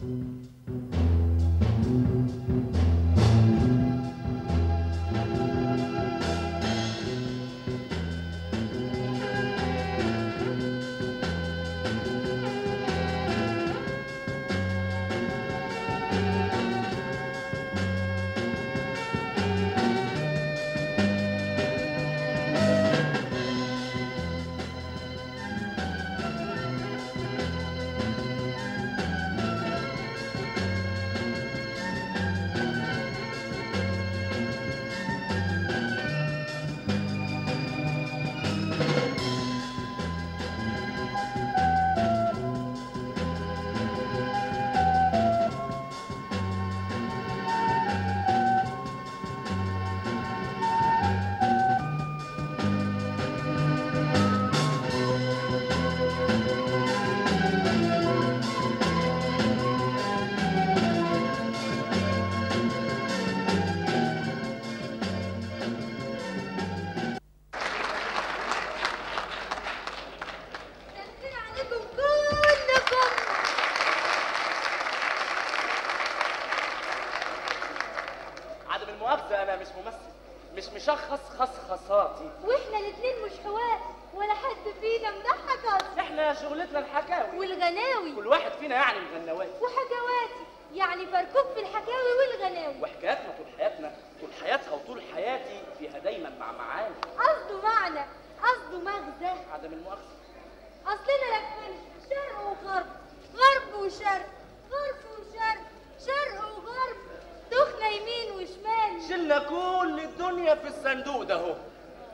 تنزل عليكم كلكم عدم المؤاخذة أنا مش ممثل مش مشخص خصخصاتي واحنا الاتنين مش حوار ولا حد فينا مضحك اصلا احنا شغلتنا الحكاوي والغناوي كل واحد فينا يعني مغنوات وحكواتي يعني فركوك في الحكاوي والغناوي وحكاياتنا طول حياتنا طول حياتها وطول حياتي فيها دايما مع معاني قصده معنى قصده مغزى عدم المؤاخذة اصلنا لفين شرق وغرب غرب وشرق غرب وشرق شرق وغرب دخنا يمين وشمال شلنا كل الدنيا في الصندوق ده اهو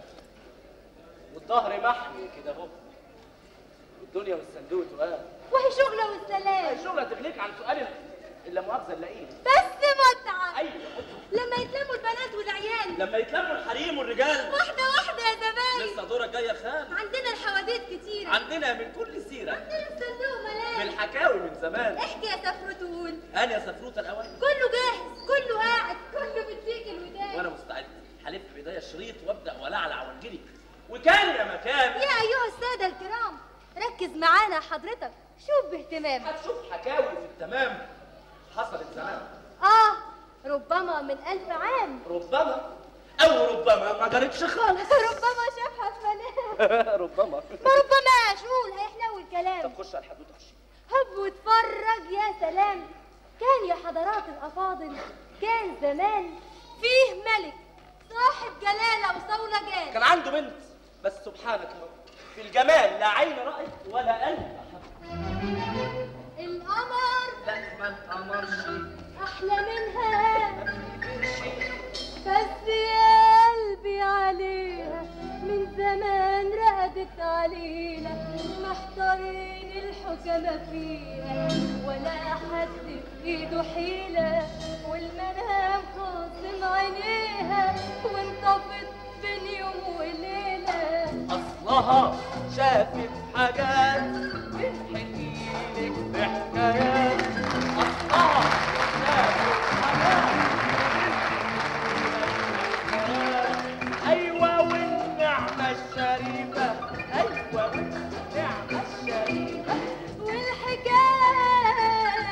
والظهر محمي كده اهو والدنيا والصندوق تقال وهي شغله والسلام الشغلة تغنيك عن سؤال الا مؤاخذة اللئيم بس متعه ايوه لما يتلموا البنات والعيال لما يتلموا الحريم والرجال واحده واحده يا زمان لسه دورك جاي يا خال عندنا الحواديت كتيره عندنا من كل سيرة عندنا الصندوق ملان بالحكاوي من زمان احكي يا سفروت وقول انا يا سفروته الاول كله جاهز كله قاعد كله بتفيك الودان وانا مستعد هلف بايديا الشريط وابدا ولعلع وانجلي وكان يا مكان يا ايها الساده الكرام ركز معانا حضرتك شوف باهتمام هتشوف حكاوي في التمام حصلت زمان اه ربما من ألف عام ربما او ربما ما جرتش خالص ربما شافها في منام ربما ما ربما شقول هيحلو الكلام طب خش على الحدوته خش هب واتفرج يا سلام كان يا حضرات الأفاضل كان زمان فيه ملك صاحب جلالة وصولجان كان عنده بنت بس سبحانك يا رب في الجمال لا عين رأت ولا قلب أحب القمر لا ما القمرش أحلى منها ما تفتكرش بس يا قلبي عليها من زمان رقدت علينا محتارين الحكمة فيها ولا حد في ايده حيلة والمنام خاصم عينيها وانطفت بين يوم وليلة أصلها شافت حاجات بتحكيلك بحكايات أصلها شافت حاجات أيوة والنعمة الشريفة أيوة والنعمة الشريفة والحكاية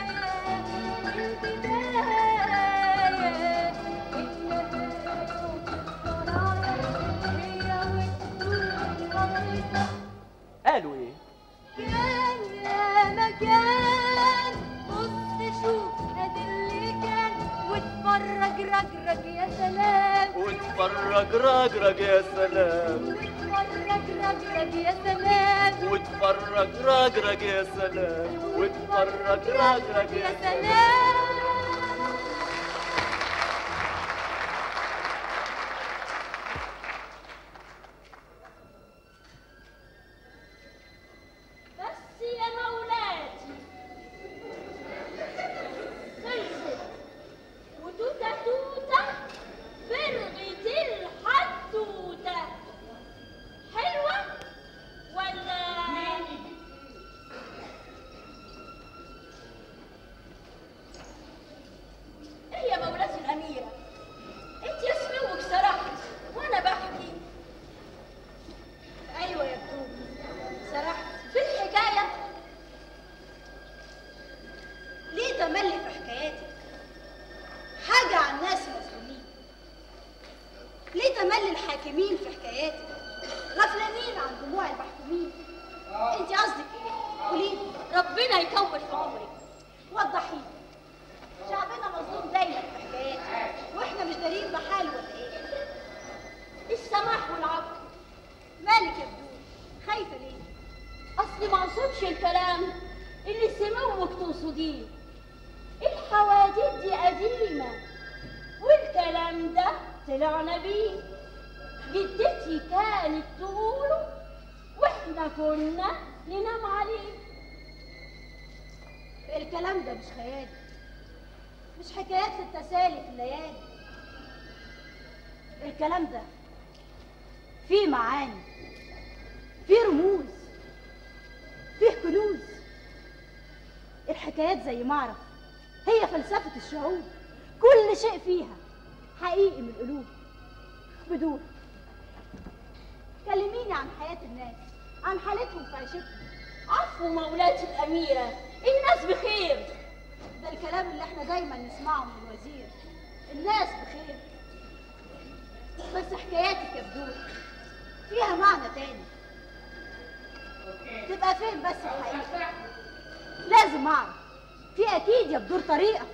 البداية النهاية والصراحة هي والدنيا قالوا إيه؟ كان يا مكان بص شوف ادي اللي كان واتفرج رجرج يا سلام واتفرج رجرج يا سلام واتفرج رجرج يا سلام واتفرج رجرج يا سلام واتفرج رجرج يا يا سلام سلام بس يا مولاتي خلصت وتوتة توتة فرغت الحدوتة حلوة ولا تملي في حكاياتك حاجة عن ناس مظلومين ليه تملي الحاكمين في حكاياتك غفلانين عن دموع المحكومين انت قصدك ايه قولي ربنا يطول في عمرك وضحي شعبنا مظلوم دايما في حكاياتك واحنا مش دارين بحال ولا ايه السماح والعقل مالك يا بدور خايفة ليه اصل ما اقصدش الكلام اللي سموك تقصديه الحوادث دي قديمة والكلام ده طلعنا بيه جدتي كانت تقوله واحنا كنا ننام عليه الكلام ده مش خيالي مش حكايات للتسالي في الليالي الكلام ده فيه معاني فيه رموز فيه كنوز الحكايات زي ما اعرف هي فلسفة الشعوب كل شيء فيها حقيقي من القلوب بدون كلميني عن حياة الناس عن حالتهم في عيشتهم عفو مولاتي الأميرة الناس بخير ده الكلام اللي احنا دايما نسمعه من الوزير الناس بخير بس حكاياتك يا بدور فيها معنى تاني تبقى فين بس الحقيقة لازم اعرف في اكيد يا بدور طريقة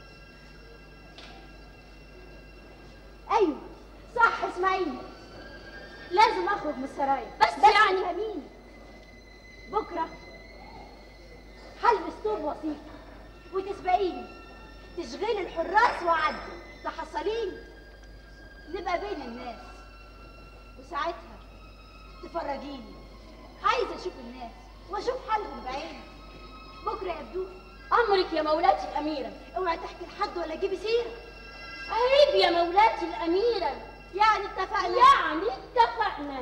ايوه صح اسمعيني لازم اخرج من السرايا بس يعني- فهميني بكره هلبس ثوب وثيق وتسبقيني تشغلي الحراس وعدي تحصليني نبقى بين الناس وساعتها تفرجيني عايزه اشوف الناس واشوف حالهم بعيني بكره يا بدو أمرك يا مولاتي الأميرة اوعي تحكي لحد ولا تجيبي سيره عيب يا مولاتي الأميرة يعني اتفقنا يعني اتفقنا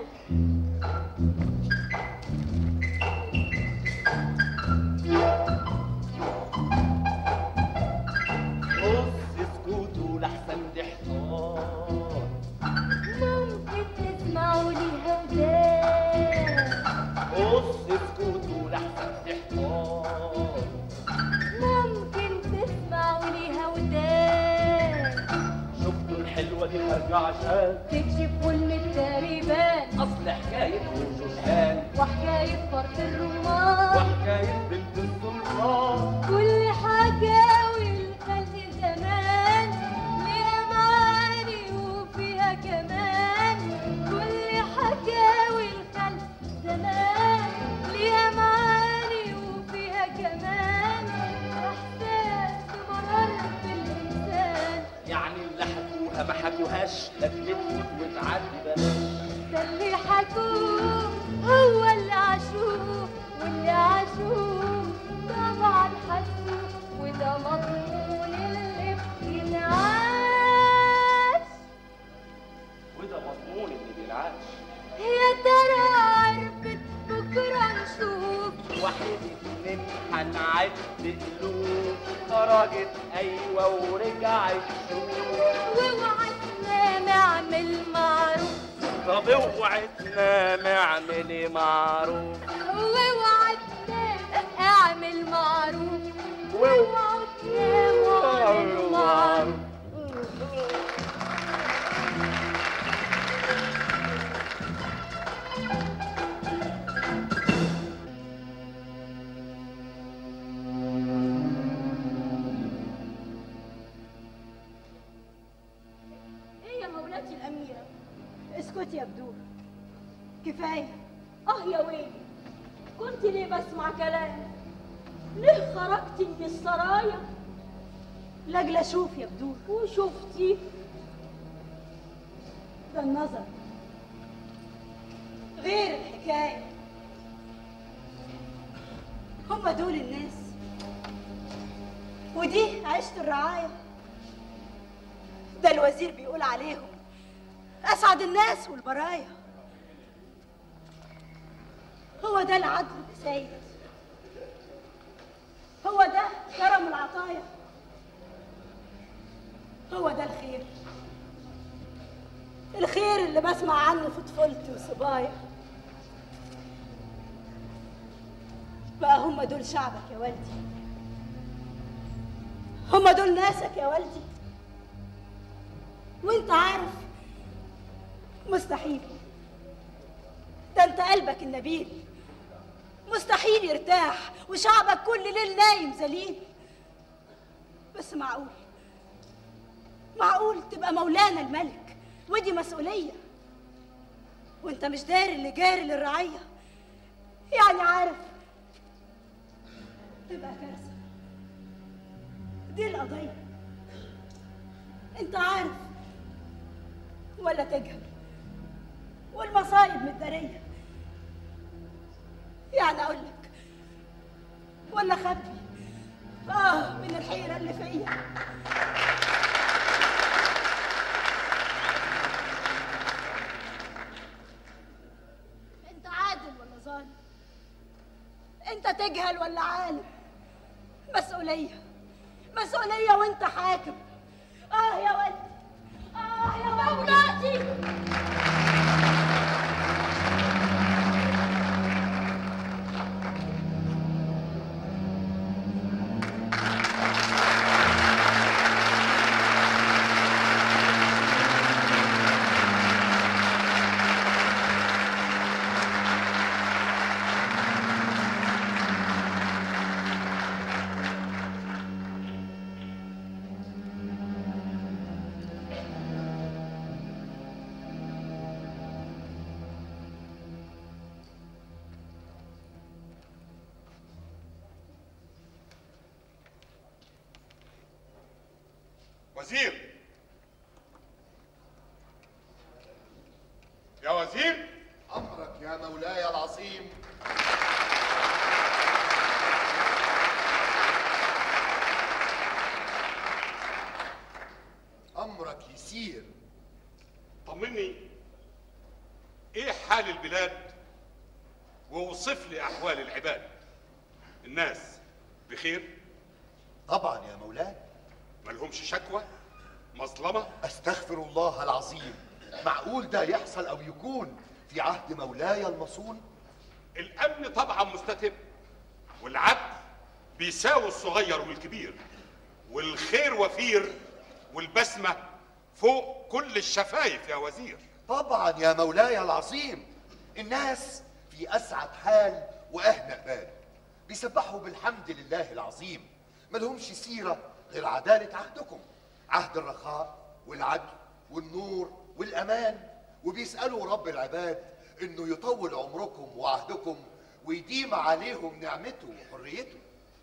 بص اسكتوا لحسن دي حصان ممكن تسمعوا لي هودان بص اسكتوا لحسن دي حصان ممكن تسمعوا لي هودان شفتوا الحلوة دي خارجة عشان تكشف كل التريبان أصل حكاية وجوشان وحكاية فرط الرمان وحكاية بنت السلطان كل حكاوي الخلق زمان ليها معاني وفيها كمان كل حكاوي الخلق زمان ليها معاني وفيها كمان احساس مرر بالانسان يعني اللي حكوها ما حكوهاش لا تلفت وتعدي بلاش ده اللي حكوه هو اللي عاشوه واللي عاشوه طبعا حسوه وده مضمون اللي بينعاش وده مضمون اللي بينعاش يا ترى عرفت بكره نشوف واحد اتنين هنعد قلوب خرجت ايوه ورجعت شوف واوعى تنام اعمل معروف طب اوعي تنام اعملي معروف واوعى تنام اعمل معروف واوعى واوعى تنام واعمل معروف إيه يا مولاتي الأميرة اسكتي يا بدور كفايه آه يا ويلي كنت ليه بسمع كلام ليه خرجت من السرايا لاجل اشوف يا بدور وشفتي ده النظر غير الحكاية هم دول الناس ودي عيشة الرعاية ده الوزير بيقول عليهم أسعد الناس والبرايا هو ده العدل يا سيد هو ده كرم العطايا هو ده الخير الخير اللي بسمع عنه في طفولتي وصبايا بقى هم دول شعبك يا والدي هما دول ناسك يا والدي وانت عارف مستحيل ده انت قلبك النبيل مستحيل يرتاح وشعبك كل ليل نايم ذليل بس معقول معقول تبقى مولانا الملك ودي مسؤولية وانت مش داري اللي جاري للرعية يعني عارف تبقى كارثة دي القضية انت عارف ولا تجهل والمصايب متدارية يعني اقول لك ولا خبي اه من الحيرة اللي فيا انت عادل ولا ظالم انت تجهل ولا عالم مسؤولية مسؤولية وانت حاكم اه يا ولد اه يا مولاتي وزير يا وزير أمرك يا مولاي العظيم أمرك يسير طمني ايه حال البلاد ووصف لي احوال العباد الناس بخير طبعا يا مولاي ملهمش شكوى مظلمه أستغفر الله العظيم معقول ده يحصل أو يكون في عهد مولاي المصون الامن طبعا مستتب والعدل بيساوي الصغير والكبير والخير وفير والبسمه فوق كل الشفايف يا وزير طبعا يا مولاي العظيم الناس في أسعد حال وأهنأ بال بيسبحوا بالحمد لله العظيم ملهمش سيرة غير عدالة عهدكم عهد الرخاء والعدل والنور والأمان وبيسألوا رب العباد إنه يطول عمركم وعهدكم ويديم عليهم نعمته وحريته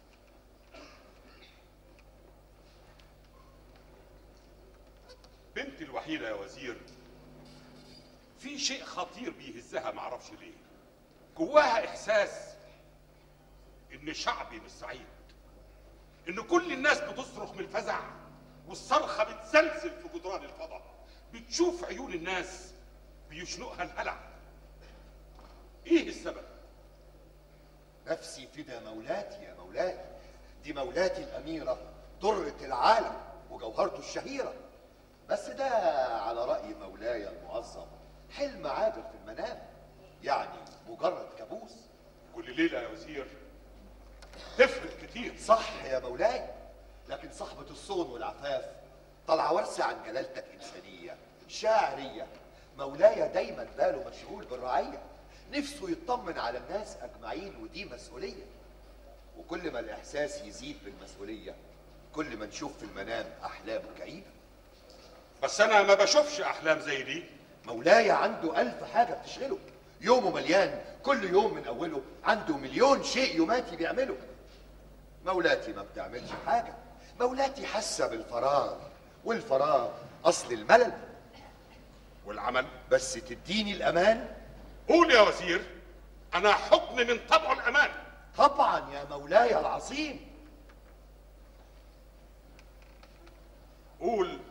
بنتي الوحيدة يا وزير في شيء خطير بيهزها معرفش ليه جواها إحساس إن شعبي مش سعيد إن كل الناس بتصرخ من الفزع والصرخة بتسلسل في جدران الفضاء بتشوف عيون الناس بيشنقها الهلع إيه السبب؟ نفسي فدا مولاتي يا مولاي دي مولاتي الأميرة درة العالم وجوهرته الشهيرة بس ده على رأي مولاي المعظم حلم عابر في المنام يعني مجرد كابوس كل ليلة يا وزير تفرق كتير صح يا مولاي لكن صحبة الصون والعفاف طالعة ورثة عن جلالتك إنسانية شاعرية مولاي دايما باله مشغول بالرعية نفسه يطمن على الناس أجمعين ودي مسؤولية وكل ما الإحساس يزيد بالمسؤولية كل ما نشوف في المنام أحلام كئيبة بس أنا ما بشوفش أحلام زي دي مولاي عنده ألف حاجة بتشغله يومه مليان كل يوم من أوله عنده مليون شيء يوماتي بيعمله مولاتي ما بتعملش حاجة مولاتي حاسة بالفراغ والفراغ أصل الملل والعمل بس تديني الأمان قول يا وزير أنا حكم من طبع الأمان طبعا يا مولاي العظيم قول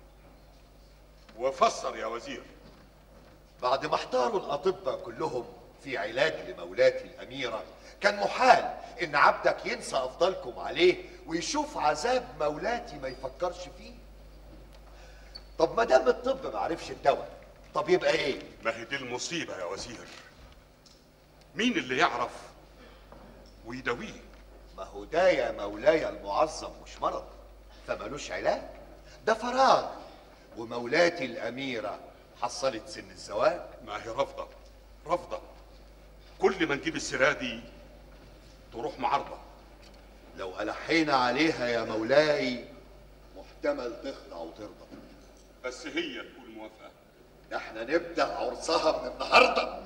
وفسر يا وزير بعد ما احتاروا الأطباء كلهم في علاج لمولاتي الأميرة كان محال إن عبدك ينسى أفضلكم عليه ويشوف عذاب مولاتي ما يفكرش فيه طب ما دام الطب ما عرفش الدواء طب يبقى ايه ما هي دي المصيبة يا وزير مين اللي يعرف ويداويه ما هو ده يا مولاي المعظم مش مرض فمالوش علاج ده فراغ ومولاتي الأميرة حصلت سن الزواج ما هي رافضه رافضه كل ما نجيب السيره دي تروح معارضه لو ألحينا عليها يا مولاي محتمل تخضع وترضى بس هي تكون موافقه ده احنا نبدأ عرسها من النهارده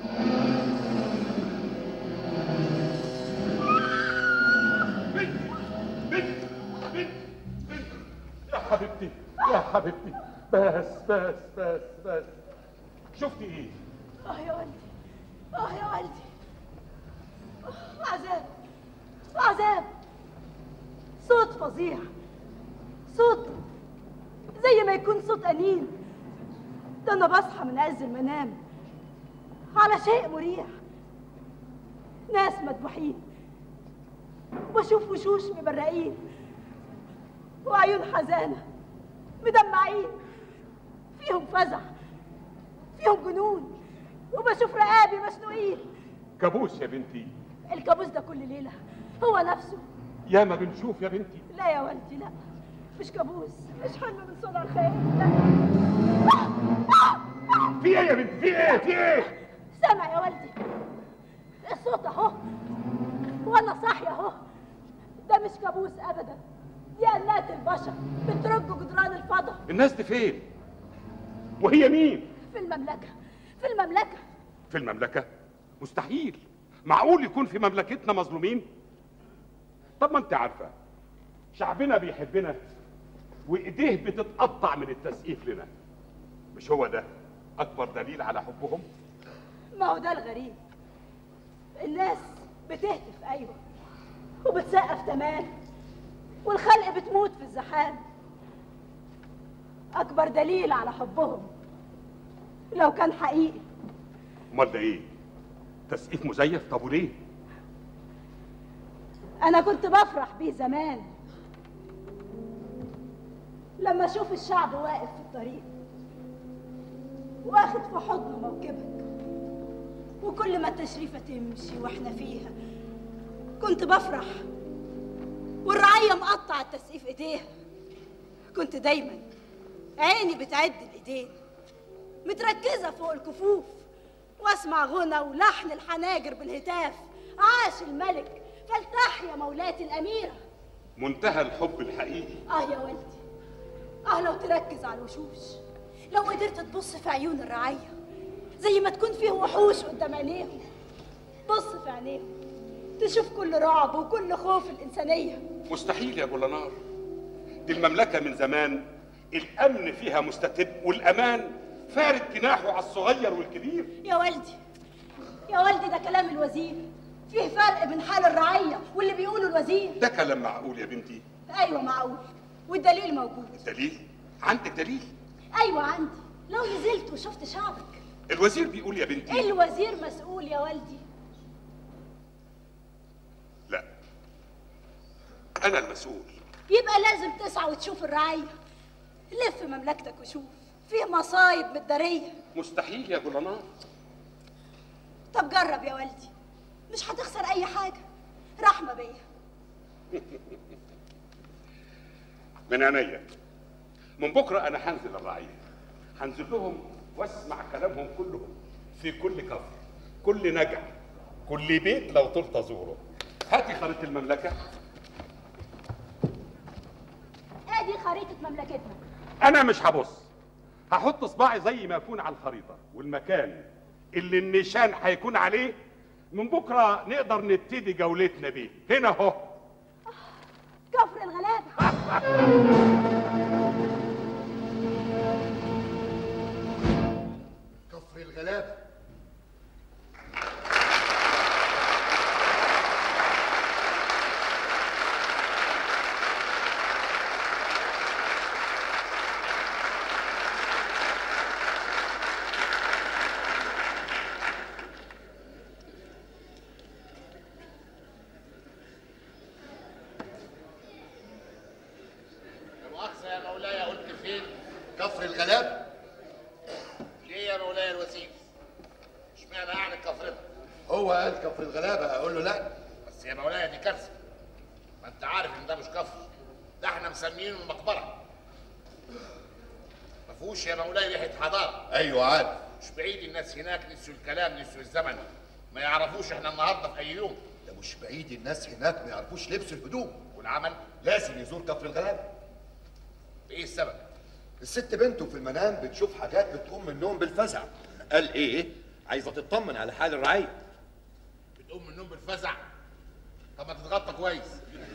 يا حبيبتي يا حبيبتي بس بس بس بس شفتي ايه اه يا والدي اه يا والدي آه، عذاب عذاب صوت فظيع صوت زي ما يكون صوت أنين ده أنا بصحى من عز المنام على شيء مريح ناس مذبوحين واشوف وشوش مبرقين وعيون حزانة مدمعين فيهم فزع فيهم جنون وبشوف رقابي مشنوقين كابوس يا بنتي الكابوس ده كل ليلة هو نفسه يا ما بنشوف يا بنتي لا يا والدي لا مش كابوس مش حلم من صنع الخيال لا في ايه يا بنتي في ايه في ايه سامع يا والدي الصوت اهو وانا صاحيه اهو ده مش كابوس ابدا دي انات البشر بترج جدران الفضا الناس دي فين وهي مين في المملكه في المملكه في المملكه مستحيل معقول يكون في مملكتنا مظلومين طب ما انت عارفه شعبنا بيحبنا وايديه بتتقطع من التسقيف لنا مش هو ده اكبر دليل على حبهم ما هو ده الغريب الناس بتهتف ايوه وبتسقف تمام والخلق بتموت في الزحام اكبر دليل على حبهم لو كان حقيقي امال ده ايه تسقيف مزيف طب وليه انا كنت بفرح بيه زمان لما اشوف الشعب واقف في الطريق واخد في حضنه موكبك وكل ما التشريفه تمشي واحنا فيها كنت بفرح والرعيه مقطع التسقيف ايديها كنت دايما عيني بتعد الايدين متركزه فوق الكفوف واسمع غنى ولحن الحناجر بالهتاف عاش الملك فلتحيا مولاتي الاميره منتهى الحب الحقيقي اه يا والدي اه لو تركز على الوشوش لو قدرت تبص في عيون الرعيه زي ما تكون فيه وحوش قدام عينيهم بص في عينيهم تشوف كل رعب وكل خوف الانسانيه مستحيل يا جولانار دي المملكه من زمان الامن فيها مستتب والامان فارد جناحه على الصغير والكبير يا والدي يا والدي ده كلام الوزير فيه فرق بين حال الرعيه واللي بيقوله الوزير ده كلام معقول يا بنتي ايوه معقول والدليل موجود دليل عندك دليل ايوه عندي لو نزلت وشفت شعبك الوزير بيقول يا بنتي الوزير مسؤول يا والدي لا انا المسؤول يبقى لازم تسعى وتشوف الرعية لف مملكتك وشوف فيه مصايب متدارية مستحيل يا جولانار طب جرب يا والدي مش هتخسر أي حاجة رحمة بيا من عينيا من بكره انا هنزل الرعيه هنزل لهم واسمع كلامهم كلهم في كل كفر كل نجع كل بيت لو طلت ازوره هاتي خريطه المملكه ادي خريطة مملكتنا انا مش هبص هحط صباعي زي ما يكون على الخريطه والمكان اللي النشان هيكون عليه من بكره نقدر نبتدي جولتنا بيه هنا اهو كفر الغلابة كفر الغلابة لا مؤاخذة يا مولاي قلت فين؟ كفر الغلابة ليه يا مولاي الوزير؟ اشمعنى يعني كفرنا؟ هو قال كفر الغلابة أقول له لا بس يا مولاي دي كارثة ما انت عارف ان ده مش كفر ده احنا مسمينه المقبره ما فيهوش يا مولاي ريحه حضاره ايوه عارف مش بعيد الناس هناك نسوا الكلام نسوا الزمن ما يعرفوش احنا النهارده في اي يوم ده مش بعيد الناس هناك ما يعرفوش لبس الهدوم والعمل لازم يزور كفر الغلابه ايه السبب الست بنته في المنام بتشوف حاجات بتقوم من النوم بالفزع قال ايه عايزه تطمن على حال الرعيه بتقوم من النوم بالفزع طب ما تتغطى كويس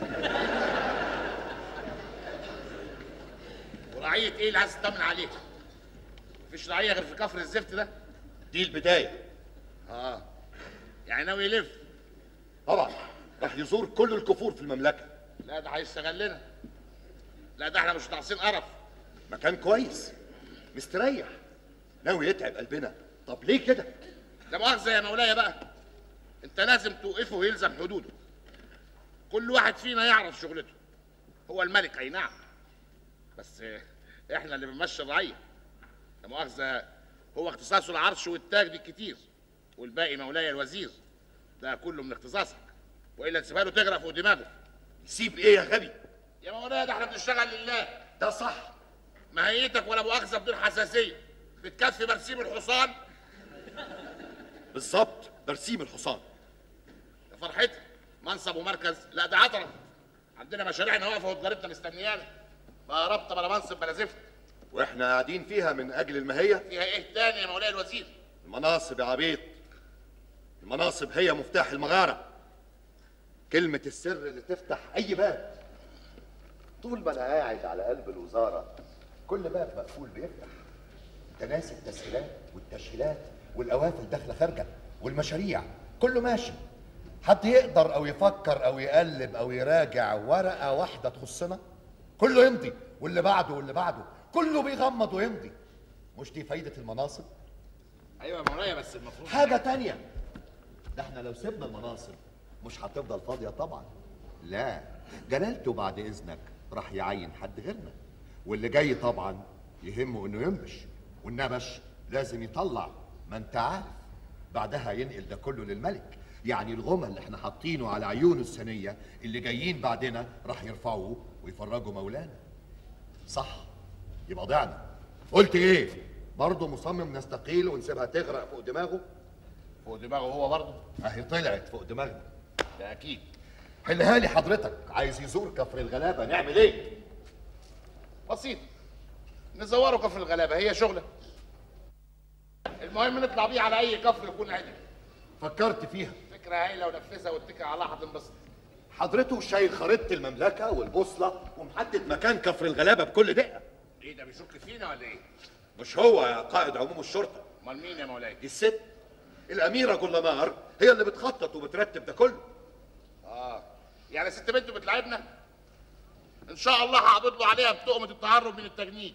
ورعية ايه اللي عايز تطمن عليها؟ مفيش رعية غير في كفر الزفت ده؟ دي البدايه اه يعني ناوي يلف طبعا راح يزور كل الكفور في المملكه لا ده هيستغلنا لا ده احنا مش ناقصين قرف مكان كويس مستريح ناوي يتعب قلبنا طب ليه كده لا مؤاخذة يا مولاي بقى انت لازم توقفه ويلزم حدوده كل واحد فينا يعرف شغلته هو الملك اي نعم بس اه، احنا اللي بنمشي الرعية لا مؤاخذة هو اختصاصه العرش والتاج بالكتير والباقي مولاي الوزير ده كله من اختصاصك والا تسيبها له تغرق فوق دماغه يسيب ايه يا غبي يا مولاي ده احنا بنشتغل لله ده صح ماهيتك ولا مؤاخذة بدون حساسية بتكفي برسيم الحصان بالظبط برسيم الحصان يا فرحتي منصب ومركز لا ده عطرة عندنا مشاريعنا واقفة وتجارتنا مستنيانا بقى رابطة بلا منصب بلا زفت واحنا قاعدين فيها من اجل المهيه فيها ايه تاني يا مولاي الوزير المناصب يا عبيط المناصب هي مفتاح المغاره كلمة السر اللي تفتح أي باب طول ما أنا قاعد على قلب الوزارة كل باب مقفول بيفتح أنت ناسي التسهيلات والتشهيلات والقوافل داخلة خارجة والمشاريع كله ماشي حد يقدر أو يفكر أو يقلب أو يراجع ورقة واحدة تخصنا كله يمضي واللي بعده واللي بعده كله بيغمض ويمضي مش دي فايدة المناصب ايوه يا مولاي بس المفروض حاجة تانية ده احنا لو سيبنا المناصب مش هتفضل فاضية طبعا لا جلالته بعد إذنك راح يعين حد غيرنا واللي جاي طبعا يهمه إنه ينبش والنبش لازم يطلع ما انت عارف بعدها ينقل ده كله للملك يعني الغمى اللي احنا حاطينه على عيون السنية اللي جايين بعدنا راح يرفعوه ويفرجوا مولانا صح يبقى ضعنا قلت ايه برضه مصمم نستقيل ونسيبها تغرق فوق دماغه فوق دماغه هو برضه اهي طلعت فوق دماغنا ده اكيد حلها لي حضرتك عايز يزور كفر الغلابه نعمل ايه بسيط نزوره كفر الغلابه هي شغله المهم نطلع بيه على اي كفر يكون عدل فكرت فيها فكره هايله ونفذها واتكل على الله هتنبسط حضرته شايل خريطه المملكه والبوصله ومحدد مكان كفر الغلابه بكل دقه ايه ده بيشك فينا ولا ايه؟ مش هو يا قائد عموم الشرطه امال مين يا مولاي؟ دي الست الاميره جلمار هي اللي بتخطط وبترتب ده كله اه يعني ست بنته بتلعبنا؟ ان شاء الله هقبض له عليها بتهمه التهرب من التجنيد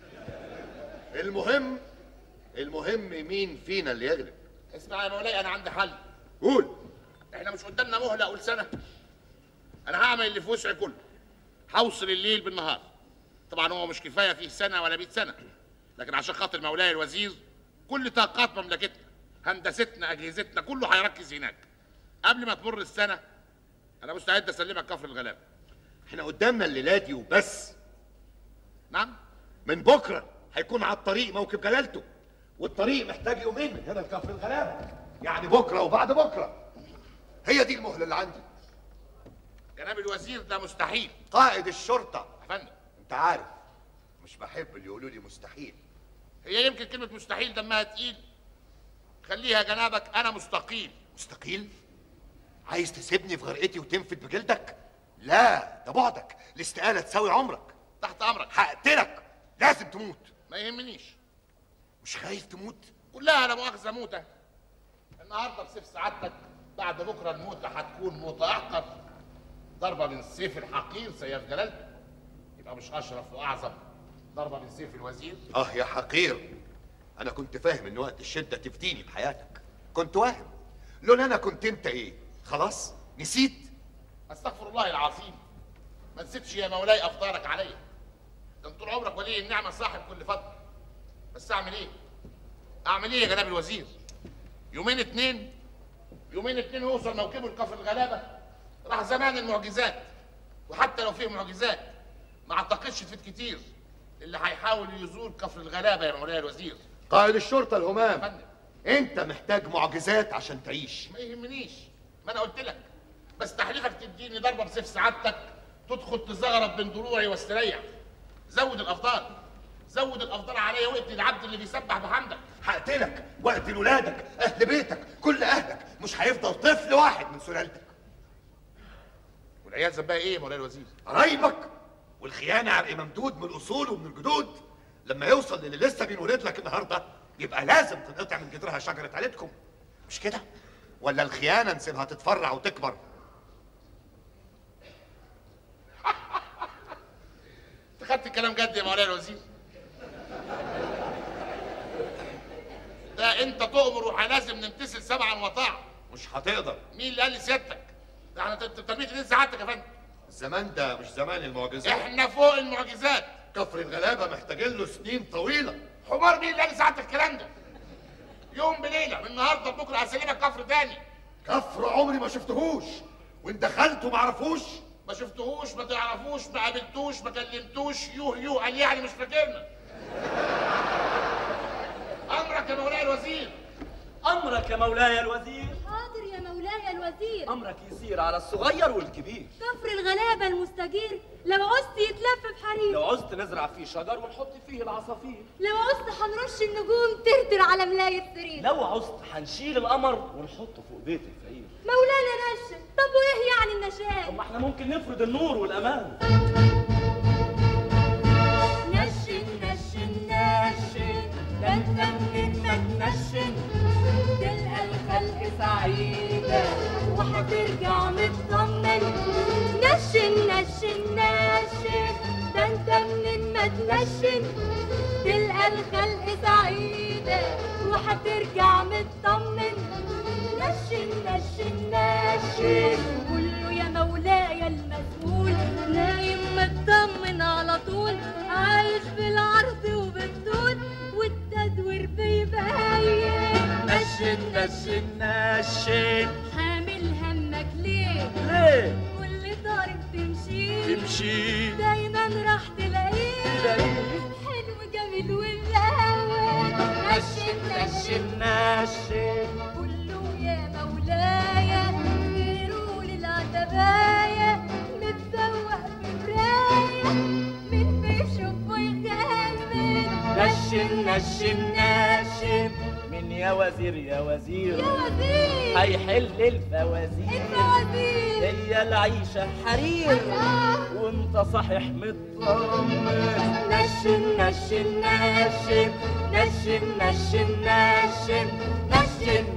المهم المهم مين فينا اللي يغلب اسمع يا مولاي انا عندي حل قول احنا مش قدامنا مهله اقول سنه انا هعمل اللي في وسعي كله هوصل الليل بالنهار طبعا هو مش كفايه فيه سنه ولا 100 سنه لكن عشان خاطر مولاي الوزير كل طاقات مملكتنا هندستنا اجهزتنا كله هيركز هناك قبل ما تمر السنه انا مستعد اسلمك كفر الغلابه احنا قدامنا الليله دي وبس نعم من بكره هيكون على الطريق موكب جلالته والطريق محتاج يومين من هنا لكفر الغلابه يعني بكره وبعد بكره هي دي المهله اللي عندي جناب الوزير ده مستحيل قائد الشرطه يا فندم انت عارف مش بحب اللي يقولوا لي مستحيل هي يمكن كلمه مستحيل دمها تقيل خليها جنابك انا مستقيل مستقيل عايز تسيبني في غرقتي وتنفد بجلدك لا ده بعدك الاستقاله تساوي عمرك تحت امرك هقتلك لازم تموت ما يهمنيش مش خايف تموت كلها لا مؤاخذه موته النهارده بسيف سعادتك بعد بكره الموتة هتكون موتة أحقر ضربة من سيف الحقير سيف جلالته يبقى مش أشرف وأعظم ضربة من سيف الوزير اه يا حقير انا كنت فاهم ان وقت الشده تفديني بحياتك كنت واهم لولا انا كنت انت ايه خلاص نسيت أستغفر الله العظيم ما نسيتش يا مولاي أفضالك عليا ده طول عمرك ولي النعمة صاحب كل فضل بس أعمل إيه؟ أعمل إيه يا جناب الوزير؟ يومين اتنين يومين اتنين يوصل موكبه لكفر الغلابة راح زمان المعجزات وحتى لو فيه معجزات ما اعتقدش تفيد كتير اللي هيحاول يزور كفر الغلابه يا مولاي الوزير قائد الشرطه يا الهمام فندم انت محتاج معجزات عشان تعيش ما يهمنيش ما انا قلت لك بس تحليفك تديني ضربه بسيف سعادتك تدخل تزغرب بين ضلوعي واستريح زود الافضال زود الافضال عليا واقتل العبد اللي بيسبح بحمدك هقتلك واقتل ولادك اهل بيتك كل اهلك مش هيفضل طفل واحد من سلالتك والعيال ذنبها ايه يا مولاي الوزير قرايبك والخيانه عرق ممدود من الاصول ومن الجدود لما يوصل للي لسه بينولد لك النهارده يبقى لازم تنقطع من جدرها شجره عيلتكم مش كده ولا الخيانه نسيبها تتفرع وتكبر انت خدت الكلام جد يا مولاي الوزير ده انت تؤمر وهلازم نمتثل سبعا وطاعه مش هتقدر مين اللي قال لي سيادتك؟ ده احنا تربيه دين سعادتك يا فندم الزمان ده مش زمان المعجزات احنا فوق المعجزات كفر الغلابه محتاجين له سنين طويله حمار مين اللي قال لي سعادتك الكلام ده؟ يوم بليله من النهارده لبكره هسلمك كفر تاني كفر عمري ما شفتهوش وان دخلته ما عرفوش ما شفتهوش ما تعرفوش ما قابلتوش ما كلمتوش يوه يوه قال يعني مش فاكرنا امرك يا مولاي الوزير امرك يا مولاي الوزير حاضر يا مولاي الوزير امرك يسير على الصغير والكبير كفر الغلابة المستجير لو عوزت يتلف بحرير لو عوزت نزرع فيه شجر ونحط فيه العصافير لو عوزت هنرش النجوم ترتر على ملاية السرير لو عوزت هنشيل القمر ونحطه فوق بيت الفقير مولانا نشن طب وايه يعني النشان طب ما احنا ممكن نفرض النور والامان نشن نشن نشن ده انت منين ما تنشن تلقى الخلق سعيدة وهترجع مطمن نشن نشن نشن ده انت منين ما تنشن تلقى الخلق سعيدة وهترجع مطمن نشن نشن نشن كله يا مولاي المسؤول نايم مطمن على طول عايش بالعرض وبالطول والتدوير بيبين نشن نشن نشن حامل همك ليه ليه كل طريق تمشي تمشي دايما راح تلاقيه تلاقيه. حلو جميل وملون نشن نشن نشن نشن كله يا مولاي غيروا للعتباية متسوق بمراية من بيشوف ويخمن نشن نشن نشن من يا وزير يا وزير يا وزير هيحل الفوازير الفوازير هي العيشة حرير الله وانت صحيح مطمن نشن نشن نشن نشن نشن نشن نشن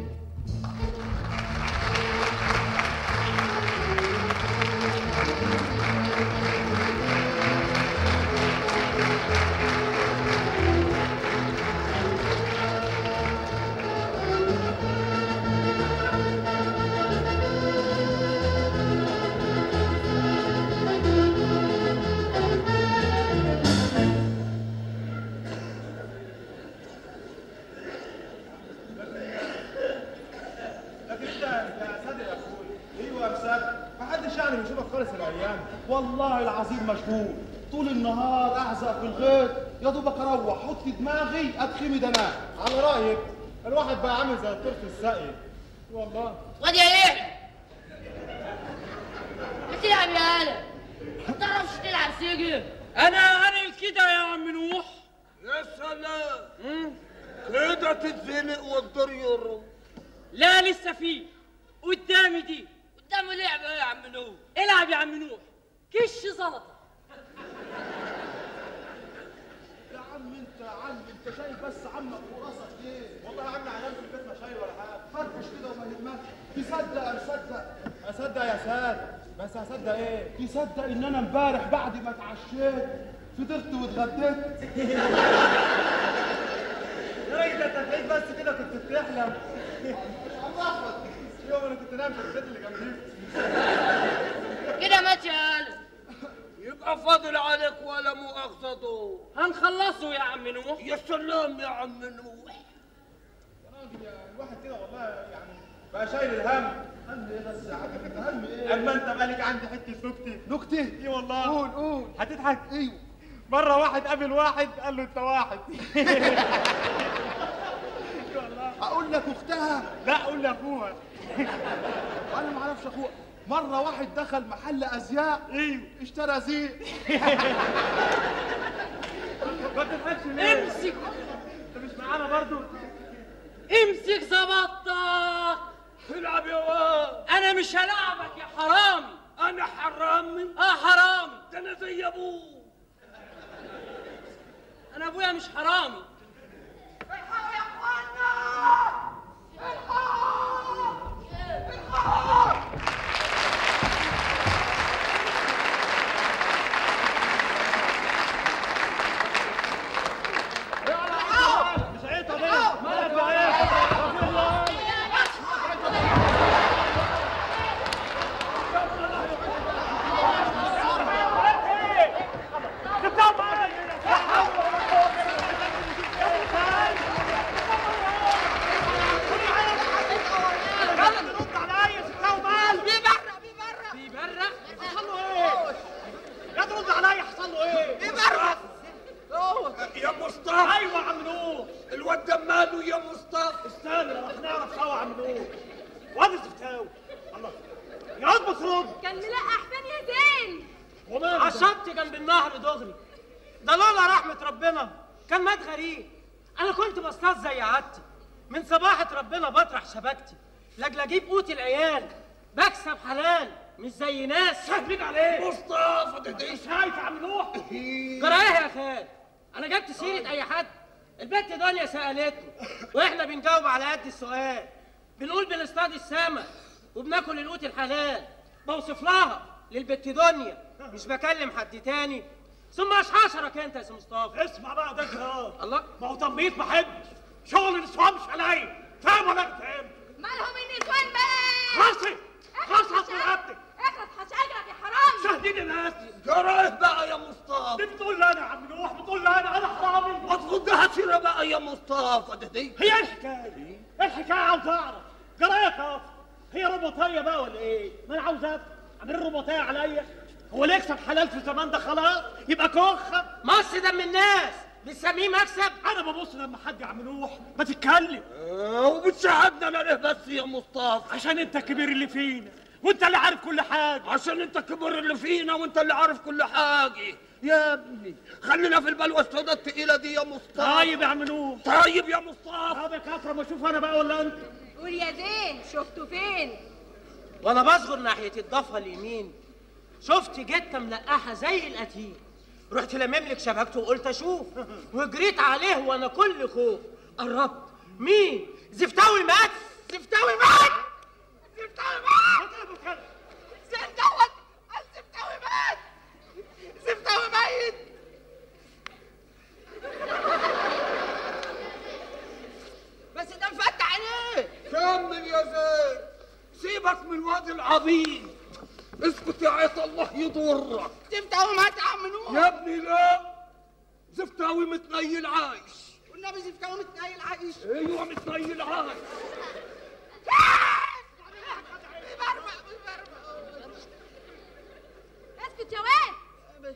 لكن انت يا سادة يا اخوي ايوه يا سادة ما حدش يعني بيشوفك خالص الايام والله العظيم مشغول طول النهار اعزق في الغيط يا دوبك اروح احط دماغي اتخمي دماغ على رايك الواحد بقى عامل زي الطير في السقي والله واد يا ايه بتلعب يا هلا ما تعرفش تلعب سجن انا انا كده يا عم نوح يا سلام كده تتزنق والدور يرم لا لسه في قدامي دي قدامه لعبه يا عم نوح العب يا عم نوح كش زلطه يا عم انت يا عم انت شايف بس عمك وراسك ليه والله يا عم علام في البيت ما شايل ولا حاجه فرفش كده وما يهمكش تصدق اصدق اصدق يا ساد بس هصدق ايه تصدق ان انا امبارح بعد ما اتعشيت فطرت واتغديت يا راجل انت هتلاقيك بس كده كنت بتحلم يوم انا كنت نايم في البيت اللي جنبي كده مات يا هلا يبقى فاضل عليك ولا مؤاخذته هنخلصه يا عم نوح يا سلام يا عم نوح الواحد كده والله يعني بقى شايل الهم هم ايه بس يا عم هم ايه اما انت مالك عندي حته نكته نكته ايه والله قول قول هتضحك ايوه مره واحد قابل واحد قال له انت واحد اقول لك اختها لا قول لاخوها انا ما اعرفش اخوها مره واحد دخل محل ازياء ايوه اشترى زي ما تضحكش ليه امسك انت مش معانا برضو امسك زبطك العب يا واد انا مش هلعبك يا حرامي انا حرامي اه حرامي ده انا زي ابوه انا ابويا مش حرامي مش عيطه ليه مالك بعيط بيبرق يا ترد عليا حصل له ايه؟ يا مصطفى ايوه يا عم نور الواد ده ماله يا مصطفى استنى رح نعرف سوا يا عم نور وادي الزفتاوي الله يا رب ترد كان ملقح فين يا زين وماله عشبت جنب النهر دغري ده لولا رحمة ربنا كان مات غريب أنا كنت بصطاد زي عادتي من صباحة ربنا بطرح شبكتي لاجل أجيب قوت العيال بكسب حلال مش زي ناس شاهدين عليه مصطفى ده ده مش شايف يا عم نوح جرى ايه يا خال انا جبت سيره اي حد البنت دنيا سالتني واحنا بنجاوب على قد السؤال بنقول بنصطاد السمك وبناكل القوت الحلال بوصف لها للبت دنيا مش بكلم حد تاني ثم اشحشرك انت يا سي مصطفى اسمع بقى ده كلام الله ما هو تنبيط ما حبش شغل النسوان مش عليا فاهم ولا مش فاهم مالهم النسوان بقى خلصي خلص رقبتك اخلص هشاجرك يا حرامي شاهدين الناس جرى ايه بقى يا مصطفى دي بتقول لي انا يا عم نوح بتقول لي انا انا حرامي ما تفضها سيره بقى يا مصطفى ده دي هي ايه الحكايه؟ ايه الحكايه عاوز اعرف؟ جرى ايه يا كاف؟ هي رباطيه بقى ولا ايه؟ ما انا عاوز افهم عاملين رباطيه عليا؟ هو اللي يكسب حلال في الزمان ده خلاص يبقى كخه مص دم الناس بتسميه مكسب انا ببص لما حد يا عم نوح ما تتكلم آه، وبتشعبنا انا ليه بس يا مصطفى عشان انت الكبير اللي فينا وانت اللي عارف كل حاجه عشان انت الكبر اللي فينا وانت اللي عارف كل حاجه يا ابني خلينا في البلوه السوداء التقيله دي يا مصطفى طيب يا عم نوح طيب يا مصطفى طب يا كفره ما اشوف انا بقى ولا انت قول يا زين شفته فين وانا بصغر ناحيه الضفه اليمين شفت جته ملقحه زي القتيل رحت لمملك شبكته وقلت اشوف وجريت عليه وانا كل خوف قربت مين زفتاوي مات زفتاوي مات زفتاوي مات زين دوت الزفتاوي مات زفتاوي ميت بس ده مفتح عينيه كمل يا زين سيبك من واد العبيد اسكت يا عيط الله يضرك زفتاوي مات يا عم نور يا ابني لا زفتاوي متنيل عايش والنبي زفتاوي متنيل عايش ايوه متنيل عايش اسكت يا واد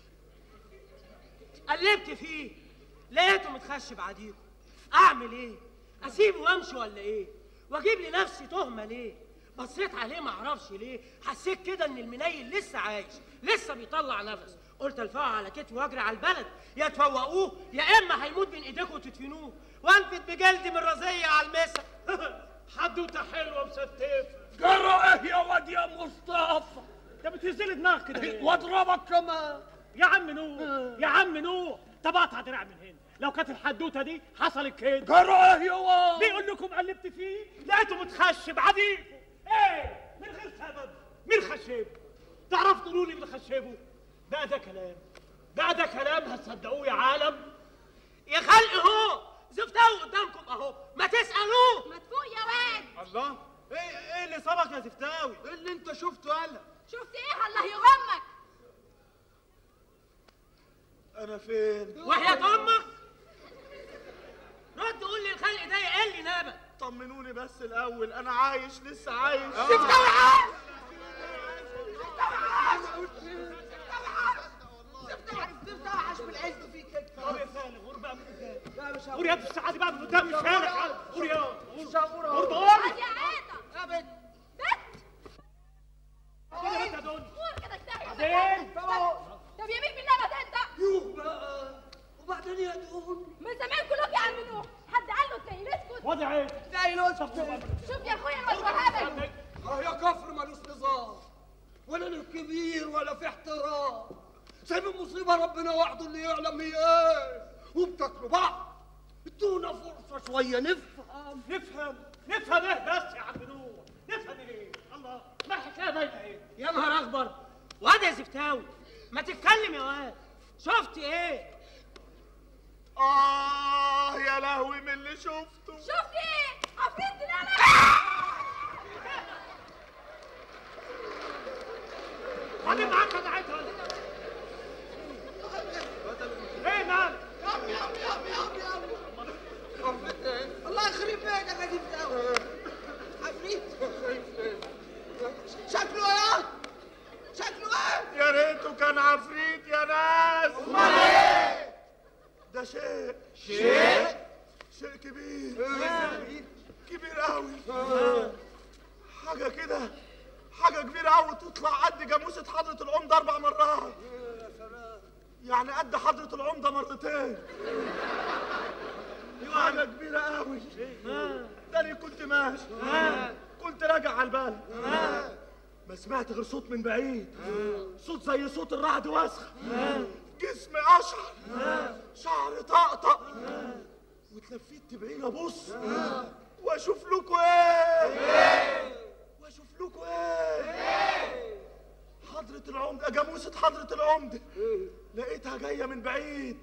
قلبت فيه لقيته متخشب عديكم اعمل ايه اسيبه وامشي ولا ايه واجيب لنفسي تهمه ليه بصيت عليه ما اعرفش ليه حسيت كده ان المنيل لسه عايش لسه بيطلع نفس قلت الفقه على كتفي واجري على البلد يا تفوقوه يا اما هيموت من ايديكم وتدفنوه وانفد بجلدي من رزيه على المسا حدوته حلوه مستفه جرى ايه يا واد يا مصطفى انت بتهزلي دماغك كده ليه؟ واضربك كمان يا عم نوح يا عم نوح طب اقطع دراع من هنا لو كانت الحدوته دي حصلت كده جرى ايه يا واد بيقول لكم قلبت فيه لقيته متخشب عديكم ايه من غير سبب مين خشبه تعرف تقولوا لي مين خشبه ده ده كلام ده ده كلام هتصدقوه يا عالم يا خلق اهو زفتاوي قدامكم اهو ما تسالوه ما تفوق يا واد الله ايه ايه اللي صابك يا زفتاوي ايه اللي انت شفته قال شفت ايه الله يغمك انا فين وحياة امك رد قول لي الخلق ده يقل لي نبت طمنوني بس الاول انا عايش لسه عايش طب يا سالم غور بقى من قدام غور يا ابن السعادة بقى من قدام مش هانك غور يا غور غور بقول اقعد يا عيطة يا بنت غور يا بنت يا دنيا قول كده كفاية زين طب يمين بالنبت انت يوه بقى وبعدين يا دون من زمان كلكم يا عم نوح حد قال له التاني اسكت وضع عين زي لوز شوف يا اخويا الواد وهبل اه يا كفر مالوش نظام ولا للكبير ولا في احترام سايب المصيبة ربنا وحده اللي يعلم هي ايه وبتاكلوا بعض ادونا فرصة شوية نفهم نفهم نفهم ايه بس يا عم نوح نفهم ايه الله ما الحكايه باينه ايه يا نهار اخبر واد يا زفتاوي ما تتكلم يا واد شفت ايه اه يا لهوي من اللي شفته شفت ايه عفريت دلالة خلي معاك خدعتها ايه مال الله يخرب بيتك يا زفتاوي عفريت شكله ايه شكله ايه يا ريته كان عفريت يا ناس امال ايه ده شيء شيء شيء كبير كبير قوي حاجه كده حاجه كبيره قوي تطلع قد جاموسه حضره العمده اربع مرات يعني قد حضره العمده مرتين حاجه كبيره قوي ده انا كنت ماشي كنت راجع على البلد ما سمعت غير صوت من بعيد صوت زي صوت الرعد وسخ جسمي اشعر شعري طقطق واتلفيت تبعين ابص واشوف لكم ايه واشوف لكم ايه حضرة العمدة جاموسة حضرة العمدة لقيتها جاية من بعيد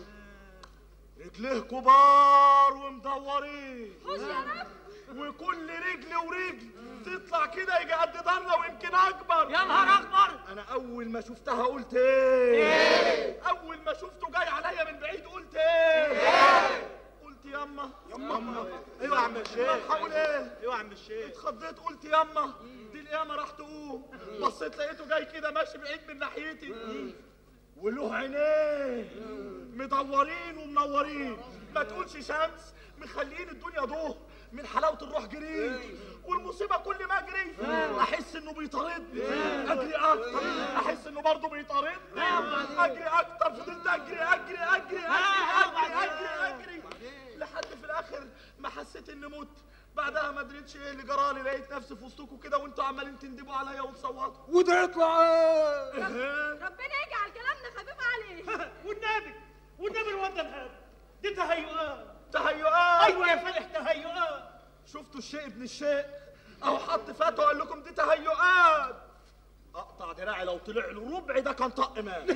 رجليه كبار ومدورين خش يا رب وكل رجل ورجل تطلع كده يجي قد ضرنا ويمكن اكبر يا نهار اخبر انا اول ما شفتها قلت ايه اول ما شفته جاي عليا من بعيد قلت ايه قلت ياما ياما ايوه يا عم الشيخ هقول ايه ايوه يا عم الشيخ اتخضيت قلت ياما دي القيامه راح تقوم بصيت لقيته جاي كده ماشي بعيد من ناحيتي وله عينيه مدورين ومنورين ما تقولش شمس مخليين الدنيا ضوء من حلاوه الروح جريت والمصيبه كل ما اجري احس انه بيطاردني اجري اكتر احس انه برضه بيطاردني اجري اكتر فضلت اجري اجري اجري اجري اجري اجري, أجري. لحد في الاخر ما حسيت اني مت بعدها ما دريتش ايه اللي جرالي لقيت نفسي في وسطكم كده وانتوا عمالين تندبوا عليا وتصوتوا وده يطلع ايه ربنا يجعل كلامنا خفيف عليه والنبي والنبي الواد ده الهاب دي تهيؤات تهيؤات ايوه يا فالح تهيؤات شفتوا الشيء ابن الشيء اهو حط فتوى قال لكم دي تهيؤات اقطع دراعي لو طلع له ربع ده كان طق مال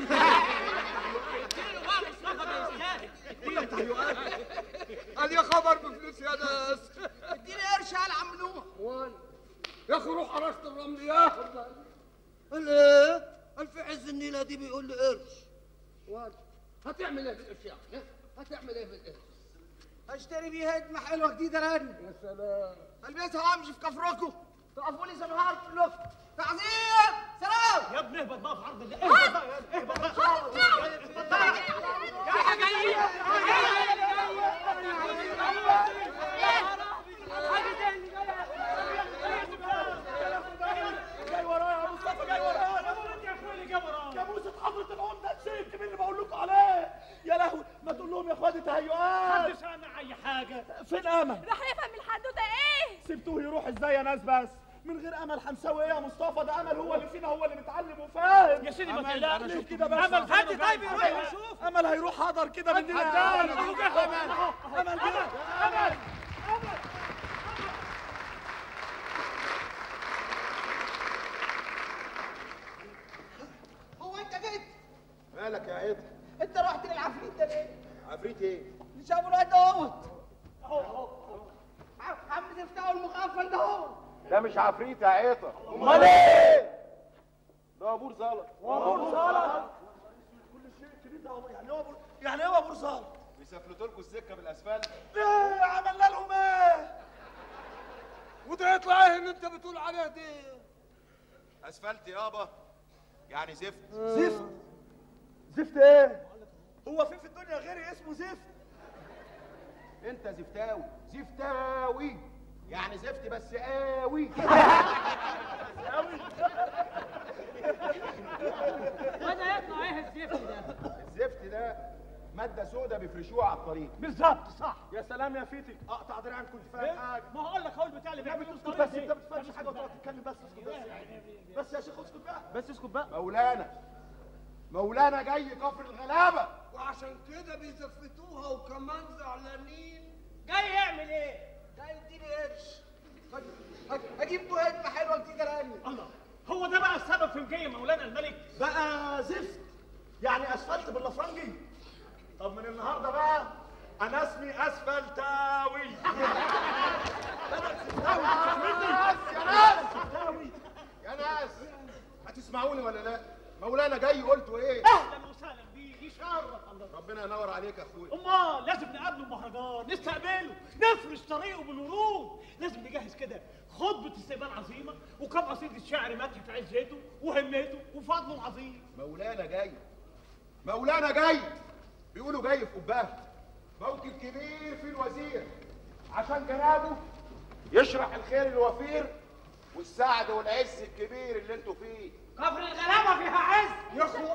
بقول لك تهيؤات قال يا خبر بفلوس يا ناس اديني قرش يا عم نوح وين يا اخي روح حراسة الرمل يا قال ايه قال في عز النيلة دي بيقول لي قرش وين هتعمل ايه بالقرش يا اخي هتعمل ايه بالقرش اشتري بيها هدمة حلوة جديدة لاني يا سلام البسها وامشي في كفركم تقفوا لي زنهار في اللف تعظيم سلام يا ابني اهبط بقى في عرض الله اهبط بقى اهبط بقى اهبط بقى جاي ورايا يا مصطفى جاي ورايا جاموسة حضرة العمدة الشيء الكبير اللي بقول لكم عليه يا لهوي ما تقول لهم يا اخواتي تهيؤات محدش سامع اي حاجه فين امل راح يفهم الحدوته ايه سبتوه يروح ازاي يا ناس بس من غير امل هنسوي ايه يا مصطفى ده امل هو اللي فينا هو اللي متعلم وفاهم يا سيدي ما أمل، تقلقش. ليه كده بس أمل فين حد وجاي طيب يروح يروح يشوف. امل هيروح حضر كده مننا حد يا أمل، امل أهو جه. امل امل جه. امل هو انت جيت مالك يا عيد انت رحت للعفريت ده ليه؟ عفريت ايه اللي شافوا الواد دوت عم تفتحوا المغفل ده هو ده مش عفريت يا عيطه امال ايه ده ابور زلط ابور زلط كل شيء كبير ده هو- يعني هو أبور- يعني ايه ابور زلط بيسفلتوا لكم السكه بالاسفلت ليه عملنا لهم ايه وده يطلع ايه اللي انت بتقول عليه دي اسفلت يابا يعني زفت زفت زفت ايه هو في في الدنيا غيري اسمه زفت انت زفتاوي زفتاوي يعني زفت بس قوي وده يطلع ايه الزفت ده الزفت ده مادة سودة بيفرشوها على الطريق بالظبط صح يا سلام يا فيتك اقطع دراعك كنت فاهم حاجه ما هقول لك هو البتاع اللي لا بيعمله اسكت بس انت ما بتفهمش حاجه وتقعد تتكلم بس اسكت بس بس يا شيخ اسكت بقى بس اسكت بقى مولانا مولانا جاي كفر الغلابة وعشان كده بيزفتوها وكمان زعلانين جاي يعمل ايه جاي يديني قرش هج- هجيب له هدمه حلوه جديده لاني الله هو ده بقى السبب في الجاي يا مولانا الملك بقى زفت يعني اسفلت باللفرنجي طب من النهارده بقى انا اسمي اسفلتاوي يا ناس يا ناس يا ناس هتسمعوني ولا لا مولانا جاي قلتوا ايه اهلا وسهلا بيه يشرف الله ربنا ينور عليك يا اخويا امال لازم نقابله مهرجان نستقبله نفرش طريقه بالورود لازم نجهز كده خطبة استقبال عظيمة وكم قصيدة شعر مدح في عزته وهمته وفضله العظيم مولانا جاي مولانا جاي بيقولوا جاي في قباه موكب كبير في الوزير عشان جنابه يشرح الخير الوفير والسعد والعز الكبير اللي انتوا فيه كفر الغلابه فيها عز يا اخوان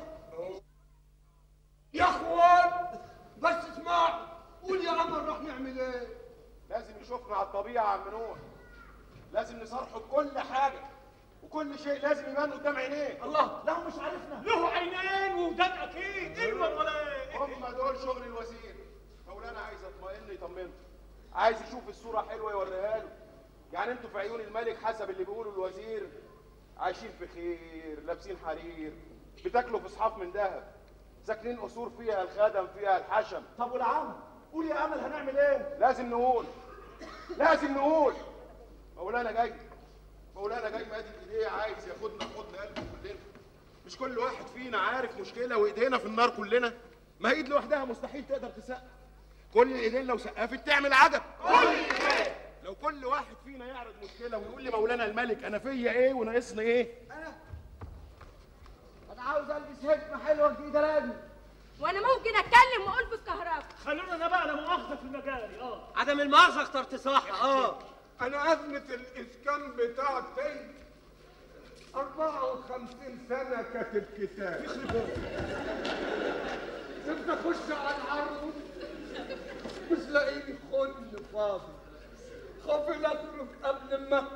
يا اخوان بس اسمع قول يا عمر راح نعمل ايه لازم يشوفنا على الطبيعة يا عم نوح لازم نصارحه بكل حاجة وكل شيء لازم يبان قدام عينيه الله لا مش عارفنا له عينين وودان اكيد ايوه ولا ايه هم دول شغل الوزير مولانا عايز اطمئن يطمنه عايز يشوف الصورة حلوة يوريها له يعني انتوا في عيون الملك حسب اللي بيقوله الوزير عايشين في خير لابسين حرير بتاكلوا في صحاف من ذهب ساكنين قصور فيها الخدم فيها الحشم طب والعم قول يا امل هنعمل ايه لازم نقول لازم نقول مولانا جاي مولانا جاي مادي ايديه عايز ياخدنا في حضن قلبه كلنا مش كل واحد فينا عارف مشكله وايدينا في النار كلنا ما هي ايد لوحدها مستحيل تقدر تسقف كل الايدين لو سقفت تعمل عجب لو كل واحد فينا يعرض مشكله ويقول لي مولانا الملك انا فيا ايه وناقصني ايه انا انا عاوز البس هدمه حلوه جديده لاني وانا ممكن اتكلم واقول في الكهرباء خلونا انا بقى لا مؤاخذه في المجال اه عدم المؤاخذه اخترت صح اه انا ازمه الاسكان بتاعتي 54 سنه كاتب كتاب كنت اخش على العروض مش لاقيني خن فاضي خافي لا اترك قبل ما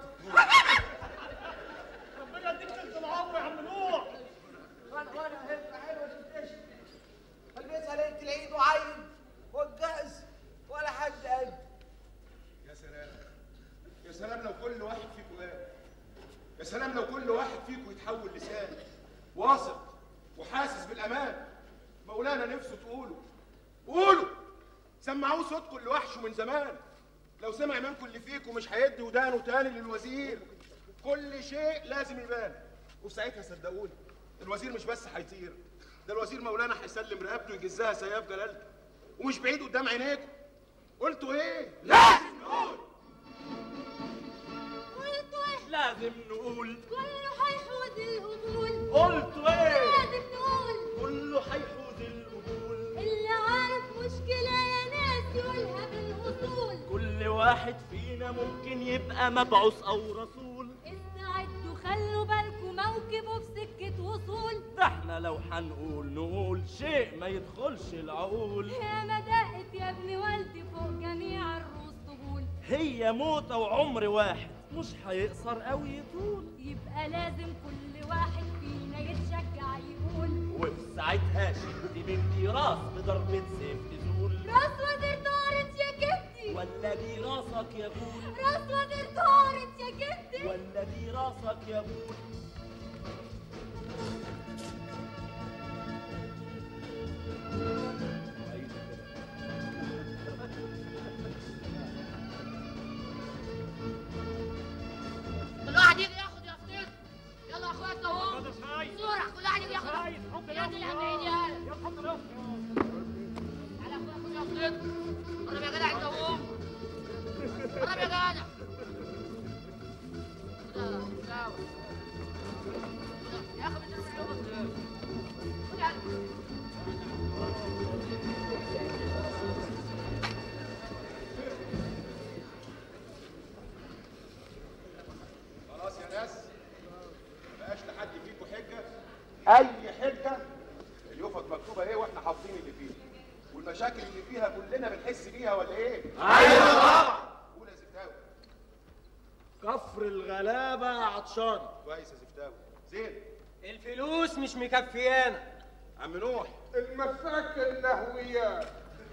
ربنا يديك طول العمر يا عم نوح وانا وانا هدمه حلوه جديده البسها ليله العيد وعيد والجهز ولا حد قد يا سلام يا سلام لو كل واحد فيكم قال يا سلام لو كل واحد فيكم يتحول لسان واثق وحاسس بالامان مولانا نفسه تقولوا قولوا سمعوه صوتكم اللي وحشه من زمان لو سمع منكم اللي فيكم مش هيدي ودانه تاني للوزير كل شيء لازم يبان وفي ساعتها صدقوني الوزير مش بس هيطير ده الوزير مولانا هيسلم رقبته يجزها سياف جلالته ومش بعيد قدام عينيكم قلتوا ايه؟ لازم نقول قلتوا ايه لازم نقول كله هيحوز القبول قلتوا ايه لازم نقول كله هيحوز القبول اللي عارف مشكلة يا ناس يقولها بالأصول كل واحد فينا ممكن يبقى مبعوث او رسول استعدوا خلوا بالكم موكبه في سكة وصول ده احنا لو هنقول نقول شيء ما يدخلش العقول يا مدقت يا ابن والدي فوق جميع الرؤوس طبول هي موتة وعمر واحد مش هيقصر قوي يطول يبقى لازم كل واحد فينا يتشجع يقول وفي ساعتها شد بنتي راس بضربة سيف تزول راس وزير طارت يا جدي ولا دي راسك يا بول راس وزير طارت يا جدي ولا دي راسك يا بول كل واحد يجي ياخد يافطين يلا يا اخويا اهو هذا شايف صورة كل واحد يجي ياخد شايف حط يا دي الأمين يا هلا يا حط الأخ. تعالى يا اخويا خد يافطين قرب يا جدع انت اهو قرب يا جدع عارفين اللي فيها والمشاكل اللي فيها كلنا بنحس بيها ولا ايه؟ أيوة طبعا. قول يا زفتاوي كفر الغلابة عطشان كويس يا زفتاوي زين الفلوس مش مكفيانا عم نوح المساكن اللهويات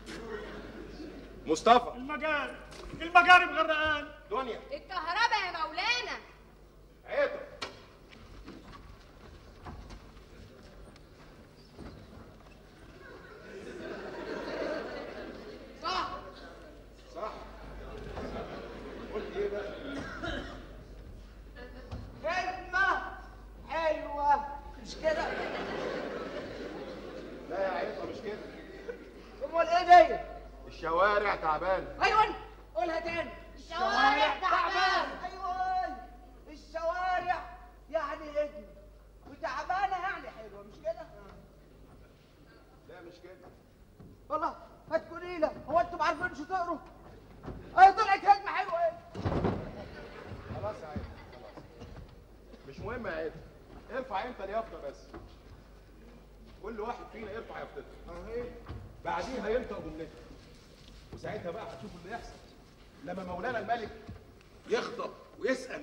مصطفى المجاري المجاري مغرقان دنيا الكهرباء يا مولانا عيطة صح صح قلت ايه بقى؟ خدمة حلوة مش كده؟ لا يا عيطة مش كده امال ايه دي؟ الشوارع تعبانة ايوه قولها تاني الشوارع تعبانة. ايوه الشوارع يعني هدمة وتعبانة يعني حلوة مش كده؟ لا مش كده والله هتكون ايه هو انتوا ما عارفينش تقروا؟ اهي طلعت هدمة حلوة ايه؟ خلاص يا عيطة خلاص مش مهم يا عيطة ارفع انت اليافطة بس كل واحد فينا يرفع يافطته اهي بعديها ينطق جملته وساعتها بقى هتشوفوا اللي يحصل لما مولانا الملك يخطب ويسأل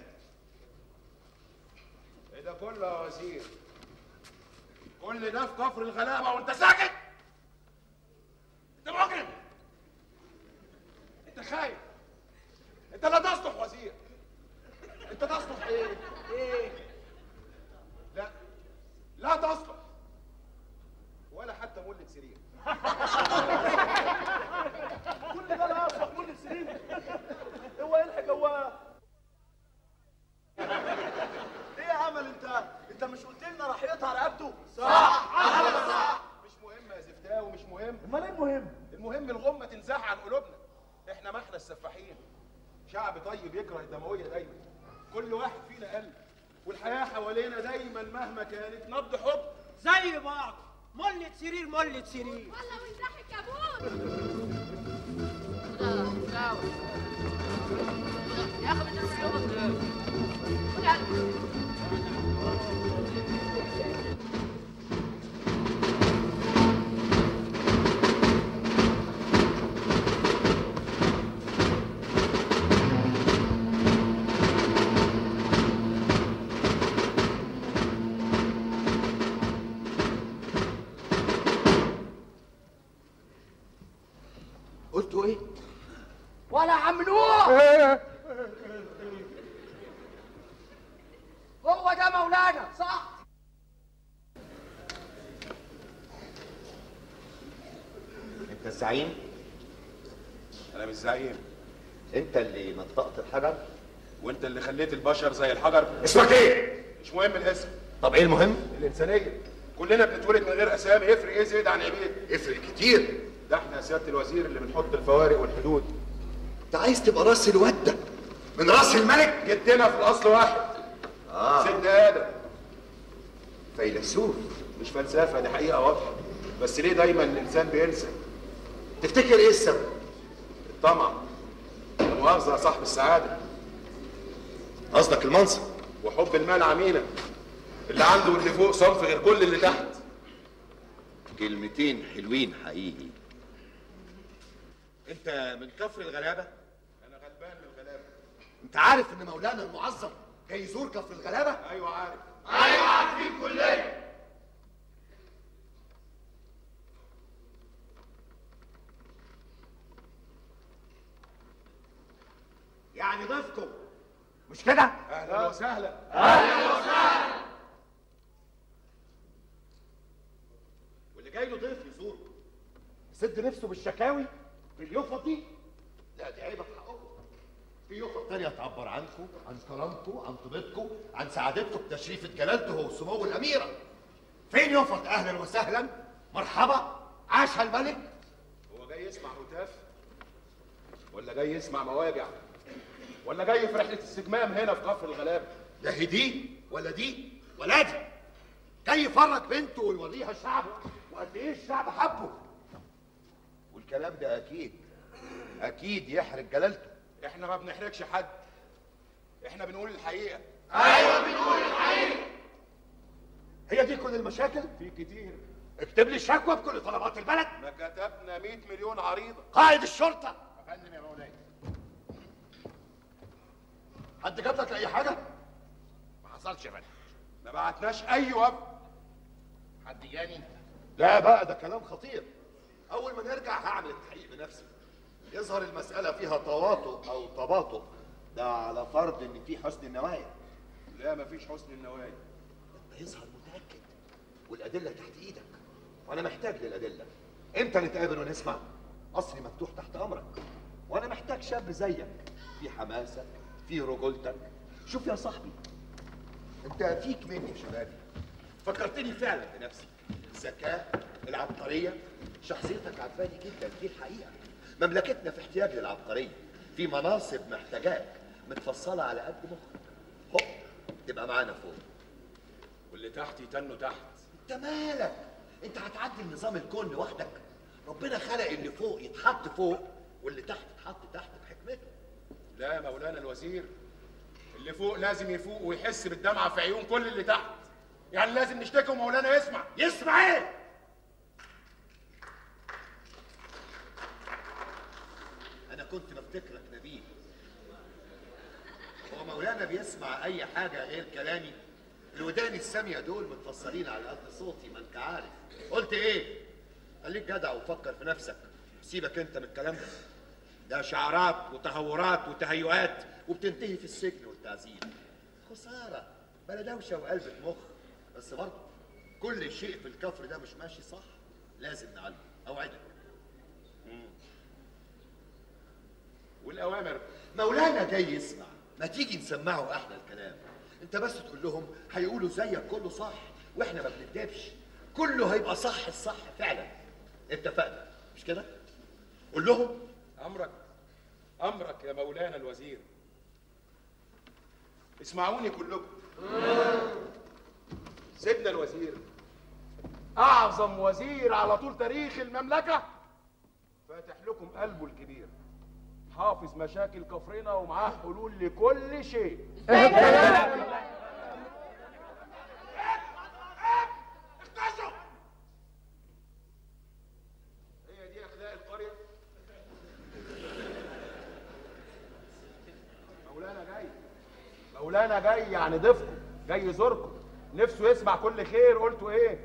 ايه ده كله يا وزير كل ده في كفر الغلابة وانت ساكت انت مجرم انت خايف انت لا تصلح وزير انت تصلح ايه ايه لا لا تصلح ولا حتى مولد سرير كل ده لا يصلح كل سنين هو ايه اللي جواه ايه يا امل انت انت مش قلت لنا راح يقطع رقبته صح. صح مش مهم يا زفتاوي مش مهم امال ايه المهم المهم الغمه تنزاح عن قلوبنا احنا ما احنا السفاحين شعب طيب يكره الدمويه دايما كل واحد فينا قلب والحياه حوالينا دايما مهما كانت نبض حب زي بعض ملة سرير ملة سرير والله وانزاح الكابوس يا اخي انت مش قلتوا ايه؟ ولا عم نوح هو ده مولانا صح انت الزعيم؟ انا مش زعيم انت اللي نطقت الحجر؟ وانت اللي خليت البشر زي الحجر اسمك ايه؟ مش مهم الاسم طب ايه المهم؟ الانسانيه كلنا بنتولد من غير اسامي يفرق ايه زيد عن عبيد يفرق كتير ده احنا يا سياده الوزير اللي بنحط الفوارق والحدود انت عايز تبقى راس الوده من راس الملك جدنا في الاصل واحد اه سيدنا ادم فيلسوف مش فلسفه دي حقيقه واضحه بس ليه دايما الانسان بينسى تفتكر ايه السبب؟ الطمع لا مؤاخذه يا صاحب السعاده قصدك المنصب وحب المال عميله اللي عنده واللي فوق صنف غير كل اللي تحت كلمتين حلوين حقيقي انت من كفر الغلابه انا غلبان من الغلابه انت عارف ان مولانا المعظم جاي يزور كفر الغلابه ايوه عارف ايوه عارفين كلنا يعني ضيفكم مش كده اهلا وسهلا اهلا وسهلا واللي جاي له ضيف يزوره يسد نفسه بالشكاوي باليوفط دي لا دي عيبه في حقكم في يوفط تانية تعبر عنكم عن كرامكم عن طيبتكم عن سعادتكم بتشريفة جلالته وسمو الأميرة فين يوفط أهلا وسهلا مرحبا عاش الملك هو جاي يسمع هتاف ولا جاي يسمع مواجع ولا جاي في رحله استجمام هنا في كفر الغلابه لا هي دي ولا دي ولا دي جاي يفرج بنته ويوريها شعبه وقد ايه الشعب حبه والكلام ده اكيد اكيد يحرج جلالته احنا ما بنحرجش حد احنا بنقول الحقيقه ايوه بنقول الحقيقه هي دي كل المشاكل في كتير اكتب لي الشكوى بكل طلبات البلد ما كتبنا 100 مليون عريضه قائد الشرطه يا فندم يا مولاي حد جاب لك اي حاجه ما حصلش يا فندم ما بعتناش اي وفد حد جاني لا بقى ده كلام خطير اول ما نرجع هعمل التحقيق بنفسي يظهر المساله فيها تواطؤ او تباطؤ ده على فرض ان في حسن النوايا لا مفيش حسن النوايا انت يظهر متاكد والادله تحت ايدك وانا محتاج للادله امتى نتقابل ونسمع قصري مفتوح تحت امرك وانا محتاج شاب زيك في حماسه في رجولتك شوف يا صاحبي انت فيك مني شبابي فكرتني فعلا بنفسي الذكاء العبقريه شخصيتك عجباني جدا دي الحقيقه مملكتنا في احتياج للعبقريه في مناصب محتاجاك متفصله على قد مخك هوب تبقى معانا فوق واللي تحت يتنوا تحت انت مالك انت هتعدل نظام الكون لوحدك ربنا خلق اللي فوق يتحط فوق واللي تحت يتحط تحت بحكمته لا يا مولانا الوزير اللي فوق لازم يفوق ويحس بالدمعه في عيون كل اللي تحت يعني لازم نشتكي ومولانا يسمع يسمع ايه انا كنت بفتكرك نبيل هو مولانا بيسمع اي حاجه غير كلامي الودان الساميه دول متفصلين على قد صوتي ما انت عارف قلت ايه خليك جدع وفكر في نفسك سيبك انت من الكلام ده ده شعارات وتهورات وتهيؤات وبتنتهي في السجن والتعذيب خساره بلا دوشه وقلبة مخ بس برضه كل شيء في الكفر ده مش ماشي صح لازم نعلم اوعدك والاوامر مولانا جاي يسمع ما تيجي نسمعه احلى الكلام انت بس تقول لهم هيقولوا زيك كله صح واحنا ما بنكدبش كله هيبقى صح الصح فعلا اتفقنا مش كده قول لهم امرك امرك يا مولانا الوزير اسمعوني كلكم سيدنا الوزير اعظم وزير على طول تاريخ المملكه فاتح لكم قلبه الكبير حافظ مشاكل كفرنا ومعاه حلول لكل شيء هي دي اخلاق القريه مولانا جاي مولانا جاي يعني ضيفكم جاي يزوركم نفسه يسمع كل خير قلتوا ايه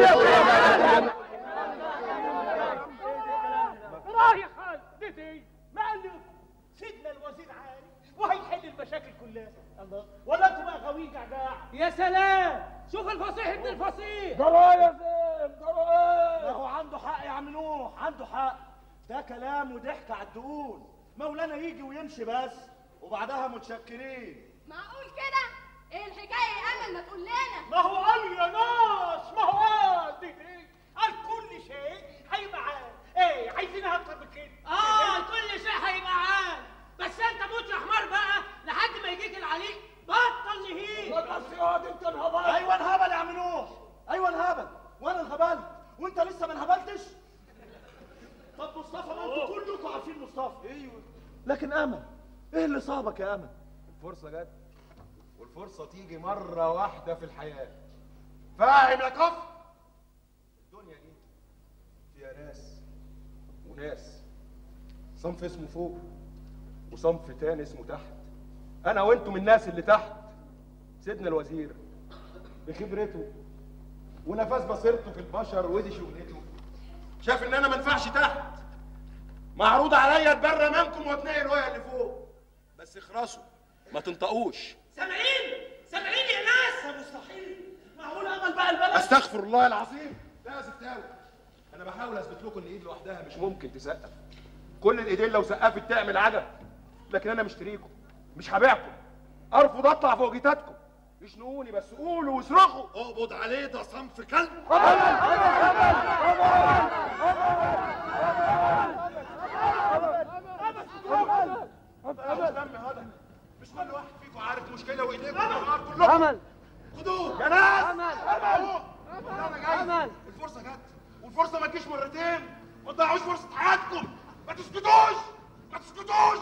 رايح خالد دي دي ما قال لي سيدنا الوزير عالي وهيحل المشاكل كلها الله ولا انتوا بقى غاويين جعجاع يا سلام شوف الفصيح ابن الفصيح جرايه فين جرايه هو عنده حق يا عم نوح عنده حق ده كلام وضحك على الدقون مولانا يجي ويمشي بس وبعدها متشكرين معقول كده ايه الحكايه يا امل ما تقول لنا ما هو قال يا ناس ما هو قال دي دي قال كل شيء هيبقى عال ايه عايزينها اكتر من كده اه كل شيء هيبقى عال بس انت موت يا حمار بقى لحد ما يجيك العليق بطل نهيب بس يا واد انت انهبلت ايوه انهبل يا عم نوح ايوه انهبل وانا انهبلت وانت لسه ما انهبلتش طب مصطفى ما انتوا كلكم عارفين مصطفى ايوه لكن امل ايه اللي صابك يا امل الفرصه جت والفرصه تيجي مره واحده في الحياه فاهم يا كفر الدنيا دي فيها ناس وناس صنف اسمه فوق وصنف تاني اسمه تحت انا وانتم الناس اللي تحت سيدنا الوزير بخبرته ونفاذ بصيرته في البشر ودي شغلته شاف ان انا ما انفعش تحت معروض عليا اتبرى منكم واتنقل ويا اللي فوق بس اخرسوا ما تنطقوش سامعين سامعين يا ناس مستحيل معقول امل بقى البلد استغفر الله العظيم لا يا ستاوي انا بحاول اثبت لكم ان ايد لوحدها مش ممكن تسقف كل الايدين لو سقفت تعمل عجب لكن انا مشتريكم مش هبيعكم ارفض اطلع فوق جيتاتكم اشنقوني بس قولوا واصرخوا اقبض عليه ده صنف كلب دم هذا مش كل واحد فيكم عارف مشكله وايديكم نهار كلكم امل خدوه يا ناس أمل. امل انا جاي أمل. الفرصه جت والفرصه ما تجيش مرتين ما تضيعوش فرصه حياتكم ما تسكتوش ما تسكتوش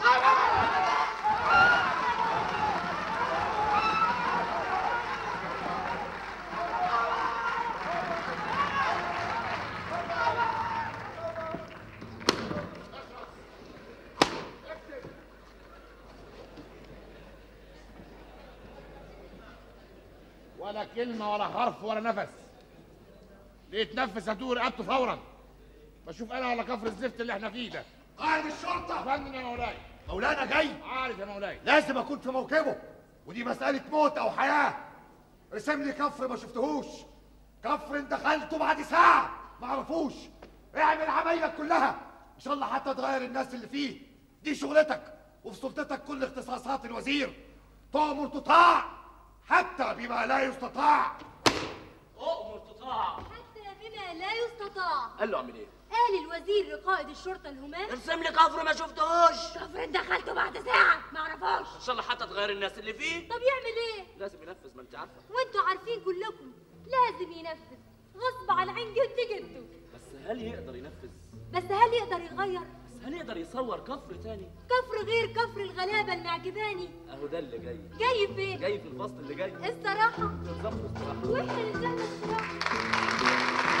ولا كلمه ولا حرف ولا نفس اللي يتنفس هتقول رقبته فورا بشوف انا ولا كفر الزفت اللي احنا فيه ده قائد الشرطه فندم يا مولاي مولانا جاي عارف يا مولاي لازم اكون في موكبه ودي مساله موت او حياه ارسم لي كفر ما شفتهوش كفر انت دخلته بعد ساعه ما عرفوش اعمل عمايلك كلها ان شاء الله حتى تغير الناس اللي فيه دي شغلتك وفي سلطتك كل اختصاصات الوزير تؤمر تطاع حتى بما لا يستطاع اؤمر تطاع حتى بما لا يستطاع قال له اعمل ايه؟ قال الوزير لقائد الشرطة الهمام ارسم لي كفر ما شفتهوش كفر دخلته بعد ساعة ما عرفوش ان شاء الله حتى تغير الناس اللي فيه طب يعمل ايه؟ لازم ينفذ ما انت عارفه وانتوا عارفين كلكم لازم ينفذ غصب عن عين جد جده بس هل يقدر ينفذ؟ بس هل يقدر يغير؟ بس هل يقدر يصور كفر تاني؟ كفر غير كفر الغلابة المعجباني اهو ده اللي جاي جاي فين؟ جاي في الفصل اللي جاي الصراحة بالظبط الصراحه واحنا نستنى الصراحة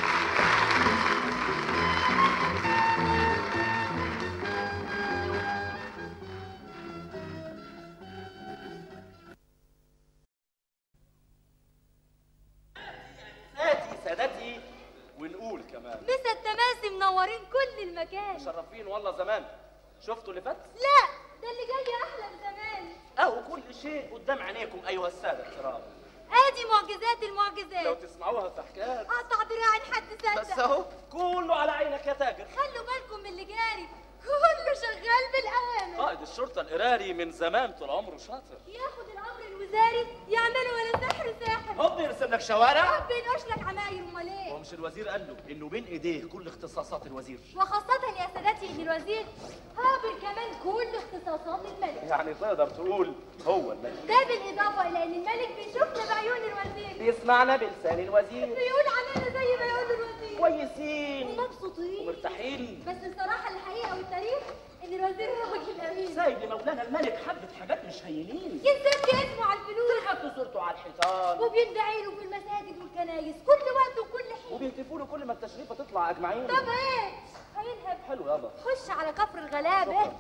سادتي سادتي ونقول كمان مسا التماسي منورين كل المكان مشرفين والله زمان شفتوا اللي فات؟ لا ده اللي جاي احلى من زمان اهو كل شيء قدام عينيكم ايها الساده الكرام ادي معجزات لو المعجزات تسمعوها في حكايات قطع دراعي لحد صدق بس اهو كله على عينك يا تاجر خلوا بالكم من اللي جاري كله شغال بالاوامر قائد الشرطه القراري من زمان طول عمره شاطر ياخد الامر الوزاري يعمله ولا سحر ساحر هوب يرسم لك شوارع رب ينقش لك عماير امال ايه هو مش الوزير قال له انه بين ايديه كل اختصاصات الوزير وخاصة يا سادتي ان الوزير قابل كمان كل اختصاصات الملك يعني تقدر تقول هو الملك ده بالاضافة الى ان الملك بيشوفنا بعيون الوزير بيسمعنا بلسان الوزير بيقول علينا زي ما يقول الوزير كويسين ومبسوطين ومرتاحين بس الصراحة الحقيقة والتاريخ ان الوزير راجل امين سايب لمولانا الملك حبة حاجات مش هينين ينسب اسمه على الفلوس تحط صورته على الحيطان وبيدعي له في المساجد والكنايس كل وقت وكل حين وبيهتفوا له كل ما التشريفه تطلع اجمعين طب ايه هينهب حلو يابا خش على كفر الغلابة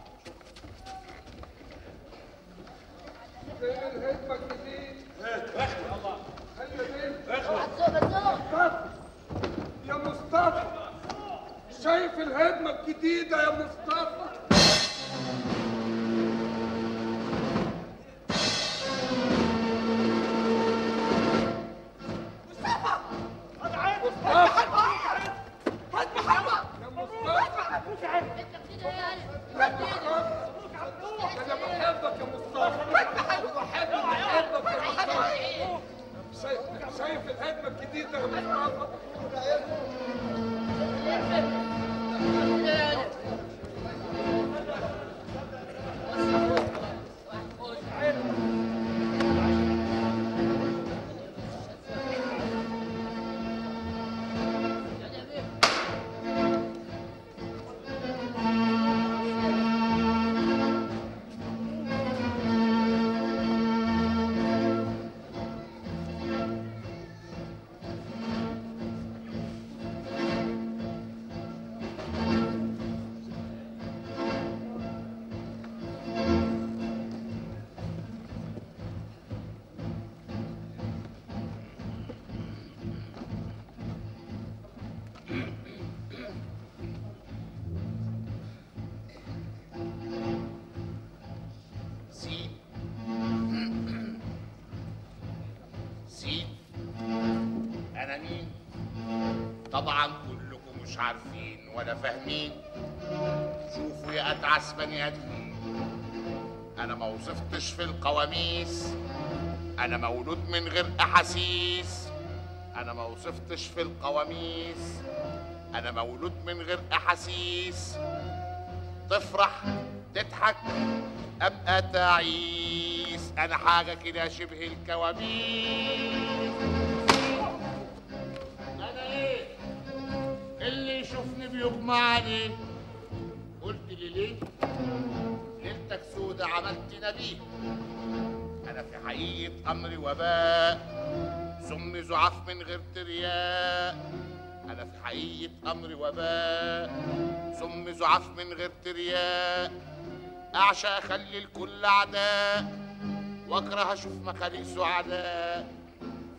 الهدمة الجديد يا مصطفى شايف الهدمة الجديدة يا مصطفى انا بحبك يا مصطفى بحبك بحبك يا مصطفى شايف شايف الهدمة الجديدة يا مصطفى سيب سيب انا مين طبعا كلكم مش عارفين ولا فاهمين شوفوا يا اتعس بني ادمين انا ما وصفتش في القواميس انا مولود من غير احاسيس انا ما وصفتش في القواميس انا مولود من غير احاسيس تفرح تضحك ابقى تعيس انا حاجه كده شبه الكوابيس انا ايه اللي يشوفني بيغمى عليه قلت لي ليه ليلتك سودة عملت نبيه انا في حقيقه امري وباء سم زعاف من غير ترياق انا في حقيقه امري وباء سم زعاف من غير ترياق اعشى اخلي الكل اعداء واكره اشوف مخاليق سعداء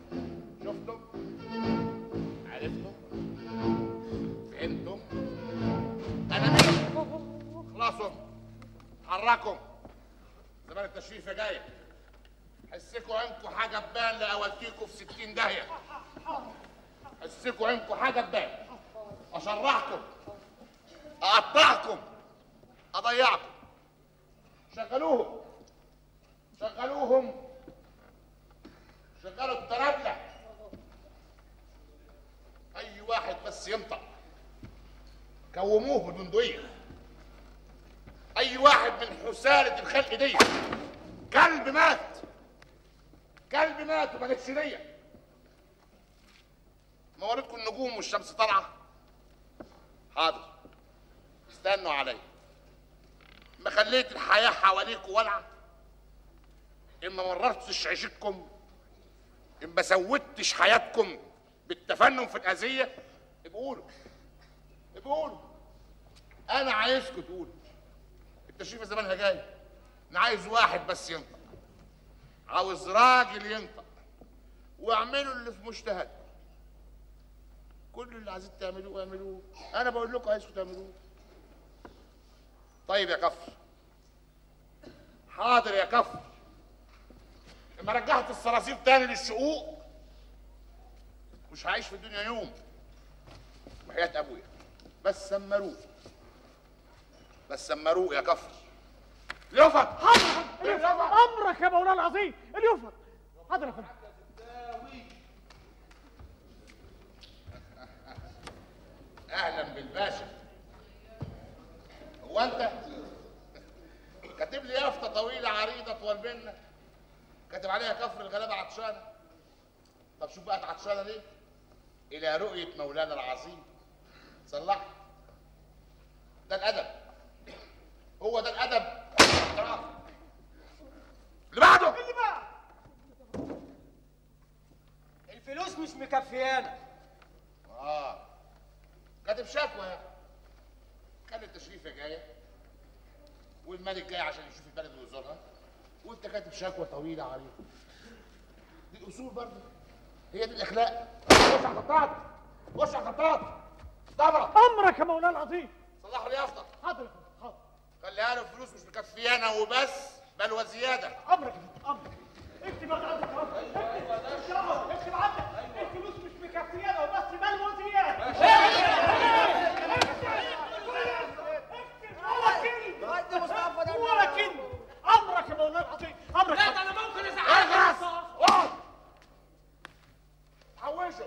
حركم زمان التشريف جايه حسكوا عينكوا حاجه تبان لاوديكوا في 60 داهيه حسكوا عينكوا حاجه تبان اشرحكم اقطعكم اضيعكم شغلوهم شغلوهم شغلوا الترابله اي واحد بس ينطق كوموه بالبندقيه اي واحد من حسالة الخلق دي كلب مات كلب مات وما جتش ليا ما وريتكم النجوم والشمس طالعه حاضر استنوا عليا ما خليت الحياه حواليكم ولعه اما مررتش عيشتكم اما سودتش حياتكم بالتفنن في الاذيه بقولوا بقولوا انا عايزكم تقولوا التشريف زمانها جاي انا عايز واحد بس ينطق عاوز راجل ينطق واعملوا اللي في مجتهدكم كل اللي عايزين تعملوه اعملوه انا بقول لكم عايزكم تعملوه طيب يا كفر حاضر يا كفر لما رجعت الصراصير تاني للشقوق مش هعيش في الدنيا يوم وحياة ابويا بس سمروه بس سمروه يا كفر اليوفط امرك يا مولانا العظيم اليوفط حاضر يا فندم اهلا بالباشا هو انت كاتب لي يافطه طويله عريضه طول بينا كاتب عليها كفر الغلابه عطشانه طب شوف بقى عطشانه ليه الى رؤيه مولانا العظيم صلح ده الادب هو ده الادب احترام اللي بعده اللي بقى الفلوس مش مكفيانا اه كاتب شكوى يعني كان التشريفه جايه والملك جاي عشان يشوف البلد ويزورها وانت كاتب شكوى طويله عريضه دي الاصول برضه هي دي الاخلاق خش على الخطاط خش على الخطاط طبعا امرك يا مولانا العظيم صلحوا لي يافطه حاضر يا فندم حاضر خليها له فلوس مش مكفيانا وبس بل وزياده امرك يا فندم امرك اكتب بقى عندك اهو اكتب اكتب عندك الفلوس مش مكفيانا وبس بل وزياده ولا كلمه امرك يا مولانا العظيم امرك لا ده انا ممكن اخلص ازعلك اقعد حوشوا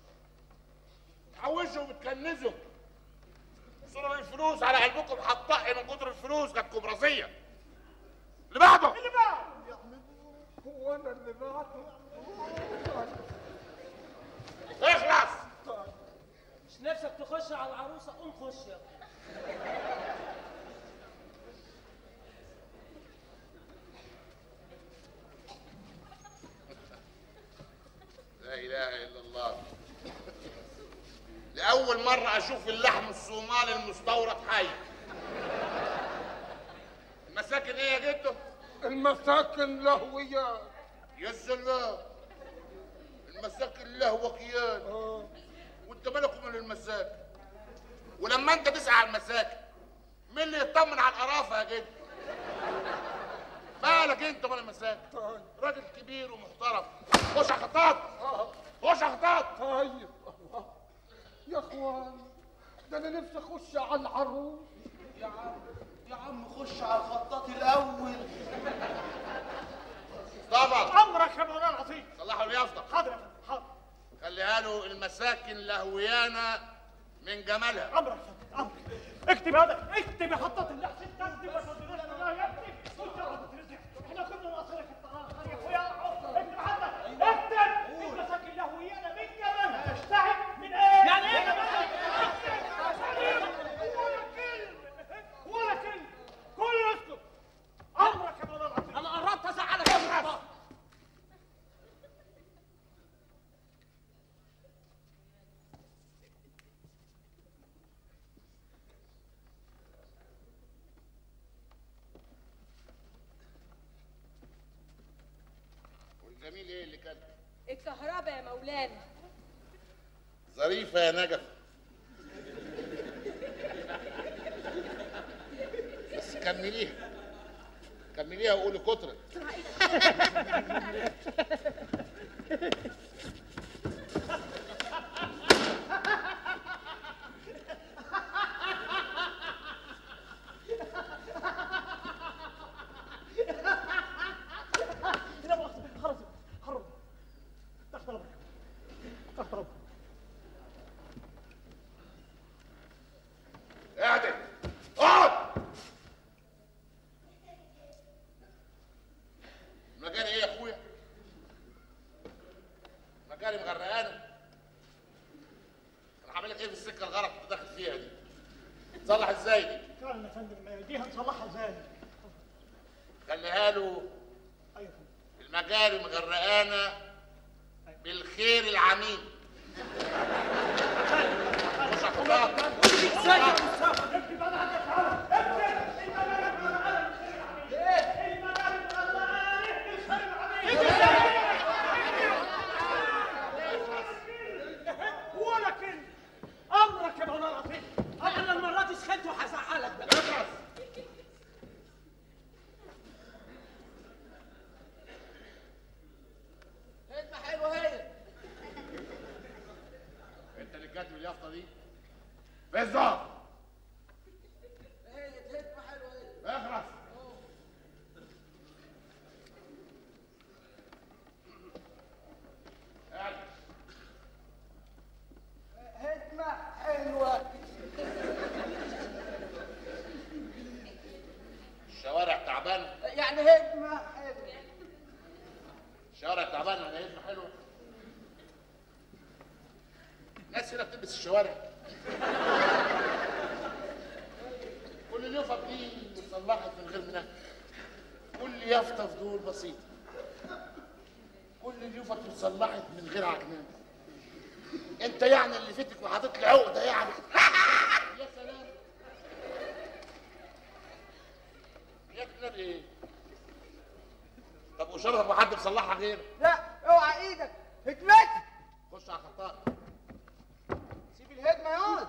حوشوا وبتكنزوا صورة الفلوس على قلبكم هتطق من كتر الفلوس كانت كبرزية اللي بعده اللي بقى هو انا اللي بعته اخلص مش نفسك تخش على العروسه قوم خش يلا لا اله الا الله لاول مره اشوف اللحم الصومالي المستورد حي المساكن ايه يا جدو المساكن لهويات يا سلام المساكن لهوكيات وانت مالك ومال المساكن ولما انت تسعى على المساكن مين اللي يطمن على القرافه يا جدو مالك انت ومال المساكن راجل كبير ومحترم خش على الخطاط خش على الخطاط طيب الله يا اخوان ده انا نفسي اخش على العروس يا عم يا عم خش على الخطاط الاول طبعا امرك يا مولانا العظيم صلحوا اليافطه حاضر يا فندم حاضر خليها له المساكن لهويانه من جمالها امرك يا فندم امرك اكتب هذا اكتب يا خطاط اللي احسن تكتب يا فندم لا يا ابني كنت هتترزق احنا كنا ناصرك الطلاق يا اخويا اكتب عندك اكتب المساكن لهويانه من جمالها اشتهي من ايه؟ يعني ايه جمالها؟ ولا كلمه ولا كلمه كله يسكت امرك يا مولانا العظيم انا قربت ازعلك يا مصطفى والجميل ايه اللي كان الكهرباء يا مولانا ظريفه يا نجف بس كمليها كمليها وقولي كترة لا مؤاخذة خلاص خرب تحت ربك تحت ربك اعدل اقعد مجالي ايه يا اخويا مجالي مغرقانه انا هعمل لك ايه في السكه الغلط اللي داخل فيها دي تصلح ازاي دي فعلا يا فندم دي هنصلحها ازاي؟ خليها له ايوه المجاري مغرقانه بالخير العميم مش هتطلع ولكن امرك يا مولانا العظيم انا المره دي سخنت وهزعلك بقى خدمة حلوة هي انت اللي كاتب اليافطه دي بالظبط هي خدمة حلوة هي اخرس خدمة حلوة الشوارع تعبانه يعني خدمة حلوة الشوارع تعبانه ولا هي حلوه ناس هنا بتلبس الشوارع كل اليافطه دي اتصلحت من غير منها كل يافطه في دول بسيطه كل اليافط اتصلحت من غير عجنان انت يعني اللي فيتك وحاطط لي عقده يعني يا سلام يا كلاب ايه طب وشرطك ما حد مصلحها غيرك لا اوعى ايدك هتمسك خش على الخطاط سيب الهدمة ياض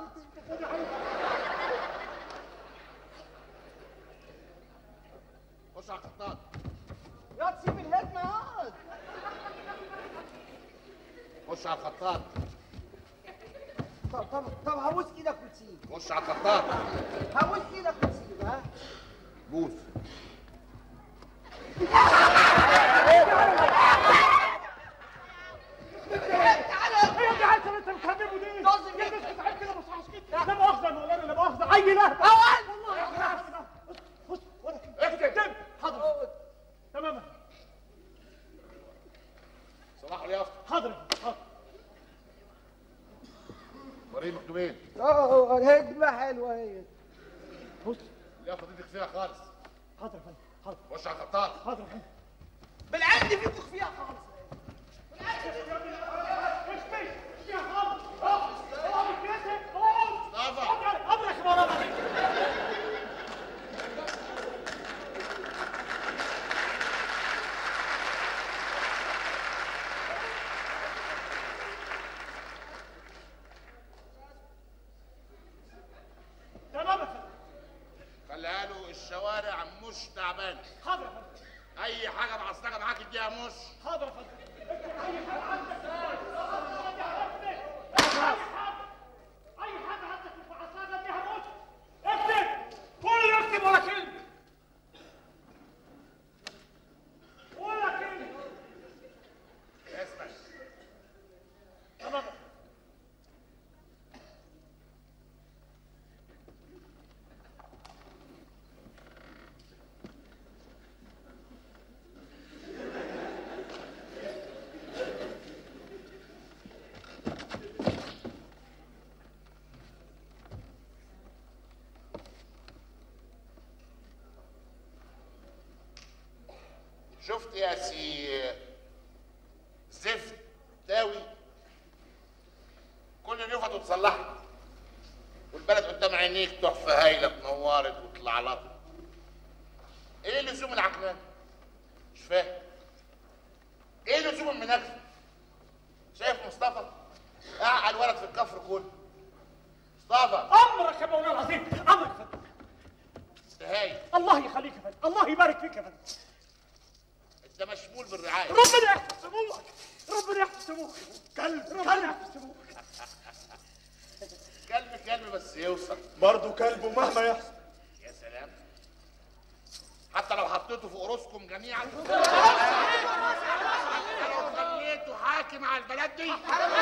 خش على الخطاط ياض سيب الهدمة ياض خش على الخطاط طب طب طب هبوس ايدك وتسيب خش على الخطاط هبوس ايدك وتسيب ها بوس تعالى يا ابني عايز انت مكلمه دي لازم يلبس بتاعك كده ما صحش كده لا مؤاخذه يا مولانا لا مؤاخذه عيني لا اول والله بص اكتب حاضر تماما صلاح اليافطه حاضر حاضر وريني مكتوبين اه الهدمة حلوة هي بص اليافطه دي تخفيها خالص حاضر يا فندم حاضر خش على الخطاط حاضر يا فندم بالعند في تخفيها خالص امرك يا مولانا تمام يا فندم خليها له الشوارع مش تعبانه حاضر يا فندم اي حاجه معصلجه معاك اديها مش حاضر يا فندم اي حاجه عندك اي حاجه عندك في العصابه دي هموت اكتب كل اكتب ولا كلمه ولا كلمه اسمع تمام شفت يا سي زفت تاوي كل اليوفط اتصلحت والبلد قدام عينيك تحفه هايله اتنورت وطلع لها ايه لزوم العكنان مش فاهم ايه لزوم المناكفه شايف مصطفى اعقل ولد في الكفر كله مصطفى امرك يا مولانا العظيم امرك يا فندم استهاي الله يخليك يا فندم الله يبارك فيك يا فندم انت مشمول بالرعايه ربنا يحفظ سموك ربنا يحفظ سموك كلب ربنا يحفظ سموك كلب كلب بس يوصل برضه كلب ومهما يحصل يا سلام حتى لو حطيته في قروسكم جميعا لو خليته حاكم على البلد دي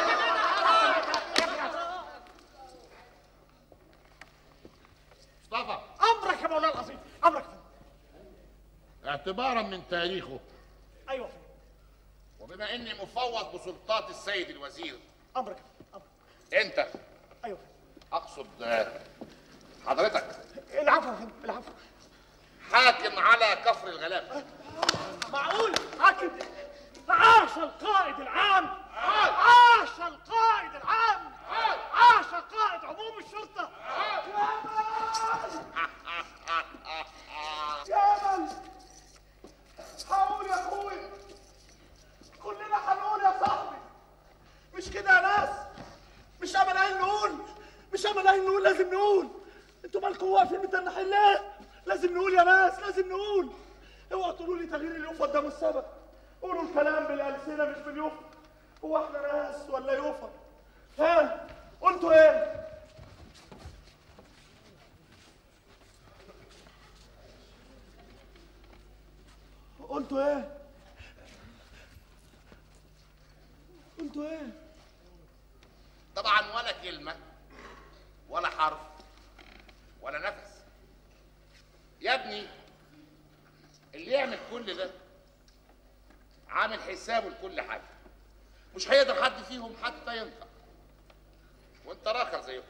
مصطفى امرك يا مولانا العظيم امرك يا فندم اعتبارا من تاريخه ايوه يا فندم وبما اني مفوض بسلطات السيد الوزير امرك يا فندم امرك انت ايوه اقصد آه، حضرتك العفو يا فندم العفو حاكم على كفر الغلام معقول حاكم عاش القائد العام عاش القائد العام عاش قائد عموم الشرطة يا امل هقول يا اخوي كلنا هنقول يا صاحبي مش كده يا ناس مش امل عين نقول مش امل عين نقول لازم نقول انتوا مالكم واقفين متنحين ليه لازم نقول يا ناس لازم نقول اوعوا تقولوا لي تغيير اليوفا قدام السبب قولوا الكلام بالالسنه مش باليوفا هو احنا ناس ولا يوفا ها قلتوا ايه قلتوا ايه قلتوا ايه طبعا ولا كلمة ولا حرف ولا نفس يا ابني اللي يعمل كل ده عامل حسابه لكل حاجة مش هيقدر حد فيهم حتى ينطق وانت راكع زيهم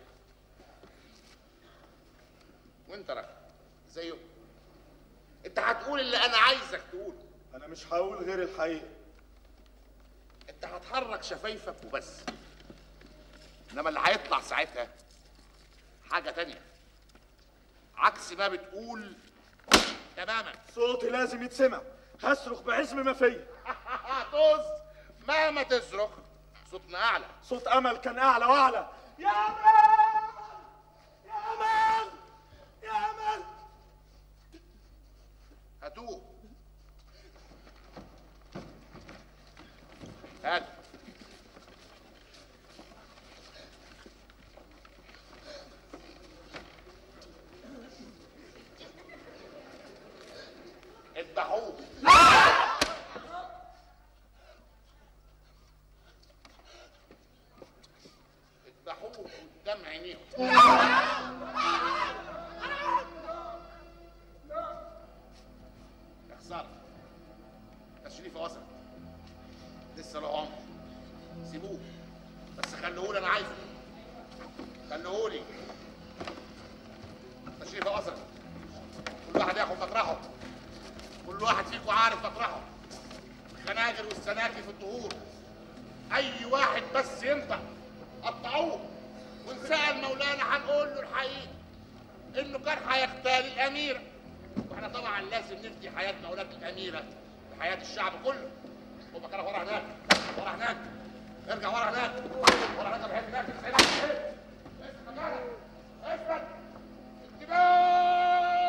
وانت راكع زيهم انت هتقول اللي انا عايزك تقوله انا مش هقول غير الحقيقه انت هتحرك شفايفك وبس انما اللي هيطلع ساعتها حاجة تانية عكس ما بتقول تماما صوتي لازم يتسمع هصرخ بعزم ما فيا طز مهما تصرخ صوتنا اعلى صوت امل كان اعلى واعلى يا امل يا امل يا امل هاتوه هات اذبحوه اذبحوه قدام عينيهم يا خسارة تشريفة وصلت لسه له عمر سيبوه بس خلوهولي انا عايزه خلوهولي تشريفة وصلت كل واحد ياخد مطرحه كل واحد فيكم عارف مطرحه الخناجر والسناكي في الظهور اي واحد بس ينطق قطعوه وان سال مولانا هنقول له الحقيقه انه كان هيغتال الاميره واحنا طبعا لازم نفدي حياه مولاة الاميره بحياه الشعب كله هو مكانها ورا هناك ورا هناك ارجع ورا هناك ورا هناك بحيث هناك تسعين اثبت مكانك اثبت انتباه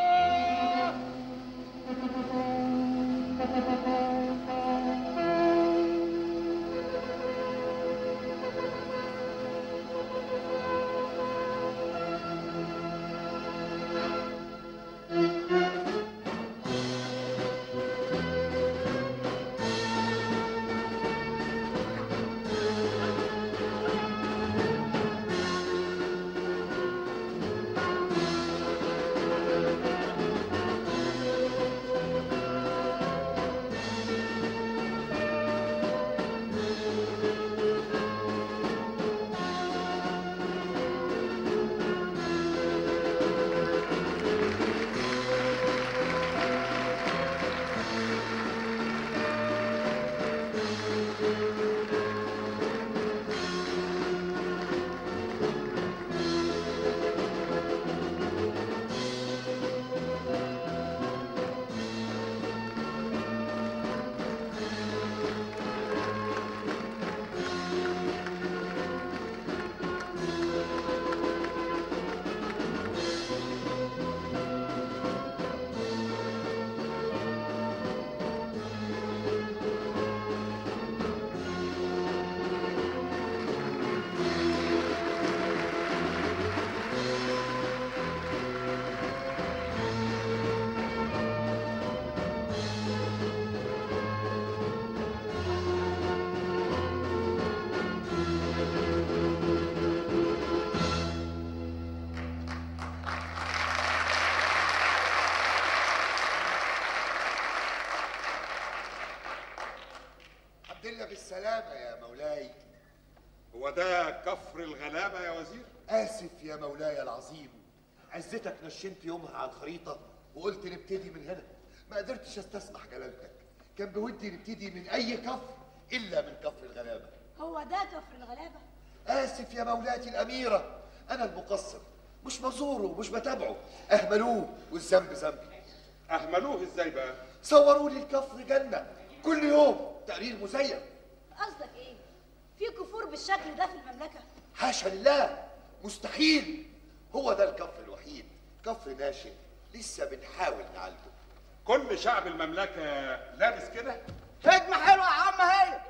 الغلابة يا مولاي هو ده كفر الغلابة يا وزير آسف يا مولاي العظيم عزتك نشنت يومها على الخريطة وقلت نبتدي من هنا ما قدرتش استسمح جلالتك كان بودي نبتدي من أي كفر إلا من كفر الغلابة هو ده كفر الغلابة آسف يا مولاتي الأميرة أنا المقصر مش مزوره ومش بتابعه أهملوه والذنب ذنبي أهملوه إزاي بقى؟ صوروا لي الكفر جنة كل يوم تقرير مزيف قصدك ايه في كفور بالشكل ده في المملكة حاشا لله مستحيل هو ده الكفر الوحيد كفر ناشئ لسه بنحاول نعالجه كل شعب المملكة لابس كده؟ خدمة حلوة يا عم هي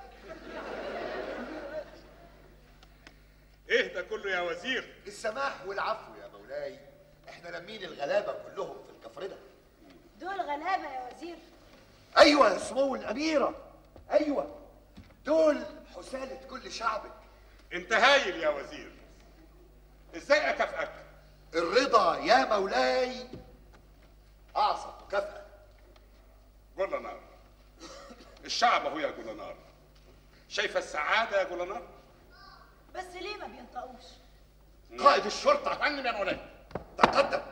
إيه ده كله يا وزير؟ السماح والعفو يا مولاي احنا لمين الغلابة كلهم في الكفر ده دول غلابة يا وزير ايوه يا سمو الاميرة ايوه دول حسالة كل شعبك أنت هايل يا وزير إزاي أكافئك؟ الرضا يا مولاي اعظم مكافأة جولنار الشعب اهو يا جولنار شايفه السعاده يا جولنار بس ليه ما بينطقوش قائد الشرطة فندم يا مولاي تقدم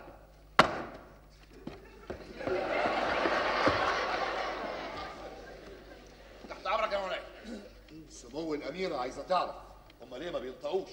تحت امرك يا مولاي سمو الأميرة عايزة تعرف هما ليه ما بينطقوش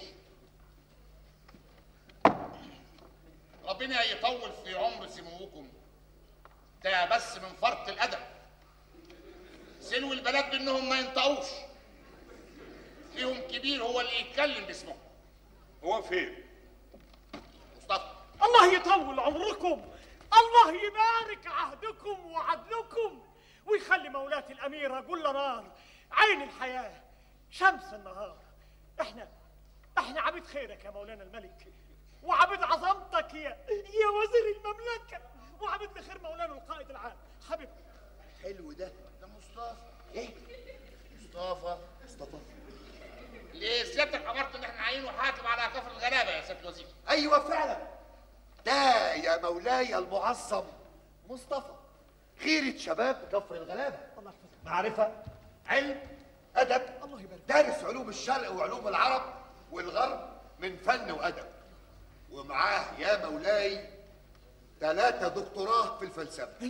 ربنا يطول في عمر سموكم ده بس من فرط الادب سلو البلد بانهم ما ينطقوش فيهم كبير هو اللي يتكلم باسمهم هو فين مصطفى الله يطول عمركم الله يبارك عهدكم وعدلكم ويخلي مولاتي الأميرة جل نار عين الحياة شمس النهار احنا احنا عبيد خيرك يا مولانا الملك وعبيد عظمتك يا يا وزير المملكة وعبيد لخير مولانا القائد العام حبيبي حلو ده ده مصطفى ايه مصطفى مصطفى ليه سيادتك امرت ان احنا عينه حاكم على كفر الغلابه يا سياده الوزير ايوه فعلا ده يا مولاي المعظم مصطفى خيرة شباب كفر الغلابة معرفة علم أدب الله يبارك دارس علوم الشرق وعلوم العرب والغرب من فن وأدب ومعاه يا مولاي ثلاثة دكتوراه في الفلسفة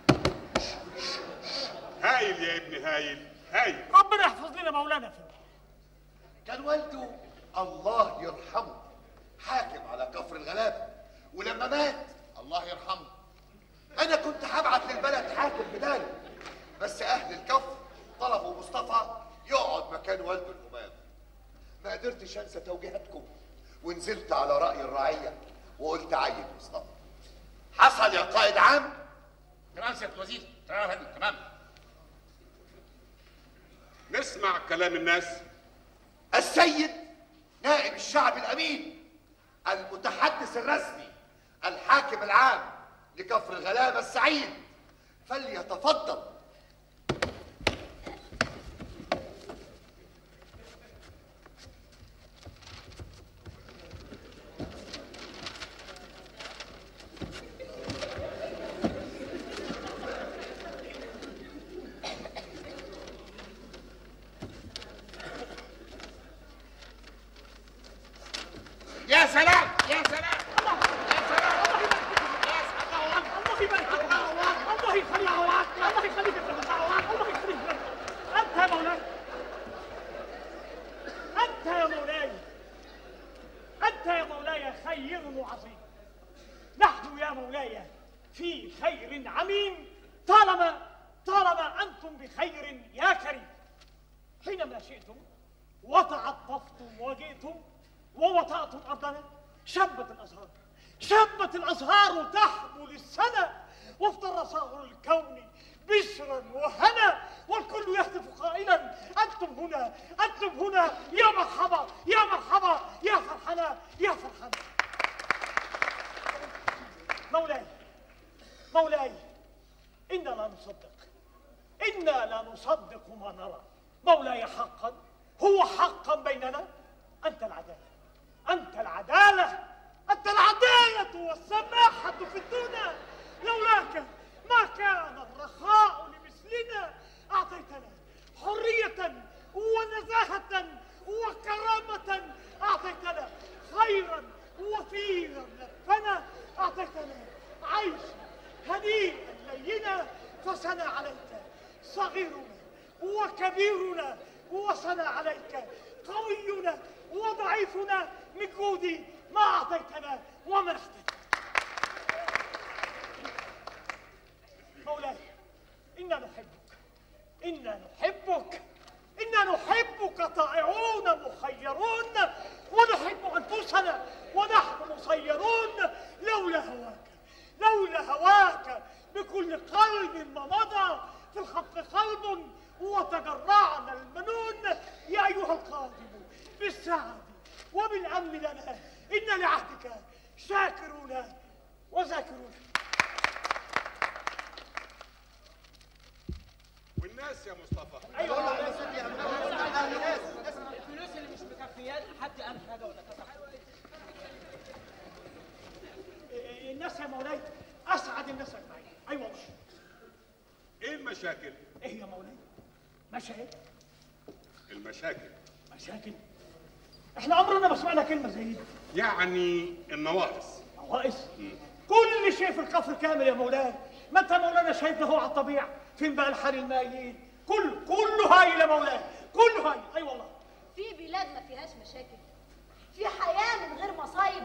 هايل يا ابني هايل هايل ربنا يحفظ لنا مولانا فيه كان والده الله يرحمه حاكم على كفر الغلابة ولما مات الله يرحمه انا كنت هبعت للبلد حاكم بداله بس اهل الكفر طلبوا مصطفى يقعد مكان والده الامام ما قدرتش انسى توجيهاتكم ونزلت على راي الرعيه وقلت عين مصطفى حصل يا قائد عام تمام سياده الوزير تمام يا فندم تمام نسمع كلام الناس السيد نائب الشعب الامين المتحدث الرسمي الحاكم العام لكفر الغلابه السعيد فليتفضل يا سلام يا سلام الله يبارك فيك الله يخليك الله يخليك الله يخليك انت يا مولاي انت يا مولاي انت يا مولاي خير وعظيم نحن يا مولاي في خير عميم طالما طالما انتم بخير يا كريم حينما شئتم وتعطفتم وجئتم ووطأتم أرضنا شبت الأزهار شبت الأزهار تحمل السنة وافتر صاغر الكون بشرا وهنا والكل يهتف قائلا أنتم هنا أنتم هنا يا مرحبا يا مرحبا يا فرحنا يا فرحنا مولاي مولاي إنا لا نصدق إنا لا نصدق ما نرى مولاي حقا هو حقا بيننا أنت العدالة أنت العدالة أنت العدالة والسماحة في الدنيا لولاك ما كان الرخاء لمثلنا أعطيتنا حرية ونزاهة وكرامة أعطيتنا خيرا وفيرا فنا أعطيتنا عيشا هنيئا لينا فسنا عليك صغيرنا وكبيرنا وسنا عليك قوينا وضعيفنا من جود ما أعطيتنا ومنحتنا مولاي إنا نحبك إنا نحبك إنا نحبك طائعون مخيرون ونحب أنفسنا ونحن مسيرون لولا هواك لولا هواك بكل قلب ما مضى في الخلق قلب وتجرعنا المنون يا أيها القادم بالسعد وبالأمن لنا إن لعهدك شاكرون وذاكرون والناس يا مصطفى ايوه الفلوس اللي مش مكفيات حد قال حاجه ولا كتب الناس يا مولاي أسعد الناس أجمعين أيوة والله ايه المشاكل إيه يا مولاي مشاكل المشاكل مشاكل احنا عمرنا ما سمعنا كلمة زي دي يعني النواقص نواقص كل شيء في الكفر كامل يا مولاي ما انت مولانا شايفنا هو على الطبيعة فين بقى الحال المائيين كله كله هايل يا مولاي كله هايل اي والله في بلاد ما فيهاش مشاكل في حياة من غير مصايب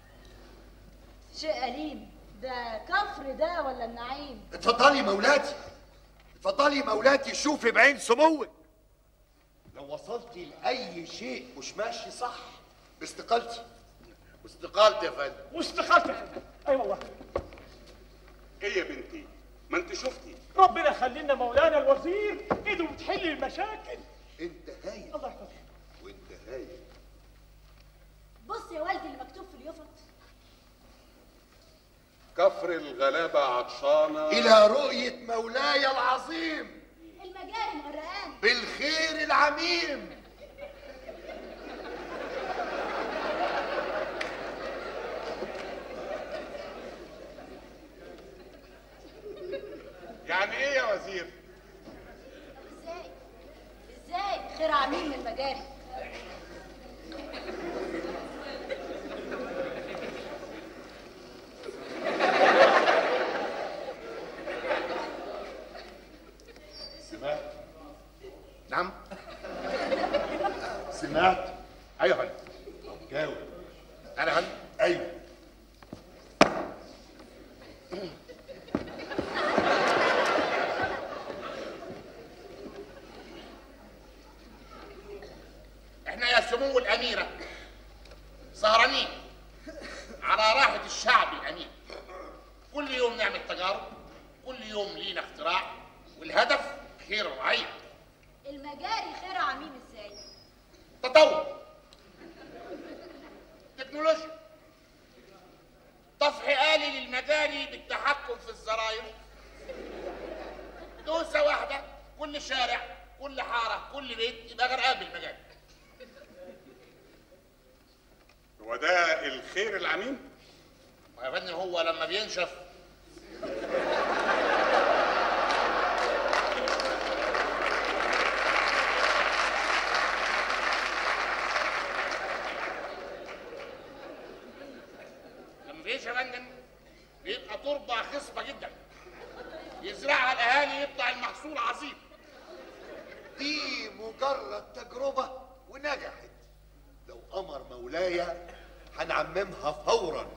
شيء أليم ده كفر ده ولا النعيم اتفضلي مولاتي اتفضلي مولاتي شوفي بعين سموك لو وصلتي لأي شيء مش ماشي صح باستقالتي واستقالتي يا فندم واستقالتي يا فندم اي والله ايه يا بنتي ما انت شفتي ربنا يخلينا مولانا الوزير ايده بتحل المشاكل انت هايل الله يحفظك وانت هايل بص يا والدي اللي مكتوب في اليوفط كفر الغلابة عطشانة إلى رؤية مولاي العظيم المجاري مغرقان بالخير العميم يعني ايه يا وزير ازاي ازاي خير عميم من المجاري سمعت نعم سمعت ايوه يا فندم جاوب انا يا فندم ايوه احنا يا سمو الاميره سهرانين على راحه الشعب الامين كل يوم نعمل تجارب كل يوم لينا اختراع والهدف خير الرعيه المجاري خير عميم ازاي تطور تكنولوجيا طفح آلي للمجاري بالتحكم في الزراير دوسة واحدة كل شارع كل حارة كل بيت يبقى غرقان بالمجاري هو ده الخير العميم يا فندم هو لما بينشف لما بينشف يا فندم بيبقى تربة خصبة جدا يزرعها الأهالي يطلع المحصول عظيم دي مجرد تجربة ونجحت لو أمر مولاي هنعممها فورا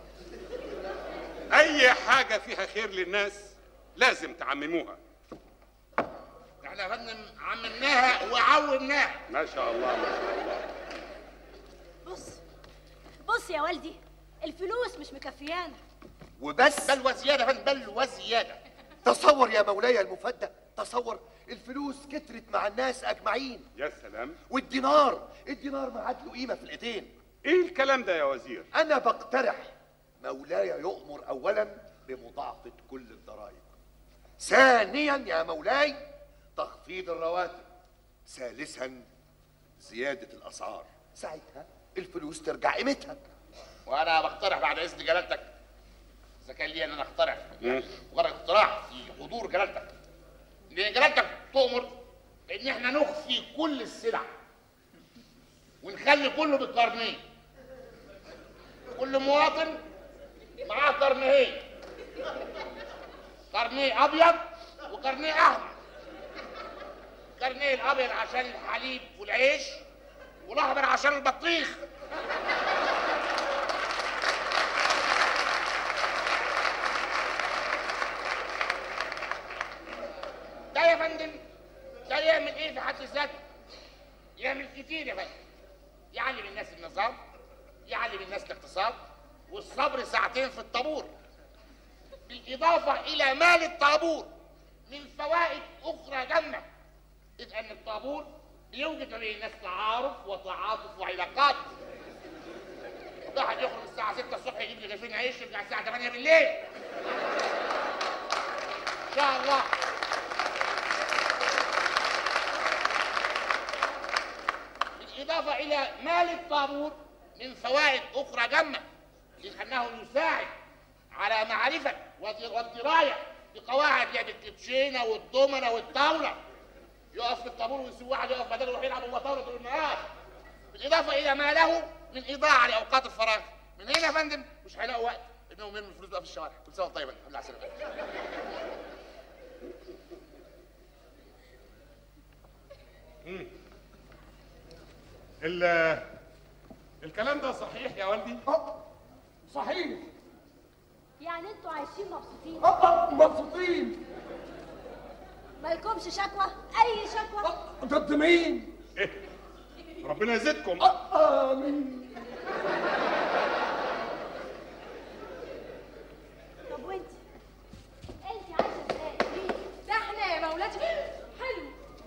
اي حاجة فيها خير للناس لازم تعمموها احنا يا فندم عممناها وعومناها ما شاء الله ما شاء الله بص بص يا والدي الفلوس مش مكفيانا وبس بل وزيادة يا فندم بل وزيادة تصور يا مولاي المفدى تصور الفلوس كترت مع الناس أجمعين يا سلام والدينار الدينار ما عاد له قيمة في الإيدين ايه الكلام ده يا وزير أنا بقترح مولاي يؤمر أولا بمضاعفة كل الضرائب ثانيا يا مولاي تخفيض الرواتب ثالثا زيادة الأسعار ساعتها الفلوس ترجع قيمتها وانا بقترح بعد اذن جلالتك اذا كان لي ان انا اقترح مم. مجرد اقتراح في حضور جلالتك لان جلالتك تؤمر بان احنا نخفي كل السلع ونخلي كله بالقرنين كل مواطن معاه قرنين قرنيه ابيض وقرنيه احمر القرنيه الابيض عشان الحليب والعيش والاحمر عشان البطيخ ده يا فندم ده يعمل ايه في حد ذاته يعمل كتير يا فندم يعلم الناس النظام يعلم الناس الاقتصاد والصبر ساعتين في الطابور بالإضافة إلى مال الطابور من فوائد أخرى جمة إذ أن الطابور بيوجد ما بين الناس تعارف وتعاطف وعلاقات واحد يخرج الساعة 6 الصبح يجيب لي رغيفين عيش يرجع الساعة 8 بالليل إن شاء الله بالإضافة إلى مال الطابور من فوائد أخرى جمة إذ أنه يساعد على معرفة ود- والدراية بقواعد لعب الكوتشينة والضمنة والطاولة يقف في الطابور ويسيب واحد يقف بداله يروح يلعب هو طاولة طول النهار بالإضافة إلى ما له من إضاعة لأوقات الفراغ من هنا يا فندم مش هيلاقوا وقت إنهم يرموا الفلوس بقى في الشوارع كل سنة وأنت طيب الحمد لله على السلامة مم. ال الكلام ده صحيح يا والدي؟ صحيح يعني انتوا عايشين مبسوطين مبسوطين مالكمش شكوى اي شكوى ضد مين؟ ربنا يزيدكم امين طب وانت انت عايشه ازاي ده احنا يا مولاتي حلو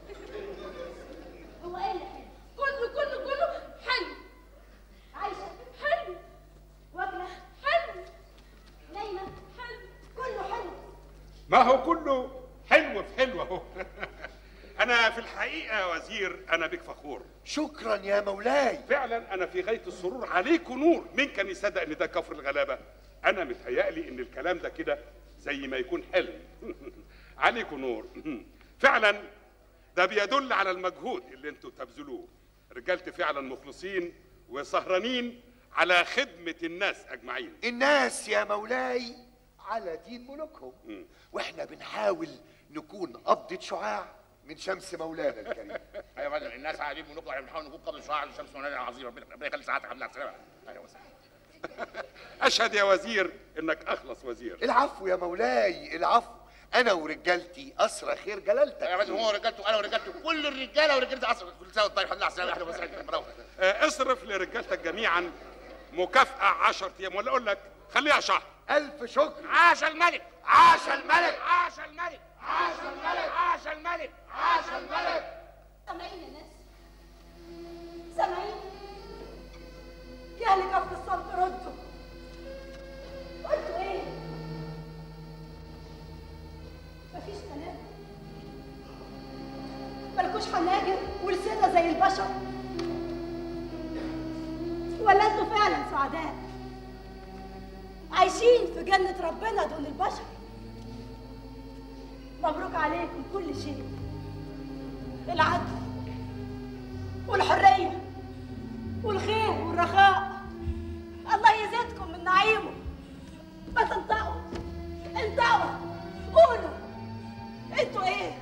هو ايه اللي حلو كله كله كله حلو عايشه حلو واكله حلو نايمه حلو كله حلو ما هو كله حلو في حلو اهو انا في الحقيقه يا وزير انا بك فخور شكرا يا مولاي فعلا انا في غايه السرور عليكم نور مين كان يصدق ان ده كفر الغلابه انا متهيألي ان الكلام ده كده زي ما يكون حلم عليكم نور فعلا ده بيدل على المجهود اللي انتوا تبذلوه رجالتي فعلا مخلصين وسهرانين على خدمه الناس اجمعين الناس يا مولاي على دين ملوكهم واحنا بنحاول نكون قبضة شعاع من شمس مولانا الكريم ايوه يا فندم الناس عارفين بنطلع احنا بنحاول نكون قبل شعاع الشمس مولانا العظيم ربنا ربنا يخلي ساعتك الحمد لله على السلامه ايوه وسهلا اشهد يا وزير انك اخلص وزير العفو يا مولاي العفو انا ورجالتي اسرى خير جلالتك يا فندم هو رجالته انا ورجالته كل الرجاله ورجالته اصلا كل سنه وانت طيب الحمد لله على السلامه احنا بس مروح آه، اصرف لرجالتك جميعا مكافأة 10 ايام ولا اقول لك خليها شهر ألف شكر عاش الملك عاش الملك عاش الملك عاش الملك عاش الملك عاش الملك سامعين يا ناس سامعين يا اللي كف الصمت ردوا قلتوا ايه مفيش كلام مالكوش حناجر ولسانة زي البشر ولا انتوا فعلا سعداء عايشين في جنة ربنا دون البشر مبروك عليكم كل شيء العدل والحرية والخير والرخاء الله يزيدكم من نعيمه ما تنطقوا انطقوا قولوا انتوا ايه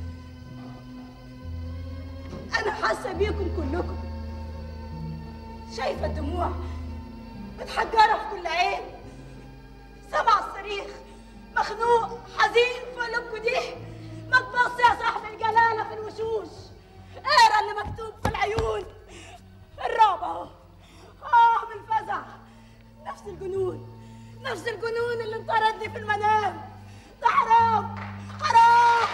انا حاسه بيكم كلكم شايفه الدموع متحجره في كل عين سمع الصريخ مخنوق حزين في قلوبكم دي ما تبص يا صاحب الجلاله في الوشوش اقرا اللي مكتوب في العيون الرعب اهو اه من الفزع نفس الجنون نفس الجنون اللي انطردني في المنام ده حرام حرام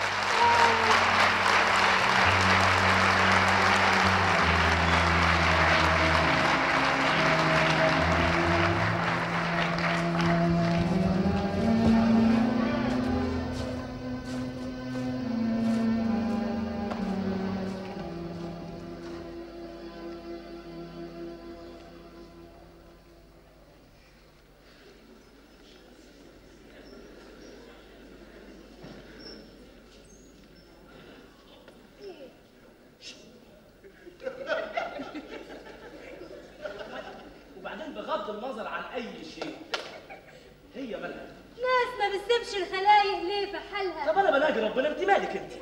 تسيبش الخلايق ليه في حالها طب انا بلاقي ربنا انت مالك انت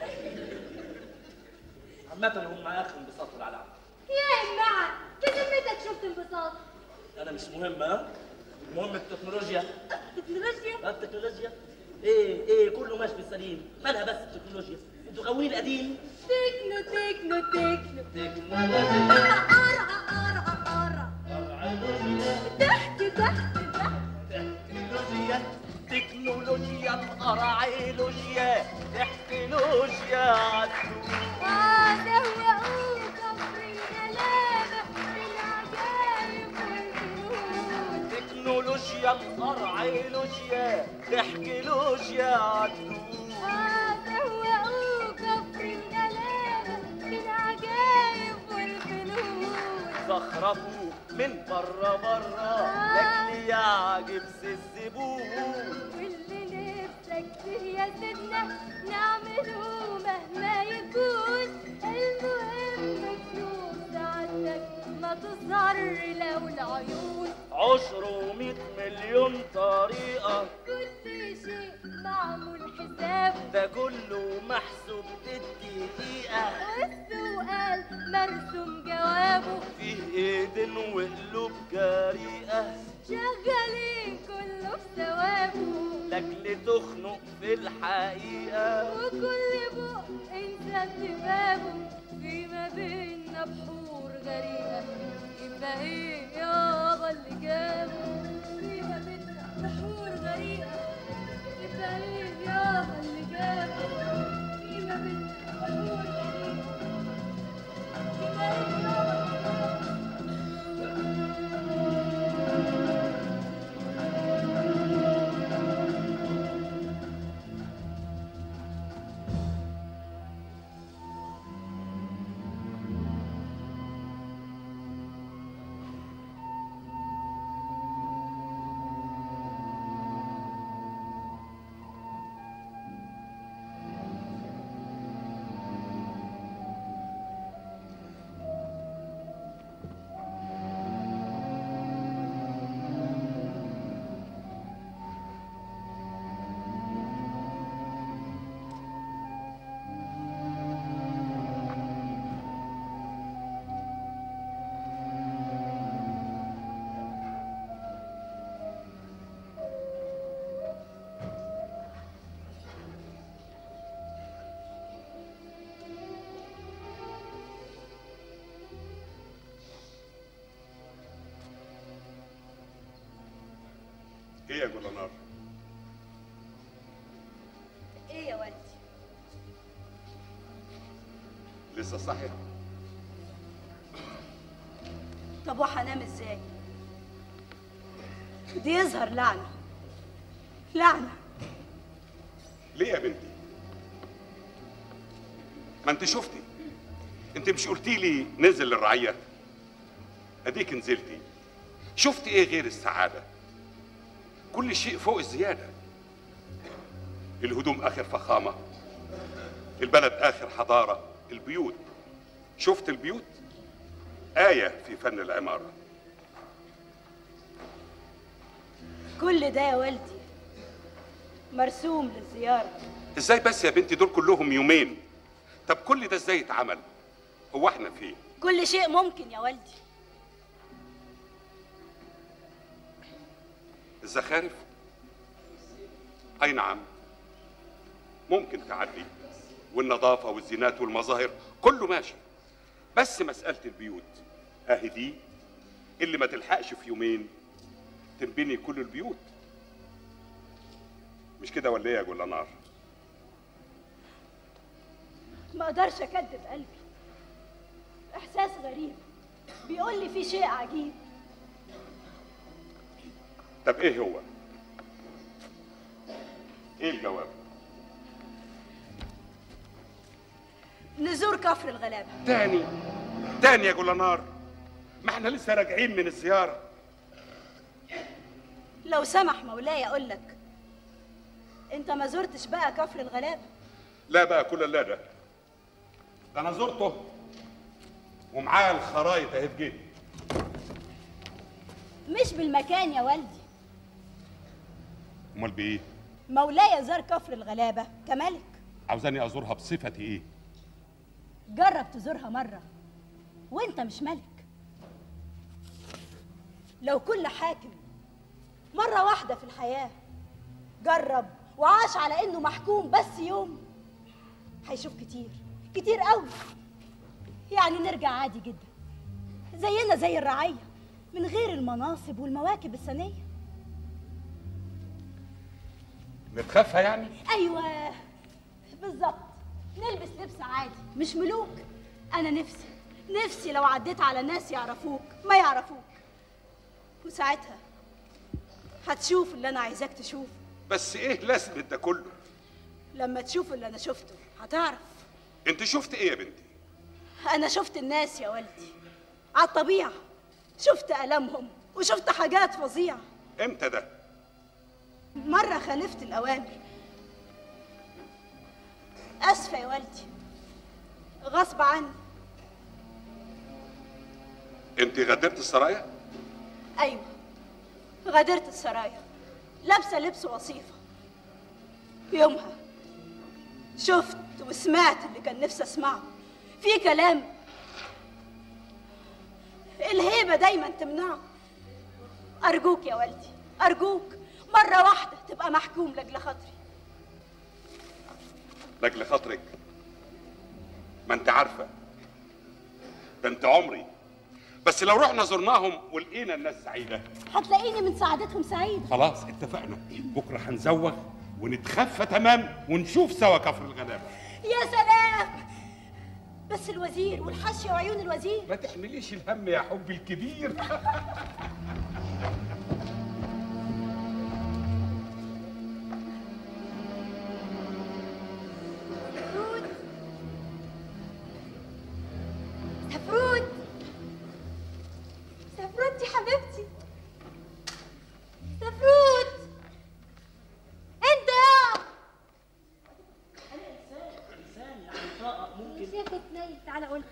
عامة هم اخر انبساط في العالم يا إمعة بذمتك شفت انبساط انا مش مهم ها المهم التكنولوجيا تكنولوجيا ها التكنولوجيا ايه ايه كله ماشي في السليم مالها بس التكنولوجيا انتوا غاويين القديم تكنو تكنو تكنو تكنولوجيا قرع قرع قرع ضحك ضحك تكنولوجيا تكنولوجيا القرعيلوجيا تكنولوجيا عالسوق آه دوقوا كفر الغلابة بالعجائب والفنون تكنولوجيا القرعيلوجيا تحكيلوجيا عالسوق آه دوقوا كفر الغلابة بالعجائب والفنون زخرفوا من برا برا لاجل يعجب الزبون واللي نفسك فيه يا سيدنا نعمله مهما يكون المهم تشوف سعادتك ما تظهر لو العيون عشر ومئة مليون طريقة كل شيء معمول حسابه ده كله محسوب بالدقيقة والسؤال مرسوم جوابه فيه ايدين وقلوب جريئة شغالين كله في ثوابه لاجل تخنق في الحقيقة وكل بق انسان في بابه فيما بينا بحور غريقة يبقى ايه يابا اللي جابه فيما بينا بحور غريقة يبقى ايه يابا اللي جابه فيما بينا بحور غريقة يبقى ايه يابا ايه يا جولانار ايه يا والدي لسه صاحيه طب وهنام ازاي دي يظهر لعنه لعنه ليه يا بنتي ما انت شفتي انت مش قلتي لي نزل للرعيه اديك نزلتي شفتي ايه غير السعاده كل شيء فوق الزياده الهدوم اخر فخامه البلد اخر حضاره البيوت شفت البيوت ايه في فن العماره كل ده يا والدي مرسوم للزياره ازاي بس يا بنتي دول كلهم يومين طب كل ده ازاي اتعمل هو احنا فين كل شيء ممكن يا والدي الزخارف اي نعم ممكن تعدي والنظافه والزينات والمظاهر كله ماشي بس مساله البيوت اهي دي اللي ما تلحقش في يومين تنبني كل البيوت مش كده ولا ايه يا جول نار ما اقدرش اكدب قلبي احساس غريب بيقول لي في شيء عجيب طب ايه هو ايه الجواب نزور كفر الغلابه تاني تاني يا جول نار ما احنا لسه راجعين من الزياره لو سمح مولاي اقول لك انت ما زرتش بقى كفر الغلابه لا بقى كل لا ده ده انا زرته ومعاه الخرايط اهي في جيبي مش بالمكان يا والدي امال بايه مولاي زار كفر الغلابة كملك عاوزاني ازورها بصفتي ايه جرب تزورها مرة وانت مش ملك لو كل حاكم مرة واحدة في الحياة جرب وعاش على انه محكوم بس يوم هيشوف كتير كتير قوي يعني نرجع عادي جدا زينا زي الرعية من غير المناصب والمواكب السنية نتخفى يعني ايوه بالظبط نلبس لبس عادي مش ملوك انا نفسي نفسي لو عديت على ناس يعرفوك ما يعرفوك وساعتها هتشوف اللي انا عايزاك تشوفه بس ايه لازمه ده كله لما تشوف اللي انا شفته هتعرف انت شفت ايه يا بنتي انا شفت الناس يا والدي على الطبيعه شفت المهم وشفت حاجات فظيعه امتى ده مره خالفت الاوامر اسفه يا والدي غصب عني انت غدرت السرايا ايوه غادرت السرايا لابسه لبس وصيفه يومها شفت وسمعت اللي كان نفسي اسمعه في كلام الهيبه دايما تمنعه ارجوك يا والدي ارجوك مره واحده تبقى محكوم لاجل خاطري لاجل خاطرك ما انت عارفه ده انت عمري بس لو رحنا زرناهم ولقينا الناس سعيده هتلاقيني من سعادتهم سعيده خلاص اتفقنا بكره هنزوغ ونتخفى تمام ونشوف سوا كفر الغلابه يا سلام بس الوزير والحاشيه وعيون الوزير ما تحمليش الهم يا حبي الكبير سفرود سفرود سفرود دي حبيبتي سفرود انت يا انسان يعني طاقه ممكن مش كنت نايم تعالى قول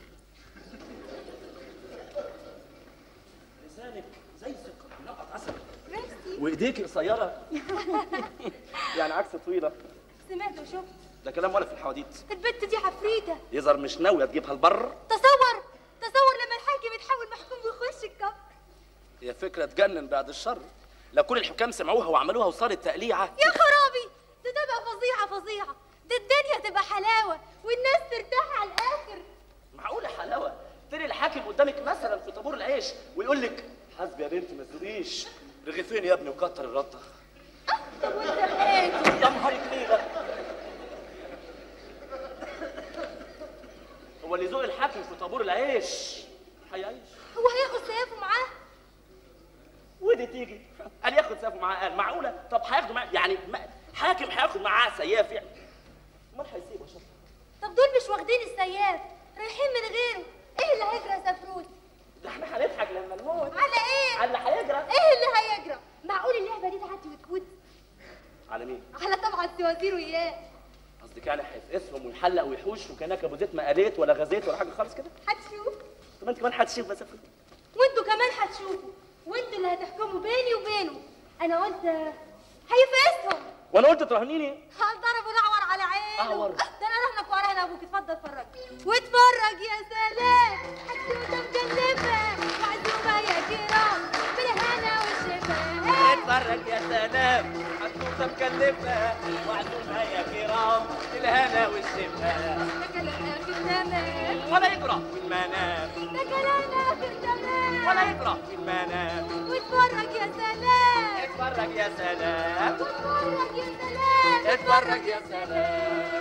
لسانك زي سكر نقط عسل ميرسي وايديك قصيره يعني عكس طويله سمعت وشفت ده كلام ولا في الحواديت البت دي حفريته يظهر مش ناويه تجيبها البر تصور تصور لما الحاكم يتحول محكوم ويخش الكفر هي فكره تجنن بعد الشر لو كل الحكام سمعوها وعملوها وصارت تقليعه يا خرابي ده تبقى فظيعه فظيعه ده الدنيا تبقى حلاوه والناس ترتاح على الاخر معقوله حلاوه تري الحاكم قدامك مثلا في طابور العيش ويقول لك حاسب يا بنتي ما تزوريش رغيفين يا ابني وكتر الرده طب وانت مالك يا نهارك ليله هو اللي يزوق الحاكم في طابور العيش هيعيش هو هياخد سيفه معاه ودي تيجي قال ياخد سيفه معاه قال معقوله طب هياخده معاه يعني ما حاكم هياخد معاه سياف يعني امال هيسيبه يا شطر طب دول مش واخدين السياف رايحين من غيره ايه اللي هيجرى يا سفروت ده احنا هنضحك لما نموت على ايه على اللي هيجرى ايه اللي هيجرى معقول اللعبه دي تعدي وتفوت على مين على طبعا الوزير وياه قصدك يعني هيفقسهم ويحلق ويحوش وكانك ابو زيت ما قليت ولا غزيت ولا حاجه خالص كده هتشوف طب انت كمان هتشوف بس افرض وانتوا كمان هتشوفوا وانتوا اللي هتحكموا بيني وبينه انا قلت هيفقسهم وانا قلت تراهنيني هنضرب ونعور على عينه أعور. ده انا رهنك وراهن ابوك اتفضل اتفرج واتفرج يا سلام حدوته مكلفه معزومه يا كرام بالهنا والشفاء اتفرج يا سلام حدوته مكلفه وعزومها يا كرام الهنا والشفاء ده كلامنا في التمام ولا يجرى في المنام ده كلامنا في التمام ولا يجرى في المنام واتفرج يا سلام اتفرج يا سلام اتفرج يا سلام اتفرج يا سلام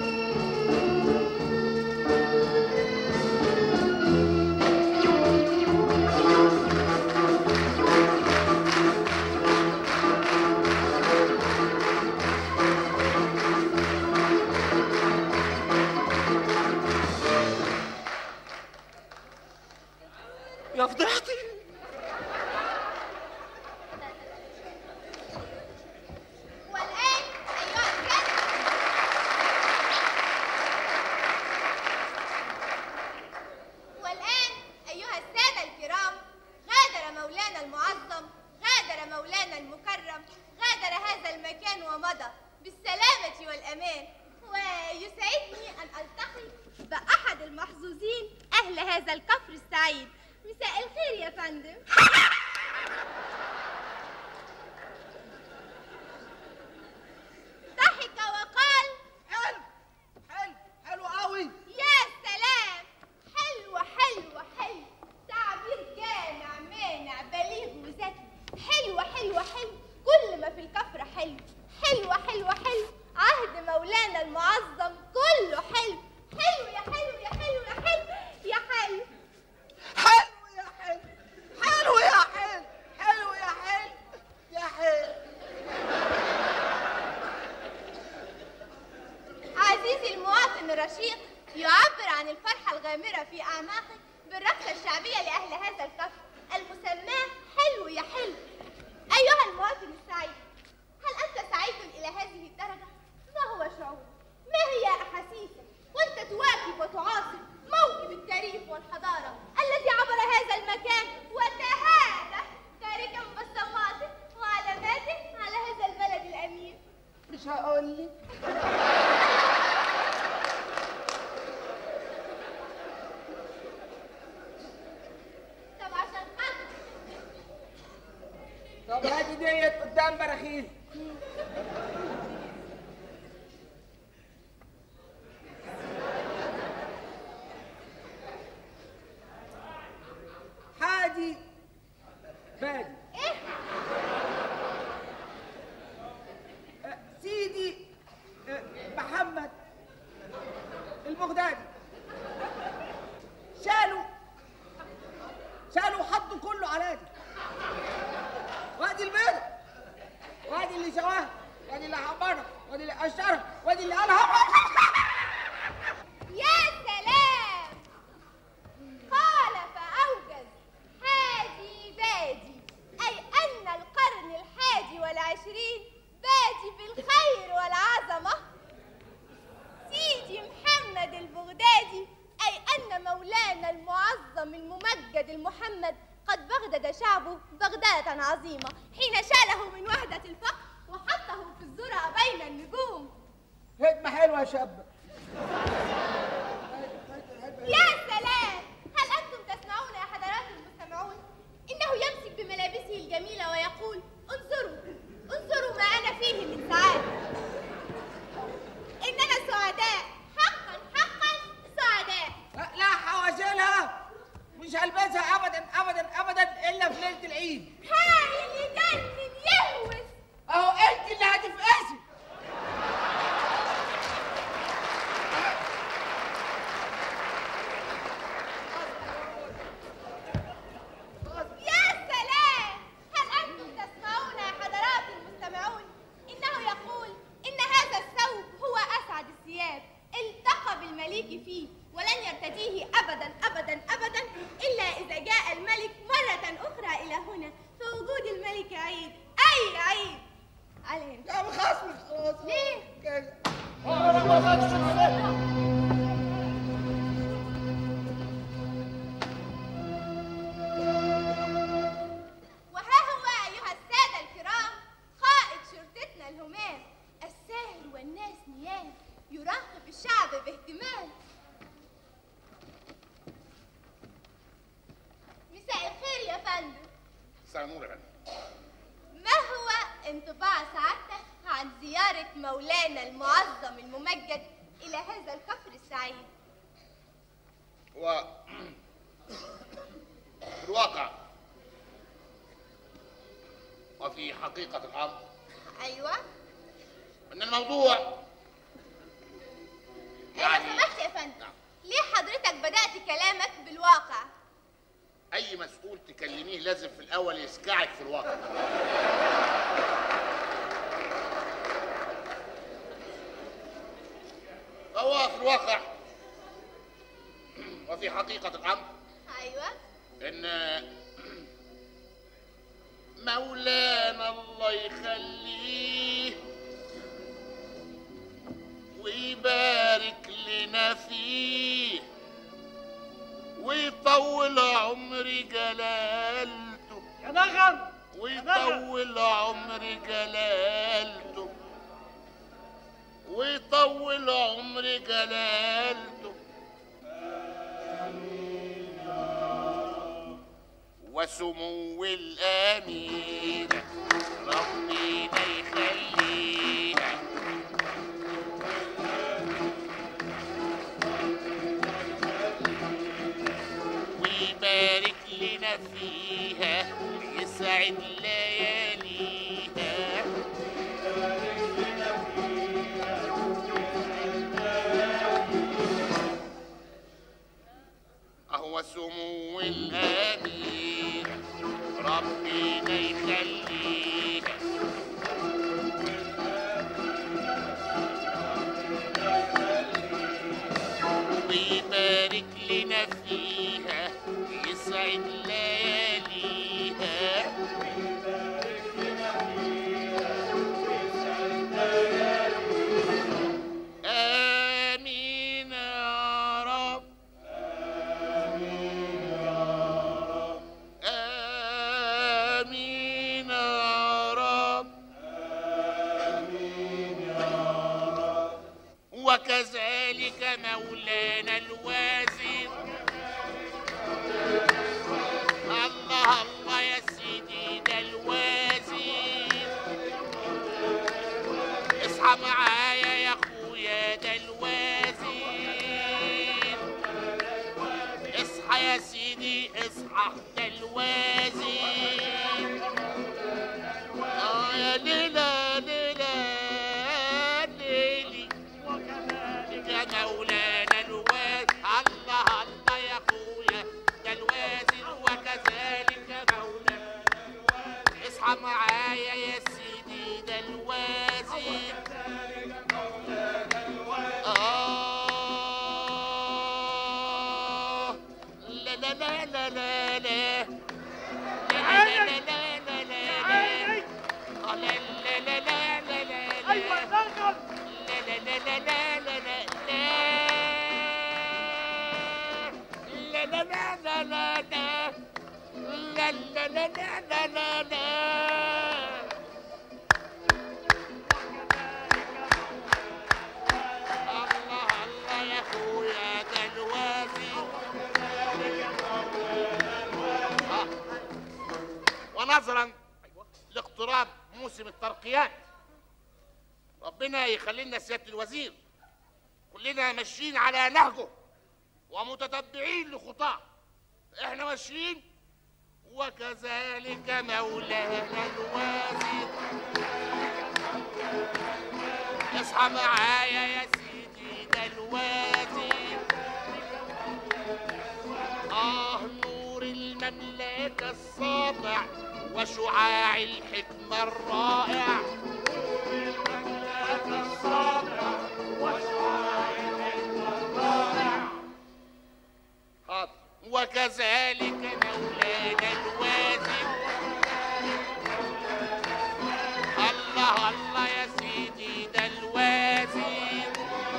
Thank انا فضحتي والآن أيها السادة والآن أيها السادة الكرام غادر مولانا المعظم غادر مولانا المكرم غادر هذا المكان ومضى بالسلامة والأمان ويسعدني أن ألتقي بأحد المحظوظين أهل هذا الكفر السعيد مساء الخير يا فندم ضحك وقال حلو حلو حلو قوي يا سلام حلو حلو حلو تعبير جامع مانع بليغ وذكي حلو حلو حلو كل ما في الكفر حلو حلو حلو حلو عهد مولانا المعظم كله حلو حلو يا حلو يا حلو يا حلو يا حلو حلو يا حلو حلو يا حلو حلو يا حلو يا حلو عزيزي المواطن الرشيق يعبر عن الفرحة الغامرة في أعماقه بالرقصة الشعبية لأهل هذا الكفر المسماه حلو يا حلو أيها المواطن السعيد هل أنت سعيد إلى هذه الدرجة؟ ما هو شعورك؟ ما هي أحاسيسك؟ وأنت تواكب وتعاصر موكب التاريخ والحضارة الذي عبر هذا المكان وتهادى تاركا بصماته وعلاماته على هذا البلد الأمين مش هقول لك طب عشان خاطر طب هاتي ديت قدام براخيل حادي بادي إيه؟ أه، سيدي أه، محمد البغدادي شالوا شالوا حطوا كله على دي وادي البيضة وادي اللي سواها وادي اللي حمرها وادي اللي قشرها وادي اللي قالها يا سلام قال فأوجز حادي بادي أي أن القرن الحادي والعشرين بادي بالخير والعظمة سيدي محمد البغدادي أي أن مولانا المعظم الممجد المحمد قد بغدد شعبه بغدادة عظيمة حين شاله من وحدة الفقر وحطه في الذرى بين النجوم هدمة حلوة يا شاب يا سلام هل أنتم تسمعون يا حضرات المستمعون إنه يمسك بملابسه الجميلة ويقول انظروا انظروا ما أنا فيه من سعادة إننا سعداء حقا حقا سعداء لا حواشيلها مش هلبسها ابدا ابدا ابدا الا في ليله العيد هايل يجنن يهوس اهو انت اللي هتفقسي يا سلام هل أنتم تسمعون يا حضرات المستمعون إنه يقول إن هذا الثوب هو أسعد الثياب التقى بالمليك فيه ولن يرتديه أبدا أبدا أبدا إلا إذا جاء الملك مرة أخرى إلى هنا فوجود الملك عيد أي عيد علينا لا بخصمك خلاص ليه؟ كده وها هو أيها السادة الكرام قائد شرطتنا الهمام الساهر والناس نيام يراقب الشعب باهتمام مساء الخير يا فندم مساء النور يا فندم ما هو انطباع سعادتك عن زيارة مولانا المعظم الممجد إلى هذا الكفر السعيد هو في الواقع وفي حقيقة الأمر أيوة أن الموضوع لو يعني سمحت يا فندم ليه حضرتك بدأت كلامك بالواقع أي مسؤول تكلميه لازم في الأول يسكعك في الواقع فهو في الواقع وفي حقيقة الأمر أيوة ان مولانا الله يخليه ويبارك لنا فيه ويطول عمر جلالته يا نغم ويطول عمر جلالته ويطول عمر جلالته وسمو الأمير ربنا يخليها ويبارك لنا فيها يسعد لياليها أهو سمو الأمير ربنا يخليها ويبارك لنا فيها يسعد لياليها آمين يا رب آمين يا رب وكذلك مولانا الوازر الله الله يا سيدي ده الوازر اصحى معايا يا اخويا ده الوازر اصحى يا سيدي اصحى ده الوازر اه يا ليلى ليلى ليلي يا مولانا الوازر الله الله يا اخويا ده الوازر وكذلك مولانا اصحى معايا يا سيدي ده الوازر آه لا لا لا لا لا لا لا لا لا لا لا لا آه لا لا لا لا لا لا ايوه يا نغم لا لا لا لا لا لا لا لا لا لا لا لا لا لا لا لا لا لا لا الله الله يا اخويا ده الوازي آه. ونظرا لاقتراب موسم الترقيات ربنا يخلي لنا سياده الوزير كلنا ماشيين على نهجه ومتتبعين لخطاه احنا ماشيين وكذلك مولانا الوزير اصحى معايا يا سيدي ده الوزير اه نور المملكه الساطع وشعاع الحكمه الرائع حاضر. وكذلك مولانا الوازن الله الله يا سيدي ده الوازن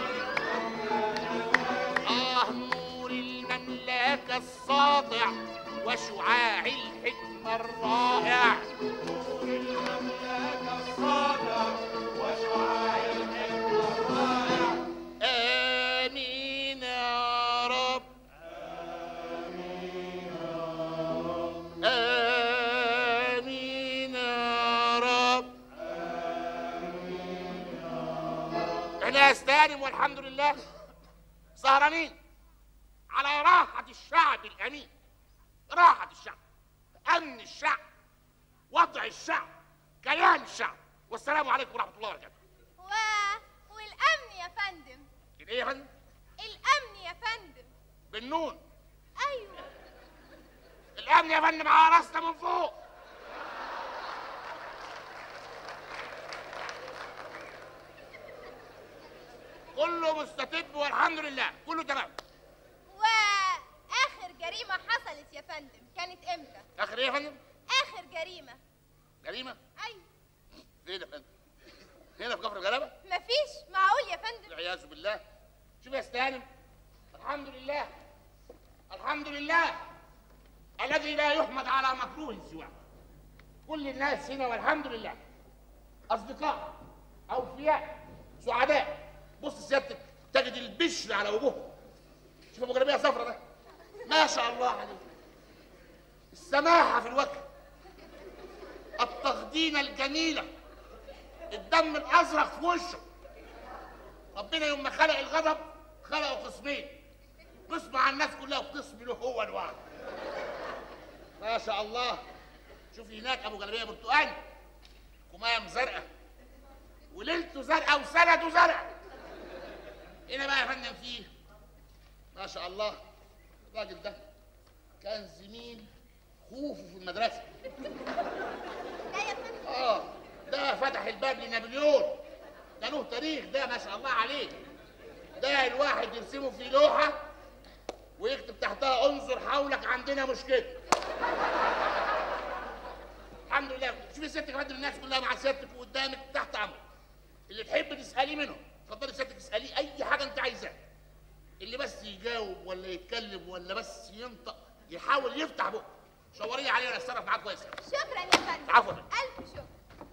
آه نور المملكة الساطع وشعاع الحكمة الرائع نور المملكة الساطع وشعاع الحكمة الرائع آمين يا رب آمين يا رب احنا استانم والحمد لله سهرانين على راحة الشعب الأمين راحة الشعب أمن الشعب وضع الشعب كيان الشعب والسلام عليكم ورحمة الله وبركاته و... والأمن يا فندم ايه يا فندم الأمن يا فندم بالنون أيوه الأمن يا فندم على راسنا من فوق كله مستتب والحمد لله كله تمام وآخر جريمة حصلت يا فندم كانت امتى اخر ايه يا فندم اخر جريمه جريمه ايوه فين يا فندم هنا في كفر الغلبه مفيش معقول يا فندم والعياذ بالله شوف يا استهانم الحمد لله الحمد لله الذي لا يحمد على مكروه سواه كل الناس هنا والحمد لله اصدقاء اوفياء سعداء بص سيادتك تجد البشر على وجوههم شوف ابو جلابيه صفرا ده ما شاء الله عليه السماحه في الوجه التخدينه الجميله الدم الازرق في وشه ربنا يوم ما خلق الغضب خلقه قسمين قسم على الناس كلها وقسم له هو لوحده ما شاء الله شوفي هناك ابو جلابيه برتقاني كمام زرقاء وليلته زرقاء وسنده زرقاء هنا بقى يا فندم فيه ما شاء الله الراجل ده كان زميل خوفه في المدرسه اه ده فتح الباب لنابليون ده له تاريخ ده ما شاء الله عليه ده الواحد يرسمه في لوحه ويكتب تحتها انظر حولك عندنا مشكله الحمد لله شوفي سيادتك يا فندم الناس كلها مع سيادتك وقدامك تحت امرك اللي تحب تساليه منهم اتفضلي سيادتك تساليه اي حاجه انت عايزاها اللي بس يجاوب ولا يتكلم ولا بس ينطق يحاول يفتح بقه شاوريه عليه وانا اتصرف معاه كويس شكرا يا فندم عفوا الف شكر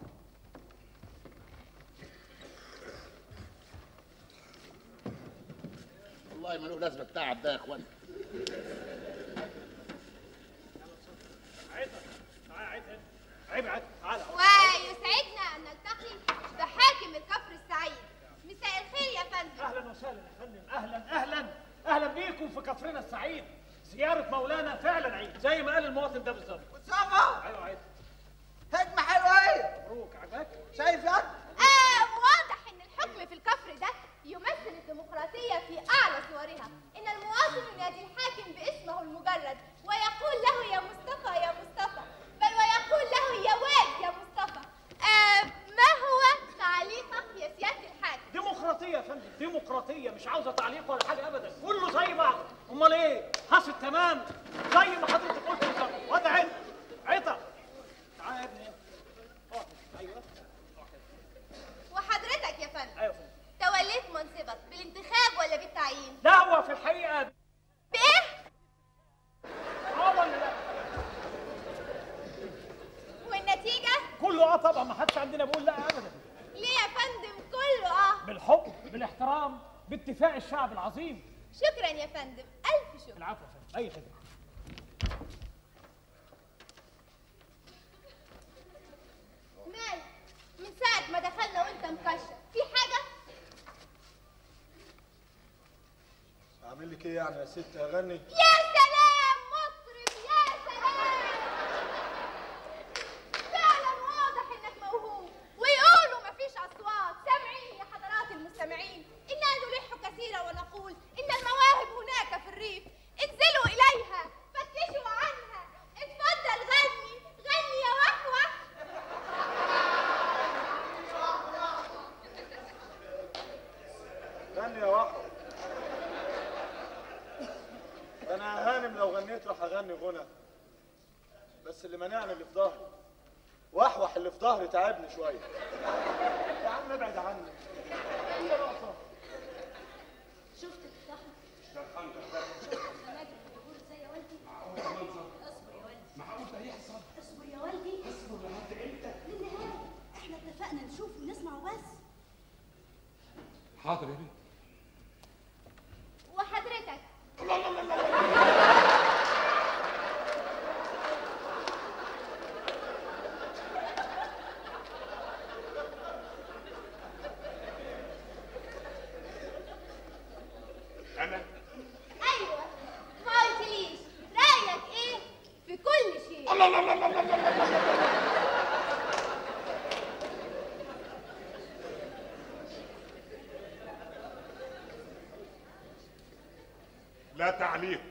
والله ما له لازمه التعب ده يا اخوان عيب عيب تعالى ويسعدنا ان نلتقي بحاكم الكفر السعيد مساء الخير يا فندم اهلا وسهلا يا فندم اهلا اهلا اهلا بيكم في كفرنا السعيد زيارة مولانا فعلا عيد زي ما قال المواطن ده بالظبط مصطفى ايوه عيد هجمة حلوة ايه مبروك عجبك شايف يا آه واضح ان الحكم في الكفر ده يمثل الديمقراطية في اعلى صورها ان المواطن ينادي الحاكم باسمه المجرد ويقول له يا مصطفى يا مصطفى بل ويقول له يا واد يا مصطفى آه ما هو تعليقك يا سيادة الحاكم ديمقراطية يا فندم ديمقراطية مش عاوزة تعليق ولا حاجة أبدا كله زي بعض أمال إيه؟ حاصل تمام زي ما حضرتك قلت بالظبط وده عيد عيطة تعالى يا ابني اقعد. أيوه وحضرتك يا فندم أيوه فندم توليت منصبك بالانتخاب ولا بالتعيين لا هو في الحقيقة بايه اه ولا لا؟ والنتيجة كله اه طبعا ما حدش عندنا بيقول لا ابدا ليه يا فندم كله اه بالحب بالاحترام باتفاق الشعب العظيم شكرا يا فندم الف شكر العفو يا فندم اي خدمه مال من ساعة ما دخلنا وانت مكشر في حاجة اعمل لك ايه يعني يا ست اغني يا سلام مطرب يا سلام فعلا واضح انك موهوب ويقولوا مفيش اصوات سامعين يا حضرات المستمعين اننا نلح كثيرا ونقول ان المواهب هناك في الريف انزلوا اليها فتشوا عنها اتفضل غني غني يا وحوح غني يا وحو انا هانم لو غنيت راح اغني غنى بس اللي منعني اللي في ظهري وحوح اللي في ظهري تعبني شويه يا عم ابعد عني هي رقصه شفت الصحن النادي بتقول ازاي يا والدي اصبر يا والدي معقول ده يحصل اصبر يا والدي اصبر لحد امتى للنهايه احنا اتفقنا نشوف ونسمع وبس حاضر يا بنت وحضرتك انا ايوه ما قلتليش رايك ايه في كل شيء الله الله الله الله الله الله لا تعليق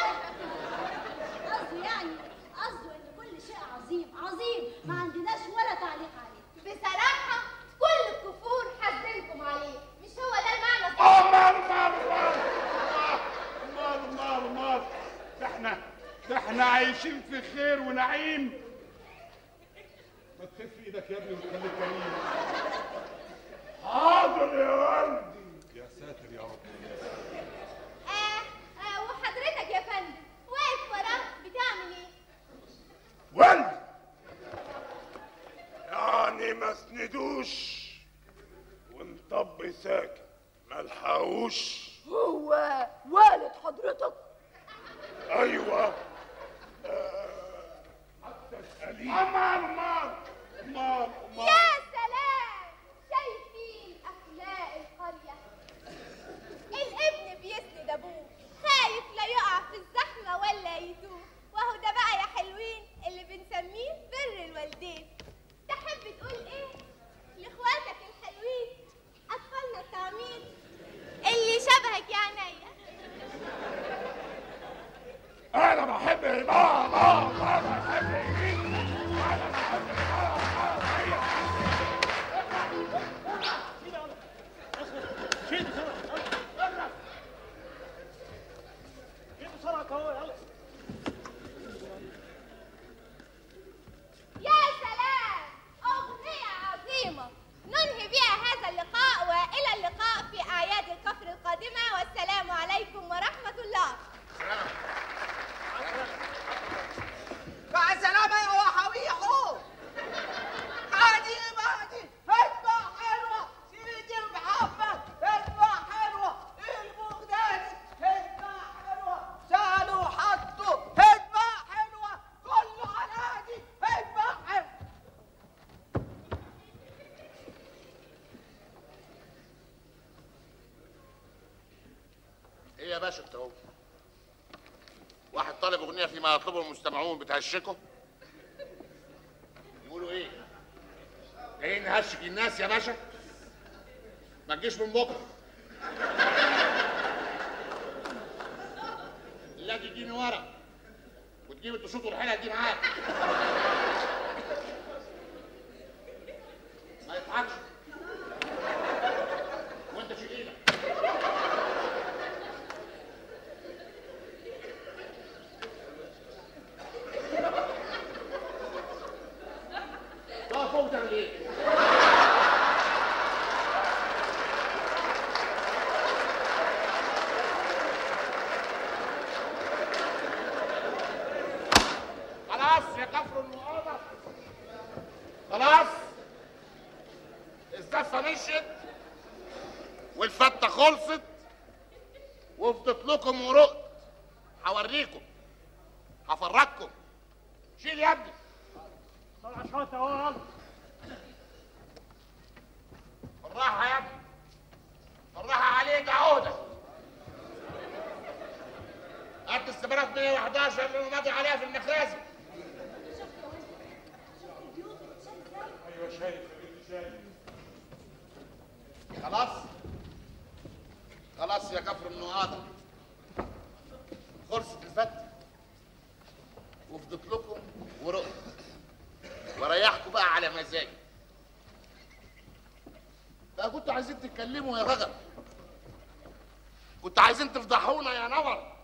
قصده يعني قصده ان كل شيء عظيم عظيم ما عندناش ولا تعليق عليه بصراحه كل الكفور حاسبينكم عليه مش هو ده المعنى اه مال مال مال مال مال مال ده احنا احنا عايشين في خير ونعيم ما تخف ايدك يا ابني وتخليك كريم حاضر يا والدي يا ساتر يا رب آه آه وحضرتك يا فندم واقف وراه بتعمل ايه؟ والدي يعني ما سندوش ونطب ساكت ما لحقوش هو والد حضرتك ايوه امال امال امال يا سلام شايفين اخلاق القريه الابن بيسند ابوه خايف لا يقع في الزحمه ولا يتوه وهو ده بقى يا حلوين اللي بنسميه بر الوالدين تحب تقول ايه لاخواتك الحلوين اطفالنا الطعمين اللي شبهك يا عينيا انا بحب ماما ماما بحب شيل بسرعه شيل بسرعه اهو يلا يا سلام أغنية عظيمة ننهي بها هذا اللقاء وإلى اللقاء في أعياد الكفر القادمة والسلام عليكم ورحمة الله مع السلامة يا وحويحو عادي مهدي هدمة حلوة سيدي محمد هدمة حلوة البغدادي هدمة حلوة سالوا حطوا هدمة حلوة كله على هادي هدمة حلوة ايه يا باشا انت هو واحد طالب اغنيه فيما يطلبه المستمعون بتهشكه يقولوا ايه ايه نهشك الناس يا باشا ما تجيش من بكره لا تجيني ورا وتجيب التشوط والحلقه دي معاك ما يضحكش وانت شيل ايدك تقف فوق تعمل ايه؟ خلاص يا كفر المؤامرة خلاص الزفة مشيت والفتة خلصت وفضت لكم ورقت هوريكم هفرجكم شيل يا ابني طلع شوط اهو يلا بالراحة يا ابني بالراحة عليك عودة هات السبرات 111 اللي ماضي عليها في المخازن ايوه شايف شايف خلاص خلاص يا كفر النهارده خلصت الفتة وفضت لكم ورقت وريحكم بقى على مزاجي بقى كنتوا عايزين تتكلموا يا غجر كنتوا عايزين تفضحونا يا نور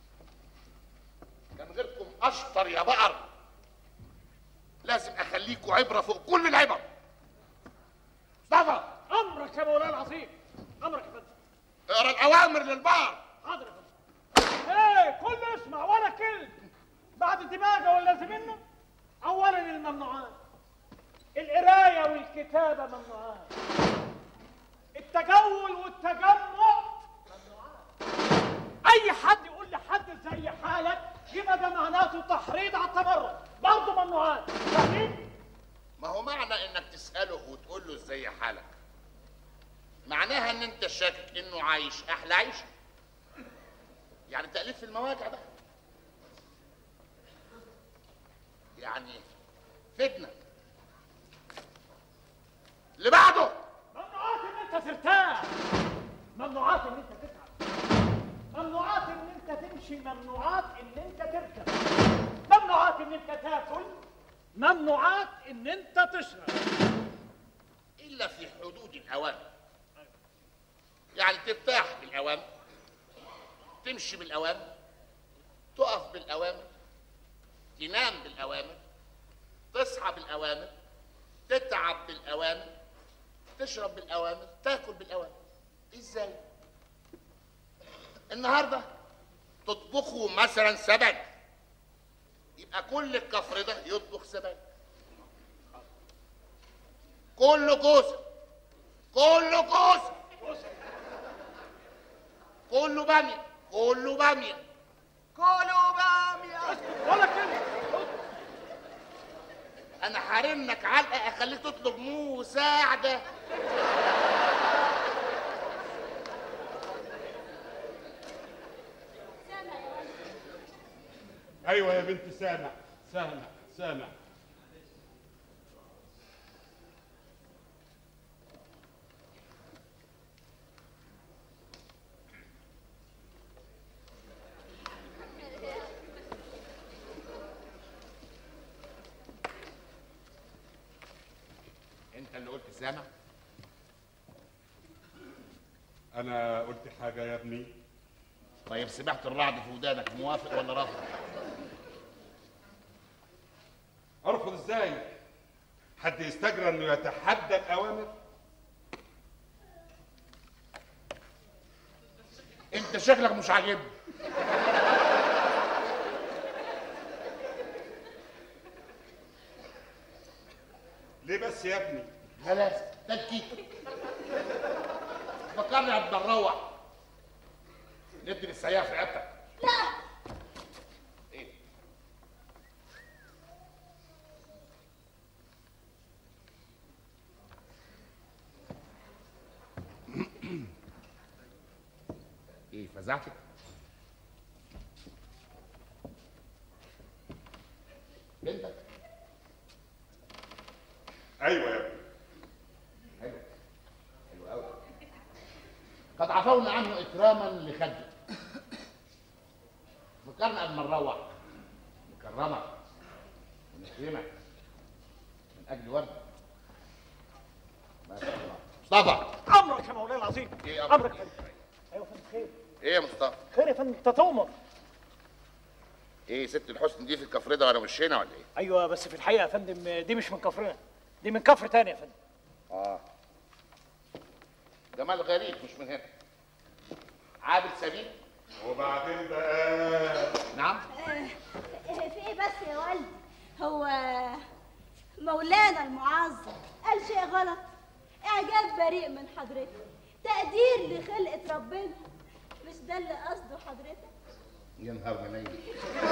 كان غيركم اشطر يا بقر لازم اخليكوا عبره فوق كل العبر مصطفى امرك يا مولانا العظيم امرك يا فندم اقرا الاوامر للبقر حاضر يا فندم ايه كل اسمع ولا كلمه بعد الدماغه واللازم منه اولا الممنوعات القرايه والكتابه ممنوعات التجول والتجمع ممنوعات اي حد يقول لحد زي حالك يبقى ده معناته تحريض على التمرد برضه ممنوعات فاهمين ما هو معنى انك تساله وتقول له ازاي حالك معناها ان انت شاكك انه عايش احلى عيشه يعني تأليف في المواجع ده يعني فتنه اللي بعده ممنوعات ان انت ترتاح ممنوعات ان انت تتعب ممنوعات ان انت تمشي ممنوعات ان انت تركب ممنوعات ان انت تاكل ممنوعات ان انت تشرب الا في حدود الاوامر يعني ترتاح بالاوامر تمشي بالاوامر تقف بالاوامر تنام بالاوامر تصحى بالاوامر تتعب بالاوامر تشرب بالاوامر تاكل بالاوامر ازاي النهارده تطبخوا مثلا سمك يبقى كل الكفر ده يطبخ سمك كله كوسه كله كوسه كله باميه كله باميه كله بامية ولا كلمة انا حارمك علقه اخليك تطلب مساعده ايوه يا بنت سامع سامع سامع انت اللي قلت سامع انا قلت حاجه يا ابني طيب سمعت الرعد في ودانك موافق ولا رافض ارفض ازاي حد يستجرى انه يتحدى الاوامر انت شكلك مش عاجبني ليه بس يا ابني خلاص تكيك فكرني قبل ما نروح ندي للسياف في رقبتك لا ايه ايه فزعتك بنتك ايوه يا ابني حلو حلو قوي قد عفونا عنه اكراما لخده فكرنا قبل ما نروح نكرمك ونكرمك من اجل ورده ما شاء الله مصطفى امرك يا مولاي العظيم ايه امرك امرك يا فندم ايوه يا فندم خير ايه يا مصطفى خير يا فندم انت تؤمر ايه ست الحسن دي في الكفرده وانا مش هنا ولا ايه ايوه بس في الحقيقه يا فندم دي مش من كفرنا دي من كفر تاني يا فندم اه جمال غريب مش من هنا عابد سبيل وبعدين بقى نعم آه، في ايه بس يا والدي هو مولانا المعظم قال شيء غلط اعجاب بريء من حضرتك تقدير لخلقة ربنا مش ده اللي قصده حضرتك يا نهار منيل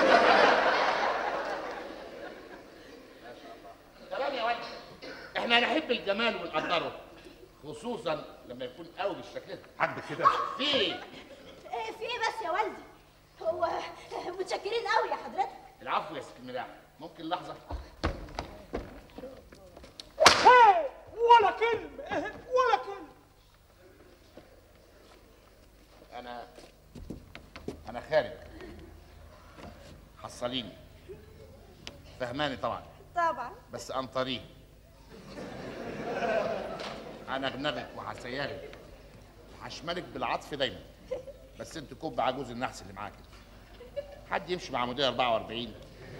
تمام يا ولد احنا نحب الجمال ونقدره خصوصا لما يكون قوي بالشكل ده حد كده في ايه آه، في ايه بس يا والدي هو متشكرين قوي يا حضرتك العفو يا ست الملاح ممكن لحظه هي ولا كلمه ولا كلمه انا انا خارج حصليني فهماني طبعا طبعا بس انطريه انا اغنغك وهسيرك وهشملك بالعطف دايما بس انت كب عجوز النحس اللي معاك حد يمشي مع مدير 44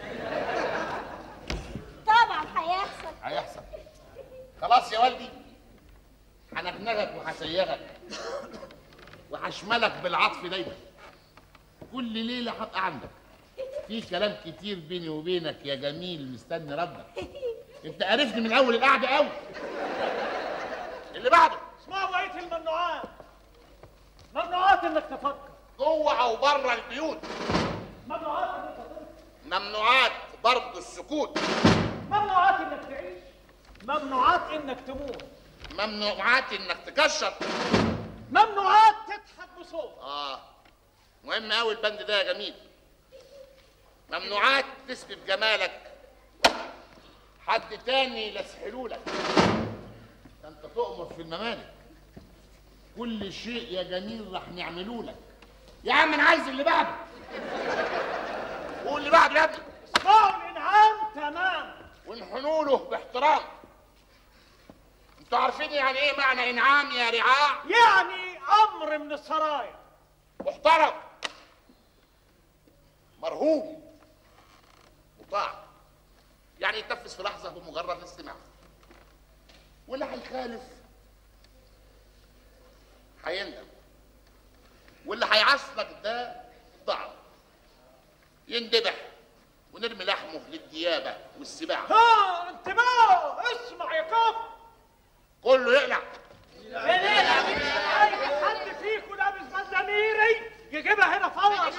طبعا هيحصل هيحصل خلاص يا والدي هنغنغك وهسيرك وهشملك بالعطف دايما كل ليله هبقى عندك في كلام كتير بيني وبينك يا جميل مستني ردك انت عرفني من اول القعده قوي اللي بعده اسمعوا بقيه الممنوعات ممنوعات انك تفكر جوه او بره البيوت ممنوعات انك تفكر ممنوعات برضه السكوت ممنوعات انك تعيش ممنوعات انك تموت ممنوعات انك تكشر ممنوعات تضحك بصوت اه مهم قوي البند ده يا جميل ممنوعات تثبت جمالك حد تاني يلسحلولك ده انت تؤمر في الممالك كل شيء يا جميل راح نعمله لك يا عم انا عايز اللي بعده قول اللي بعده يا ابني اسمعوا الانعام تمام وانحنوا له باحترام انتوا عارفين يعني ايه معنى انعام يا رعاع يعني امر من السرايا محترم مرهوب يطاع يعني يتنفس في لحظه بمجرد الاستماع واللي هيخالف هيندم واللي هيعصلك ده ضعف يندبح ونرمي لحمه للديابه والسباع ها انتباه اسمع يا كف كله يقلع اي حد فيكم لابس بنزميري يجيبها هنا فورا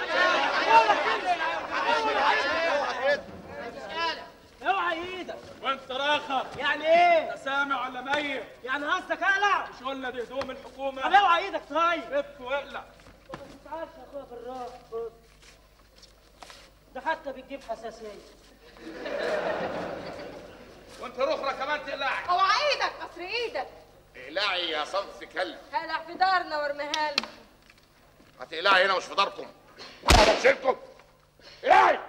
اوعى ايدك وانت راخر يعني ايه؟ انت سامع ولا ميت يعني قصدك اقلع؟ مش قلنا دي هدوم الحكومه طب اوعى ايدك طيب لف واقلع مش عارف يا اخويا بالراحه بص. ده حتى بتجيب حساسيه وانت رخرة كمان تقلعي اوعى ايدك قصر ايدك اقلعي يا صنف كلب هلع في دارنا وارميها لنا هتقلعي هنا مش في داركم بشيلكم اقلعي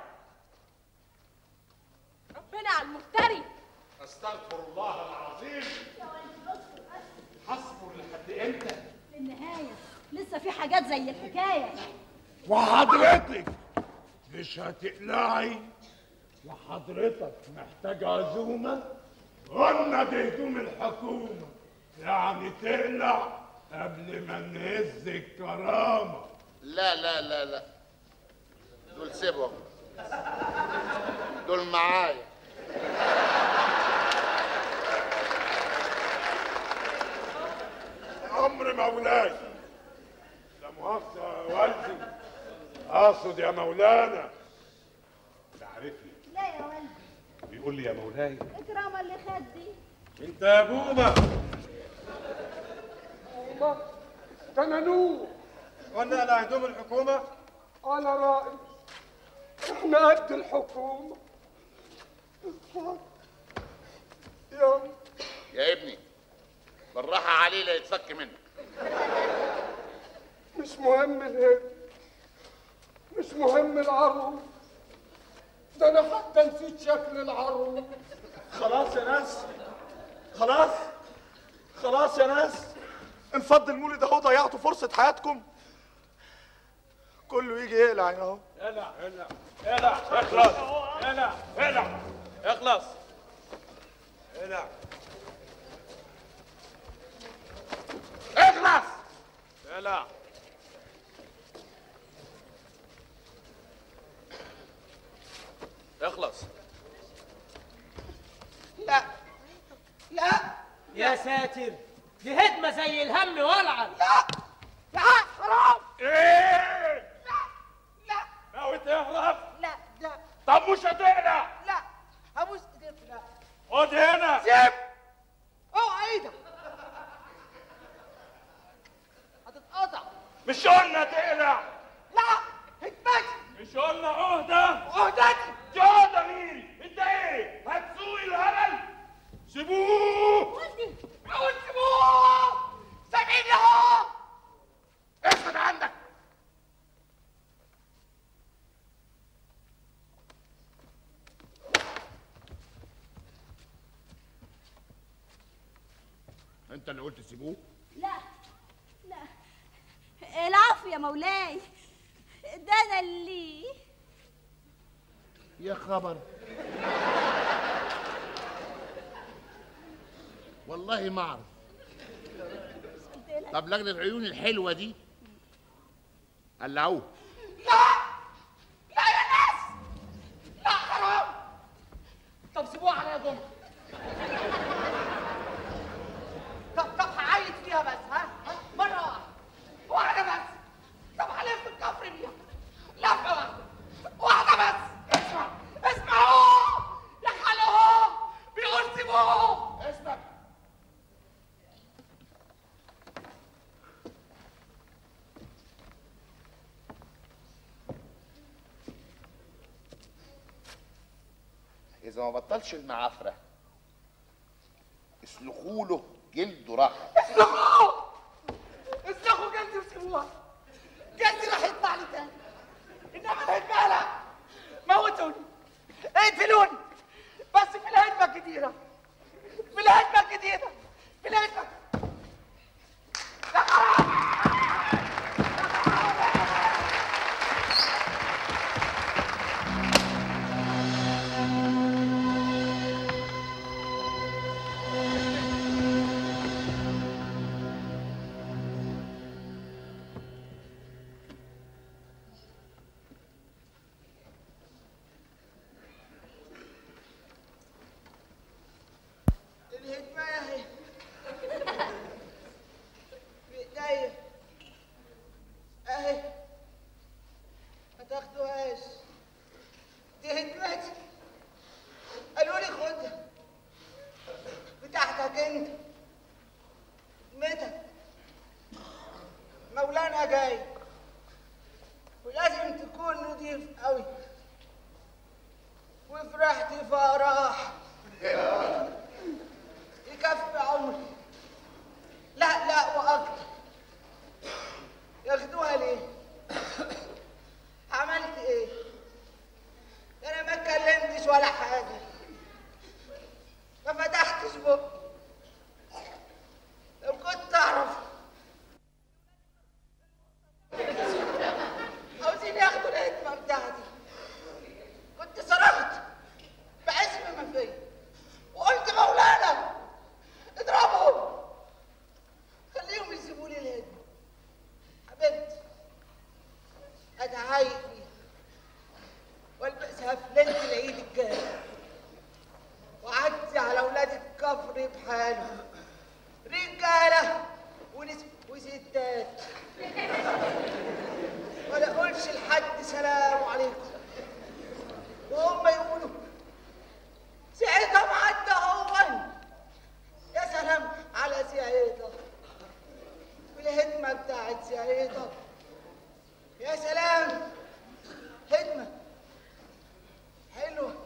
ربنا على المفتري استغفر الله العظيم حصبر لحد امتى في النهاية لسه في حاجات زي الحكاية وحضرتك مش هتقلعي وحضرتك محتاج عزومة قلنا دي هدوم الحكومة يعني تقلع قبل ما نهز الكرامة لا لا لا لا دول سيبهم دول معايا أمر مولاي لا مؤاخذة يا والدي أقصد يا مولانا تعرفني لا يا والدي بيقول لي يا مولاي إكرام اللي خدي أنت يا بومة ده انا نور قلنا على هدوم الحكومة أنا رائد احنا قد الحكومة يا يا ابني بالراحة عليه لا يتفك منك مش مهم الهد مش مهم العروس ده انا حتى نسيت شكل العروس خلاص يا ناس خلاص خلاص يا ناس انفض المولد اهو ضيعتوا فرصة حياتكم كله يجي يقلع هنا اهو اقلع اقلع اقلع اخلص اقلع اقلع اخلص اقلع اخلص اقلع اخلص لا لا يا ساتر دي هدمه زي الهم ولعه لا لا حرام ايه ناوي تهرب لا لا طب مش هتقلع لا ابوس ايديك لا خد هنا سيب اوعى ايدك هتتقطع مش قلنا تقلع لا هتمشي مش قلنا عهدة عهدتي دي عهدة مين انت ايه هتسوق الهبل سيبوه والدي قول سيبوه سامعني اهو اسكت عندك انت اللي قلت سيبوه لا لا العفو يا مولاي ده انا اللي يا خبر والله ما اعرف طب لجنة العيون الحلوة دي قلعوه لا يا ناس لا حرام طب سيبوه على جمعة طب طب هعيط فيها بس ها ها؟ مرة واحدة واحدة بس طب هلف الكفر بيها لفة واحدة واحدة بس اسمع اسمعوا يا خالو بيقول سيبوه اسمع إذا ما بطلش المعافرة اسلخوا له جلده راحة اسلخوا اسلخوا جلدي وسيبوها جلدي راح يطلع لي تاني انما الهدمة موتوني اقتلوني بس في الهدمة الجديدة في الهدمة الجديدة في الهدمة جاي ولازم تكون نضيف قوي وفرحت فرح يكفي عمري لا لا واكتر ياخدوها ليه عملت ايه انا ما اتكلمتش ولا حاجه ما فتحتش بقى لو كنت اعرف عاوزين ياخدوا الهدمه بتاعتي كنت صرخت بعزم ما فيا وقلت مولانا اضربهم خليهم يسيبوا لي الهدمه حبيبتي اتعايق فيها والبسها في ليله العيد الجاي وأعدي على ولاد الكفر بحاله رجاله ونس وستات ولا اقولش لحد سلام عليكم وهم يقولوا سعيدة معدة هون يا سلام على سعيدة والهدمة بتاعت سعيدة يا سلام هدمة حلوة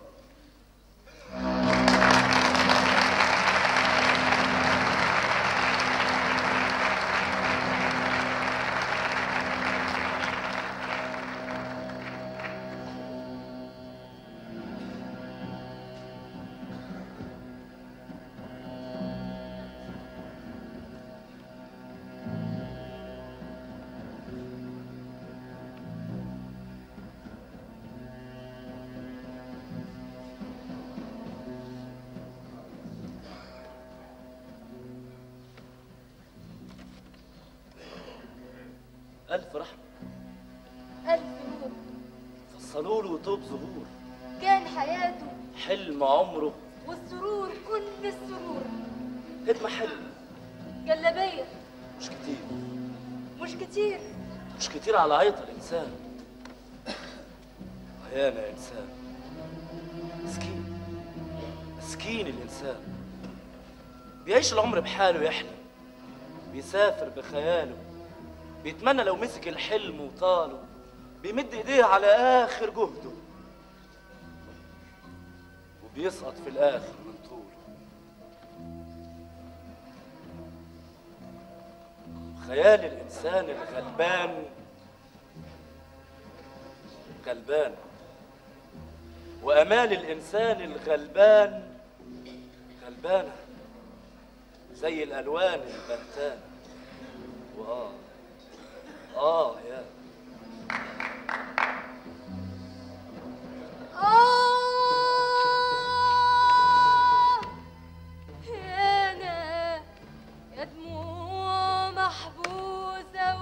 ألف رحمة ألف نور فصلوا له طوب زهور كان حياته حلم عمره والسرور كل السرور هدمة حلم جلابية مش كتير مش كتير مش كتير على عيط الإنسان ويانا يا إنسان مسكين مسكين الإنسان بيعيش العمر بحاله يحلم بيسافر بخياله بيتمنى لو مسك الحلم وطاله بيمد ايديه على آخر جهده وبيسقط في الآخر من طوله خيال الإنسان الغلبان غلبان وأمال الإنسان الغلبان غلبانة زي الألوان البهتانة وآه آه يا آه يا أنا يا دموع محبوسة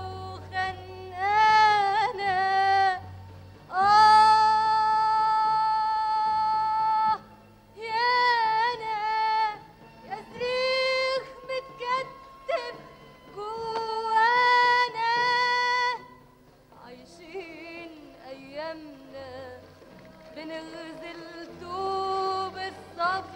وخنقانة آه يا أنا يا صريخ متكتف جوانا عايشين أيامنا بنغزل طوب الصبر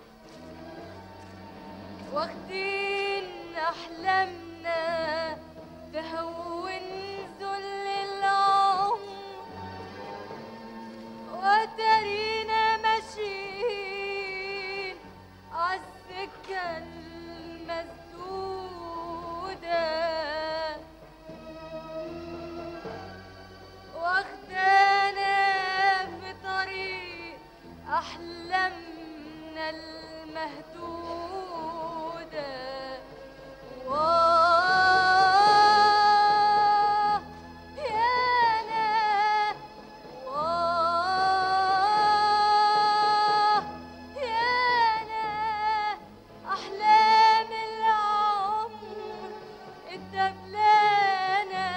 واخدين أحلامنا تهون ذل العمر وترينا ماشيين عالسكة المسدودة واخدانا في طريق أحلامنا المهدودة واه يانا واه يانا أحلام العمر الدبلانة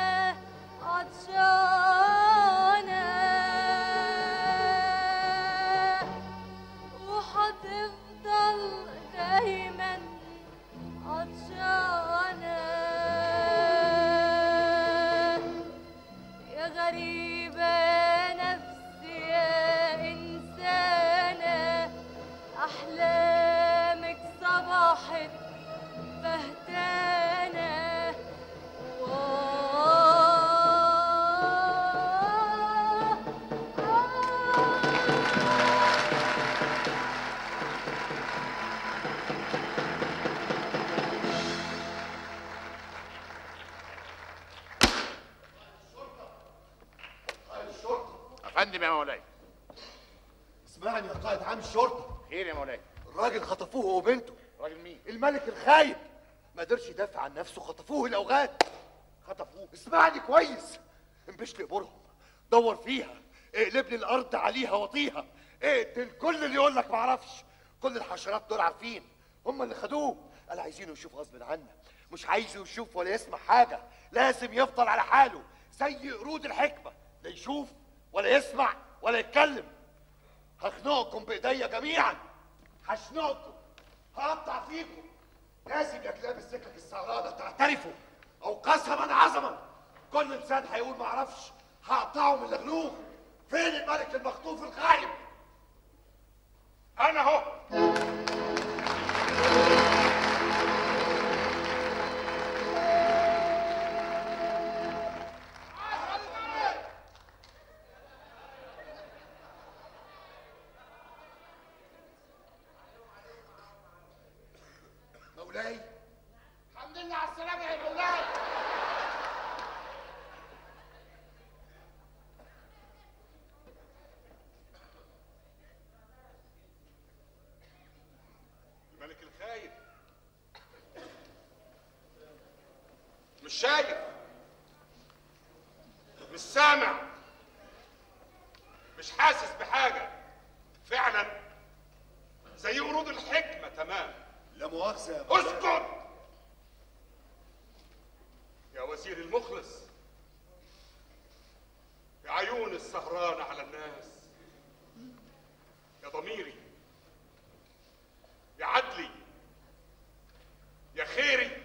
عطشانة وحتفضل اسمعني يا قائد عام الشرطه خير يا مولاي الراجل خطفوه هو وبنته راجل مين الملك الخايب ما قدرش يدافع عن نفسه خطفوه الاوغاد خطفوه اسمعني كويس انبش قبورهم دور فيها اقلب لي الارض عليها وطيها اقتل كل اللي يقول لك معرفش كل الحشرات دول عارفين هم اللي خدوه قال عايزينه يشوف غصب عنه مش عايزه يشوف ولا يسمع حاجه لازم يفضل على حاله زي قرود الحكمه لا يشوف ولا يسمع ولا يتكلم هخنقكم بايديا جميعا هشنقكم هقطع فيكم لازم يا كلاب السكك السعرانه تعترفوا او قسما عظما كل انسان هيقول معرفش هقطعه من الغلوب فين الملك المخطوف الغايب انا اهو مولاي الحمد لله على السلامة يا مولاي الملك الخايف مش شايف مش سامع مش حاسس بحاجة فعلا زي قرود الحكمة تمام لا مؤاخذه يا مولاي. اسكت يا وزير المخلص يا عيون السهرانة على الناس يا ضميري يا عدلي يا خيري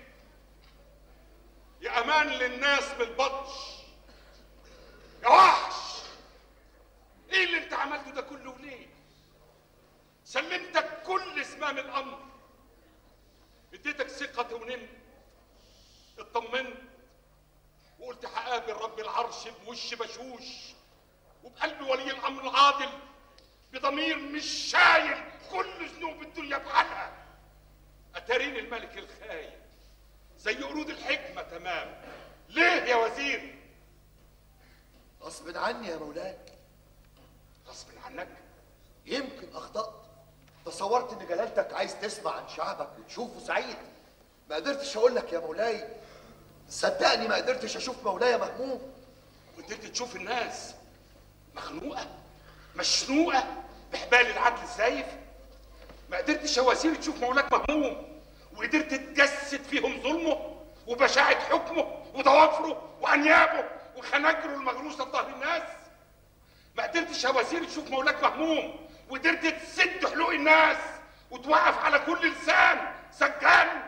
يا امان للناس بالبطش يا وحش ايه اللي انت عملته ده كله ليه سلمتك كل زمام الامر اديتك ثقتي ونمت اطمنت وقلت هقابل رب العرش بوش بشوش وبقلب ولي الامر العادل بضمير مش شايل كل ذنوب الدنيا بحالها اتارين الملك الخايب زي قرود الحكمه تمام ليه يا وزير غصب عني يا مولاي غصب عنك يمكن اخطات تصورت ان جلالتك عايز تسمع عن شعبك وتشوفه سعيد ما قدرتش اقول لك يا مولاي صدقني ما قدرتش اشوف مولاي مهموم وقدرت تشوف الناس مخنوقه مشنوقه بحبال العدل الزايف ما قدرتش يا وزير تشوف مولاك مهموم وقدرت تجسد فيهم ظلمه وبشاعة حكمه وضوافره وانيابه وخناجره المغروسه في ظهر الناس ما قدرتش يا وزير تشوف مولاك مهموم وقدرت تسد حلوق الناس وتوقف على كل لسان سجان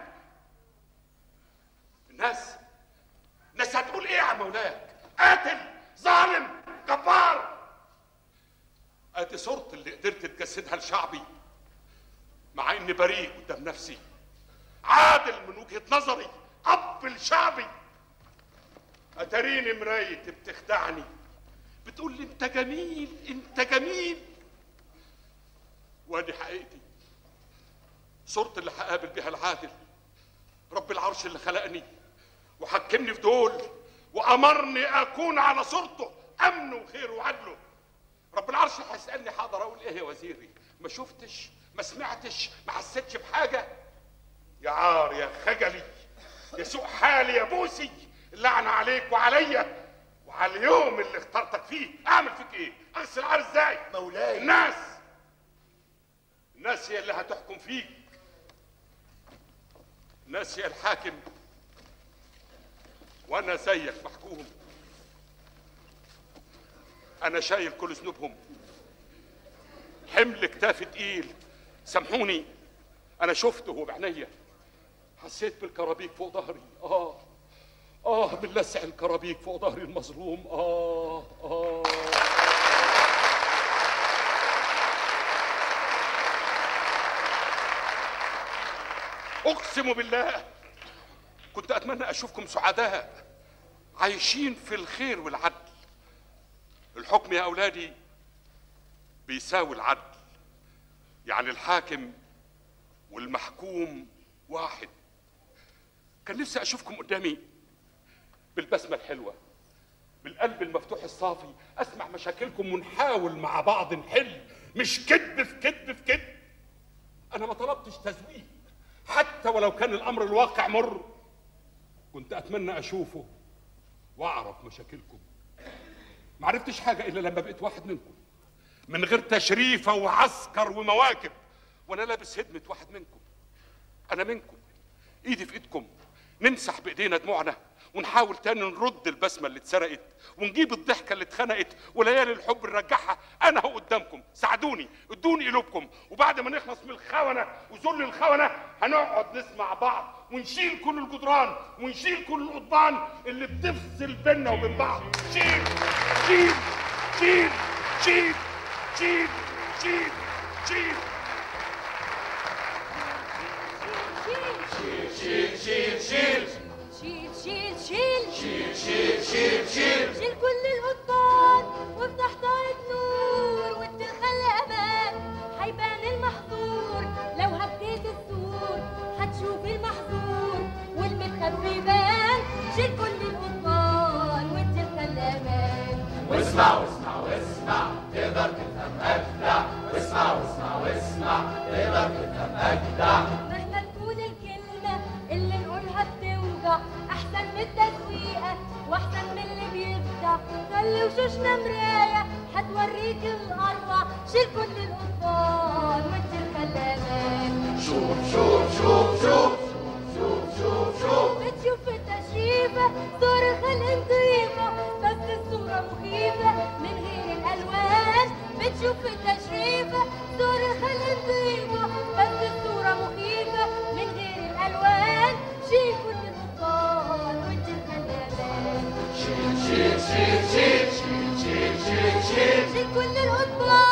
الناس الناس هتقول ايه عن مولاك قاتل ظالم جبار ادي صورتي اللي قدرت تجسدها لشعبي مع اني بريء قدام نفسي عادل من وجهه نظري اب لشعبي اتريني مرايه بتخدعني بتقول لي انت جميل انت جميل وادي حقيقتي صورتي اللي هقابل بيها العادل رب العرش اللي خلقني وحكمني في دول وامرني اكون على صورته امنه وخيره وعدله رب العرش هيسالني حاضر اقول ايه يا وزيري ما شفتش ما سمعتش ما حسيتش بحاجه يا عار يا خجلي يا سوء حالي يا بوسي اللعنه عليك وعليا وعلى اليوم اللي اخترتك فيه اعمل فيك ايه اغسل عار ازاي مولاي الناس الناس هي اللي هتحكم فيك الناس هي الحاكم وانا زيك محكوم انا شايل كل ذنوبهم حمل كتافي تقيل سامحوني انا شفته هو بعينيا حسيت بالكرابيك فوق ظهري اه اه من لسع الكرابيك فوق ظهري المظلوم اه اه اقسم بالله كنت اتمنى اشوفكم سعداء عايشين في الخير والعدل الحكم يا اولادي بيساوي العدل يعني الحاكم والمحكوم واحد كان نفسي اشوفكم قدامي بالبسمه الحلوه بالقلب المفتوح الصافي اسمع مشاكلكم ونحاول مع بعض نحل مش كذب في كذب في كذب انا ما طلبتش تزويق حتى ولو كان الامر الواقع مر كنت اتمنى اشوفه واعرف مشاكلكم ما عرفتش حاجه الا لما بقيت واحد منكم من غير تشريفه وعسكر ومواكب وانا لابس هدمه واحد منكم انا منكم ايدي في ايدكم نمسح بايدينا دموعنا ونحاول تاني نرد البسمه اللي اتسرقت ونجيب الضحكه اللي اتخنقت وليالي الحب نرجعها انا اهو قدامكم ساعدوني ادوني قلوبكم وبعد ما نخلص من الخونه وذل الخونه هنقعد نسمع بعض ونشيل كل الجدران ونشيل كل القضبان اللي بتفصل بيننا وبين بعض شيل شيل شيل شيل شيل شيل شيل شيل شيل شيل شيل شيل شيل شيل شيل شيل شيل شيل كل القضبان وافتح طاقة نور وادخل امان هيبان المحظور لو هديت السور هتشوف المحظور والمتخبي يبان شيل كل القضبان وادخل امان واسمع واسمع واسمع تقدر تفهم أجدع واسمع واسمع واسمع تقدر تفهم أجدع مهما تكون الكلمة اللي نقولها بتوجع أحسن من التسويقة وأحسن من اللي بيخدع خلي وشوشنا مراية هتوريك الأروع شيل كل القضبان وادي الكلامان شوف شوف شوف شوف شوف شوف شوف بتشوف التشريفة صورة خلق نضيفة بس الصورة مخيفة من غير الألوان بتشوف التشريفة صورة خلق نضيفة بس الصورة مخيفة من غير الألوان شيل كل القضبان وادي الكلامان شيل شيل شيل شيل شيل شيل شيل شيل كل القضبان